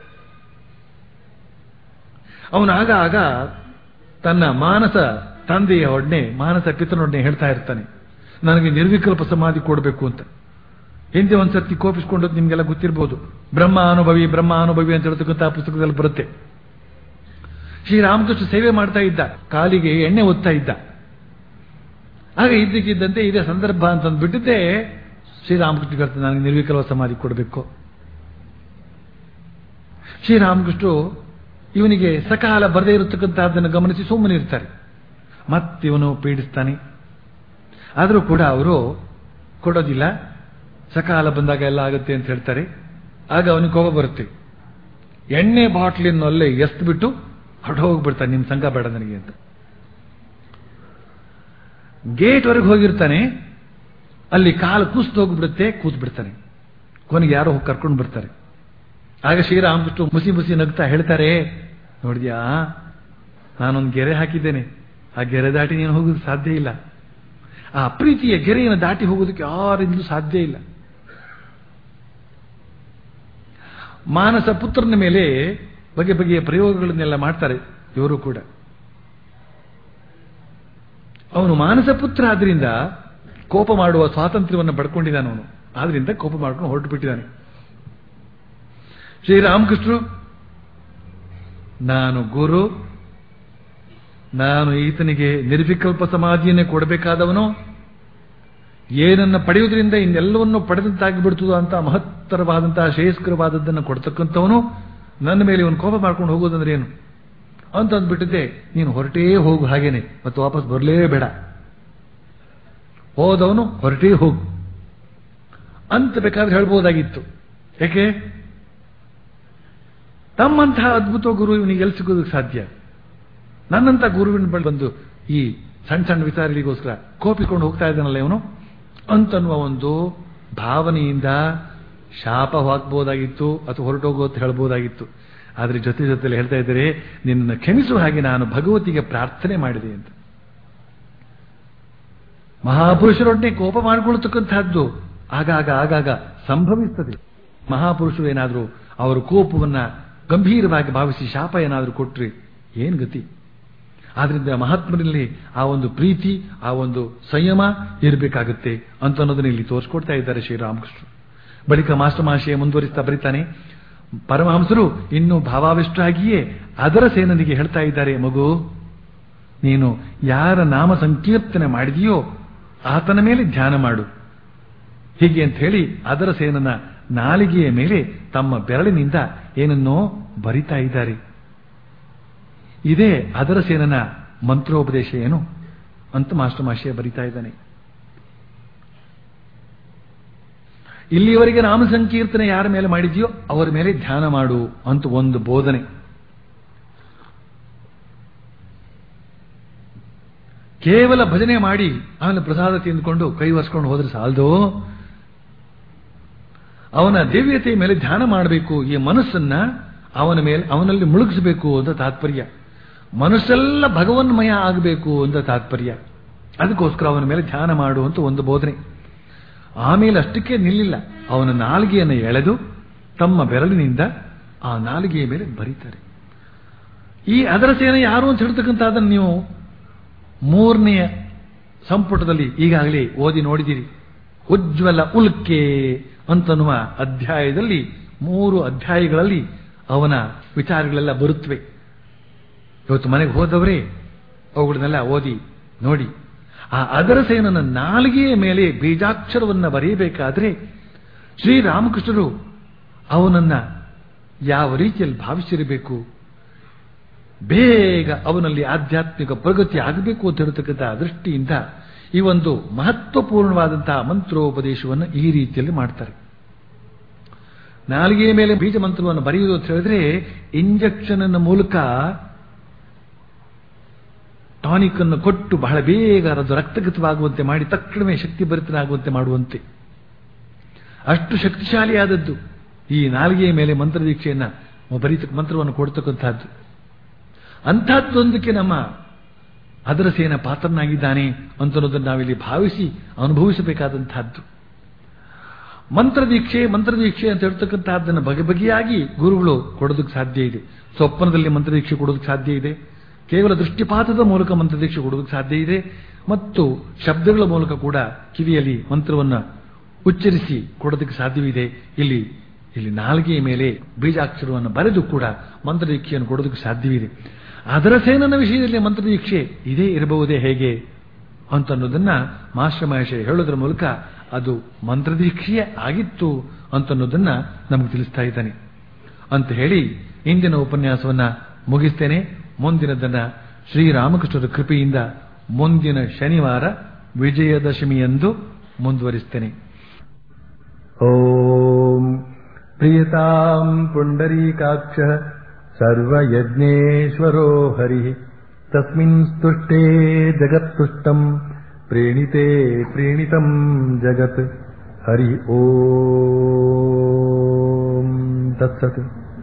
Speaker 2: ಅವನು ಆಗ ಆಗ ತನ್ನ ಮಾನಸ ತಂದೆಯ ಒಡನೆ ಮಾನಸ ಪಿತನೊಡನೆ ಹೇಳ್ತಾ ಇರ್ತಾನೆ ನನಗೆ ನಿರ್ವಿಕಲ್ಪ ಸಮಾಧಿ ಕೊಡಬೇಕು ಅಂತ ಹಿಂದೆ ಒಂದ್ಸರ್ತಿ ಕೋಪಿಸ್ಕೊಂಡದ್ದು ನಿಮ್ಗೆಲ್ಲ ಗೊತ್ತಿರ್ಬೋದು ಬ್ರಹ್ಮ ಅನುಭವಿ ಬ್ರಹ್ಮ ಅನುಭವಿ ಅಂತ ಹೇಳ್ತಕ್ಕಂಥ ಪುಸ್ತಕದಲ್ಲಿ ಬರುತ್ತೆ ಶ್ರೀರಾಮಕೃಷ್ಣ ಸೇವೆ ಮಾಡ್ತಾ ಇದ್ದ ಕಾಲಿಗೆ ಎಣ್ಣೆ ಒತ್ತಾ ಇದ್ದ ಆಗ ಇದ್ದಕ್ಕಿದ್ದಂತೆ ಇದೇ ಸಂದರ್ಭ ಅಂತಂದ್ಬಿಟ್ಟಿದ್ದೆ ಶ್ರೀರಾಮಕೃಷ್ಣ ಹೇಳ್ತಾರೆ ನನಗೆ ನಿರ್ವಿಕಲ್ಪ ಸಮಾಧಿ ಕೊಡಬೇಕು ಶ್ರೀರಾಮಕೃಷ್ಣರು ಇವನಿಗೆ ಸಕಾಲ ಬರದೇ ಇರತಕ್ಕಂತಹದ್ದನ್ನು ಗಮನಿಸಿ ಸುಮ್ಮನೆ ಇರ್ತಾರೆ ಮತ್ತಿವನು ಪೀಡಿಸ್ತಾನೆ ಆದರೂ ಕೂಡ ಅವರು ಕೊಡೋದಿಲ್ಲ ಸಕಾಲ ಬಂದಾಗ ಎಲ್ಲ ಆಗುತ್ತೆ ಅಂತ ಹೇಳ್ತಾರೆ ಆಗ ಅವನಿಗೆ ಕೋಪ ಬರುತ್ತೆ ಎಣ್ಣೆ ಬಾಟ್ಲಿನಲ್ಲೇ ಎಸ್ತ್ ಬಿಟ್ಟು ಹೊರಟು ಹೋಗ್ಬಿಡ್ತಾನೆ ನಿಮ್ಮ ಸಂಘ ಬೇಡ ನನಗೆ ಅಂತ ಗೇಟ್ ವರೆಗೆ ಹೋಗಿರ್ತಾನೆ ಅಲ್ಲಿ ಕಾಲು ಕೂಸ್ತು ಹೋಗ್ಬಿಡುತ್ತೆ ಕೂತ್ ಬಿಡ್ತಾನೆ ಕೊನೆಗೆ ಯಾರೋ ಹೋಗಿ ಕರ್ಕೊಂಡು ಬರ್ತಾರೆ ಆಗ ಶ್ರೀರಾಮಕೃಷ್ಣ ಮುಸಿ ಮುಸಿ ನಗ್ತಾ ಹೇಳ್ತಾರೆ ನೋಡಿದ್ಯಾ ನಾನೊಂದು ಗೆರೆ ಹಾಕಿದ್ದೇನೆ ಆ ಗೆರೆ ದಾಟಿ ನೀನು ಹೋಗೋದು ಸಾಧ್ಯ ಇಲ್ಲ ಆ ಪ್ರೀತಿಯ ಗೆರೆಯನ್ನು ದಾಟಿ ಹೋಗೋದಕ್ಕೆ ಯಾರಿಂದಲೂ ಸಾಧ್ಯ ಇಲ್ಲ ಮಾನಸ ಪುತ್ರನ ಮೇಲೆ ಬಗೆ ಬಗೆಯ ಪ್ರಯೋಗಗಳನ್ನೆಲ್ಲ ಮಾಡ್ತಾರೆ ಇವರು ಕೂಡ ಅವನು ಮಾನಸ ಪುತ್ರ ಆದ್ರಿಂದ ಕೋಪ ಮಾಡುವ ಸ್ವಾತಂತ್ರ್ಯವನ್ನು ಪಡ್ಕೊಂಡಿದ್ದಾನೆ ಅವನು ಆದ್ರಿಂದ ಕೋಪ ಮಾಡ್ಕೊಂಡು ಹೊರಟು ಬಿಟ್ಟಿದ್ದಾನೆ ಶ್ರೀರಾಮಕೃಷ್ಣರು ನಾನು ಗುರು ನಾನು ಈತನಿಗೆ ನಿರ್ವಿಕಲ್ಪ ಸಮಾಧಿಯನ್ನೇ ಕೊಡಬೇಕಾದವನು ಏನನ್ನ ಪಡೆಯುವುದರಿಂದ ಇನ್ನೆಲ್ಲವನ್ನು ಪಡೆದಂತಾಗಿ ಬಿಡ್ತದೋ ಅಂತ ಮಹತ್ತರವಾದಂತಹ ಶ್ರೇಯಸ್ಕರವಾದದ್ದನ್ನು ಕೊಡ್ತಕ್ಕಂಥವನು ನನ್ನ ಮೇಲೆ ಇವನು ಕೋಪ ಮಾಡ್ಕೊಂಡು ಹೋಗೋದಂದ್ರೆ ಏನು ಅಂತ ಅಂದ್ಬಿಟ್ಟಿದ್ದೆ ನೀನು ಹೊರಟೇ ಹೋಗು ಹಾಗೇನೆ ಮತ್ತೆ ವಾಪಸ್ ಬರಲೇಬೇಡ ಹೋದವನು ಹೊರಟೇ ಹೋಗು ಅಂತ ಬೇಕಾದ್ರೆ ಹೇಳ್ಬೋದಾಗಿತ್ತು ಯಾಕೆ ತಮ್ಮಂತಹ ಅದ್ಭುತ ಗುರು ಇವನಿಗೆ ಎಲ್ಲಿ ಸಿಗೋದಕ್ಕೆ ಸಾಧ್ಯ ನನ್ನಂತ ಗುರುವಿನ ಬಳಿ ಬಂದು ಈ ಸಣ್ಣ ಸಣ್ಣ ವಿಚಾರಗಳಿಗೋಸ್ಕರ ಕೋಪಿಕೊಂಡು ಹೋಗ್ತಾ ಇದ್ದಾನಲ್ಲ ಇವನು ಅಂತನ್ನುವ ಒಂದು ಭಾವನೆಯಿಂದ ಶಾಪವಾಗ್ಬೋದಾಗಿತ್ತು ಅಥವಾ ಹೊರಟೋಗೋ ಅಂತ ಹೇಳ್ಬೋದಾಗಿತ್ತು ಆದ್ರೆ ಜೊತೆ ಜೊತೆಲಿ ಹೇಳ್ತಾ ಇದ್ದಾರೆ ನಿನ್ನನ್ನು ಕ್ಷಮಿಸುವ ಹಾಗೆ ನಾನು ಭಗವತಿಗೆ ಪ್ರಾರ್ಥನೆ ಮಾಡಿದೆ ಅಂತ ಮಹಾಪುರುಷರೊಡನೆ ಕೋಪ ಮಾಡಿಕೊಳ್ತಕ್ಕಂತಹದ್ದು ಆಗಾಗ ಆಗಾಗ ಸಂಭವಿಸ್ತದೆ ಮಹಾಪುರುಷರು ಏನಾದರೂ ಅವರ ಕೋಪವನ್ನ ಗಂಭೀರವಾಗಿ ಭಾವಿಸಿ ಶಾಪ ಏನಾದರೂ ಕೊಟ್ರೆ ಏನ್ ಗತಿ ಆದ್ರಿಂದ ಮಹಾತ್ಮರಲ್ಲಿ ಆ ಒಂದು ಪ್ರೀತಿ ಆ ಒಂದು ಸಂಯಮ ಇರಬೇಕಾಗುತ್ತೆ ಅಂತ ಅನ್ನೋದನ್ನ ಇಲ್ಲಿ ತೋರಿಸ್ಕೊಡ್ತಾ ಇದ್ದಾರೆ ಶ್ರೀರಾಮಕೃಷ್ಣ ಬಳಿಕ ಮಾಸ್ಟರ್ ಮಹಾಶಯ ಮುಂದುವರಿಸ್ತಾ ಬರೀತಾನೆ ಪರಮಹಂಸರು ಇನ್ನೂ ಭಾವಾವಿಷ್ಟರಾಗಿಯೇ ಅದರ ಸೇನನಿಗೆ ಹೇಳ್ತಾ ಇದ್ದಾರೆ ಮಗು ನೀನು ಯಾರ ನಾಮ ಸಂಕೀರ್ತನೆ ಮಾಡಿದೆಯೋ ಆತನ ಮೇಲೆ ಧ್ಯಾನ ಮಾಡು ಹೀಗೆ ಅಂತ ಹೇಳಿ ಅದರ ಸೇನನ ನಾಲಿಗೆಯ ಮೇಲೆ ತಮ್ಮ ಬೆರಳಿನಿಂದ ಏನನ್ನೋ ಬರಿತಾ ಇದ್ದಾರೆ ಇದೇ ಅದರ ಸೇನನ ಮಂತ್ರೋಪದೇಶ ಏನು ಅಂತ ಮಾಸ್ಟರ್ ಮಾಶಯ ಬರಿತಾ ಇದ್ದಾನೆ ಇಲ್ಲಿಯವರೆಗೆ ನಾಮ ಸಂಕೀರ್ತನೆ ಯಾರ ಮೇಲೆ ಮಾಡಿದೆಯೋ ಅವರ ಮೇಲೆ ಧ್ಯಾನ ಮಾಡು ಅಂತ ಒಂದು ಬೋಧನೆ ಕೇವಲ ಭಜನೆ ಮಾಡಿ ಆಮೇಲೆ ಪ್ರಸಾದ ತಿಂದುಕೊಂಡು ಕೈ ಒರೆಸ್ಕೊಂಡು ಹೋದ್ರೆ ಸಾಲದು ಅವನ ದಿವ್ಯತೆಯ ಮೇಲೆ ಧ್ಯಾನ ಮಾಡಬೇಕು ಈ ಮನಸ್ಸನ್ನ ಅವನ ಮೇಲೆ ಅವನಲ್ಲಿ ಮುಳುಗಿಸಬೇಕು ಅಂತ ತಾತ್ಪರ್ಯ ಮನಸ್ಸೆಲ್ಲ ಭಗವನ್ಮಯ ಆಗಬೇಕು ಅಂತ ತಾತ್ಪರ್ಯ ಅದಕ್ಕೋಸ್ಕರ ಅವನ ಮೇಲೆ ಧ್ಯಾನ ಮಾಡು ಅಂತ ಒಂದು ಬೋಧನೆ ಆಮೇಲೆ ಅಷ್ಟಕ್ಕೆ ನಿಲ್ಲಿಲ್ಲ ಅವನ ನಾಲಿಗೆಯನ್ನು ಎಳೆದು ತಮ್ಮ ಬೆರಳಿನಿಂದ ಆ ನಾಲಿಗೆಯ ಮೇಲೆ ಬರೀತಾರೆ ಈ ಅದರ ಸೇನೆ ಯಾರು ಅಂತ ಹೇಳ್ತಕ್ಕಂಥ ಅದನ್ನು ನೀವು ಮೂರನೆಯ ಸಂಪುಟದಲ್ಲಿ ಈಗಾಗಲೇ ಓದಿ ನೋಡಿದಿರಿ ಉಜ್ವಲ ಉಲ್ಕೆ ಅಂತನ್ನುವ ಅಧ್ಯಾಯದಲ್ಲಿ ಮೂರು ಅಧ್ಯಾಯಗಳಲ್ಲಿ ಅವನ ವಿಚಾರಗಳೆಲ್ಲ ಬರುತ್ತವೆ ಇವತ್ತು ಮನೆಗೆ ಹೋದವರೇ ಅವುಗಳನ್ನೆಲ್ಲ ಓದಿ ನೋಡಿ ಆ ಅದರ ಸೇನನ ನಾಲಿಗೆಯ ಮೇಲೆ ಬೀಜಾಕ್ಷರವನ್ನ ಬರೆಯಬೇಕಾದ್ರೆ ಶ್ರೀರಾಮಕೃಷ್ಣರು ಅವನನ್ನ ಯಾವ ರೀತಿಯಲ್ಲಿ ಭಾವಿಸಿರಬೇಕು ಬೇಗ ಅವನಲ್ಲಿ ಆಧ್ಯಾತ್ಮಿಕ ಪ್ರಗತಿ ಆಗಬೇಕು ಅಂತ ಹೇಳ್ತಕ್ಕಂಥ ದೃಷ್ಟಿಯಿಂದ ಈ ಒಂದು ಮಹತ್ವಪೂರ್ಣವಾದಂತಹ ಮಂತ್ರೋಪದೇಶವನ್ನು ಈ ರೀತಿಯಲ್ಲಿ ಮಾಡ್ತಾರೆ ನಾಲಿಗೆಯ ಮೇಲೆ ಬೀಜ ಮಂತ್ರವನ್ನು ಬರೆಯುವುದು ಅಂತ ಹೇಳಿದ್ರೆ ಇಂಜೆಕ್ಷನ್ ಮೂಲಕ ಟಾನಿಕ್ ಅನ್ನು ಕೊಟ್ಟು ಬಹಳ ಬೇಗ ಅದು ರಕ್ತಗತವಾಗುವಂತೆ ಮಾಡಿ ತಕ್ಷಣವೇ ಶಕ್ತಿ ಭರಿತನಾಗುವಂತೆ ಮಾಡುವಂತೆ ಅಷ್ಟು ಶಕ್ತಿಶಾಲಿಯಾದದ್ದು ಈ ನಾಲಿಗೆಯ ಮೇಲೆ ಮಂತ್ರದೀಕ್ಷೆಯನ್ನ ಬರೀತ ಮಂತ್ರವನ್ನು ಕೊಡ್ತಕ್ಕಂಥದ್ದು ಅಂಥದ್ದೊಂದಕ್ಕೆ ನಮ್ಮ ಅದರ ಸೇನ ಪಾತ್ರನಾಗಿದ್ದಾನೆ ಅಂತನ್ನೋದನ್ನು ನಾವಿಲ್ಲಿ ಭಾವಿಸಿ ಅನುಭವಿಸಬೇಕಾದಂತಹದ್ದು ಮಂತ್ರದೀಕ್ಷೆ ಮಂತ್ರದೀಕ್ಷೆ ಅಂತ ಹೇಳ್ತಕ್ಕಂತಹದ್ದನ್ನು ಬಗೆ ಬಗೆಯಾಗಿ ಗುರುಗಳು ಕೊಡೋದಕ್ಕೆ ಸಾಧ್ಯ ಇದೆ ಸ್ವಪ್ನದಲ್ಲಿ ಮಂತ್ರದೀಕ್ಷೆ ಕೊಡೋದಕ್ಕೆ ಸಾಧ್ಯ ಇದೆ ಕೇವಲ ದೃಷ್ಟಿಪಾತದ ಮೂಲಕ ಮಂತ್ರದೀಕ್ಷೆ ಕೊಡೋದಕ್ಕೆ ಸಾಧ್ಯ ಇದೆ ಮತ್ತು ಶಬ್ದಗಳ ಮೂಲಕ ಕೂಡ ಕಿವಿಯಲ್ಲಿ ಮಂತ್ರವನ್ನ ಉಚ್ಚರಿಸಿ ಕೊಡೋದಕ್ಕೆ ಸಾಧ್ಯವಿದೆ ಇಲ್ಲಿ ಇಲ್ಲಿ ನಾಲ್ಗೆಯ ಮೇಲೆ ಬೀಜಾಕ್ಷರವನ್ನು ಬರೆದು ಕೂಡ ಮಂತ್ರದೀಕ್ಷೆಯನ್ನು ಕೊಡೋದಕ್ಕೆ ಸಾಧ್ಯವಿದೆ ಅದರ ಸೇನನ ವಿಷಯದಲ್ಲಿ ಮಂತ್ರದೀಕ್ಷೆ ಇದೇ ಇರಬಹುದೇ ಹೇಗೆ ಅಂತನ್ನೋದನ್ನ ಮಾಸ್ಟರ್ ಮಹೇಶ ಹೇಳೋದ್ರ ಮೂಲಕ ಅದು ಮಂತ್ರದೀಕ್ಷೆಯೇ ಆಗಿತ್ತು ಅಂತನ್ನೋದನ್ನ ನಮಗೆ ತಿಳಿಸ್ತಾ ಇದ್ದಾನೆ ಅಂತ ಹೇಳಿ ಇಂದಿನ ಉಪನ್ಯಾಸವನ್ನ ಮುಗಿಸ್ತೇನೆ ಮುಂದಿನದನ್ನ ಶ್ರೀರಾಮಕೃಷ್ಣರ ಕೃಪೆಯಿಂದ ಮುಂದಿನ ಶನಿವಾರ ವಿಜಯದಶಮಿಯಂದು ಮುಂದುವರಿಸ್ತೇನೆ
Speaker 1: ॐ प्रियताम् पुण्डरीकाक्षः सर्वयज्ञेश्वरो हरिः तस्मिन् स्तुष्टे जगत्तुष्टम् प्रीणिते प्रीणितम् जगत् हरि ॐ तत्सत्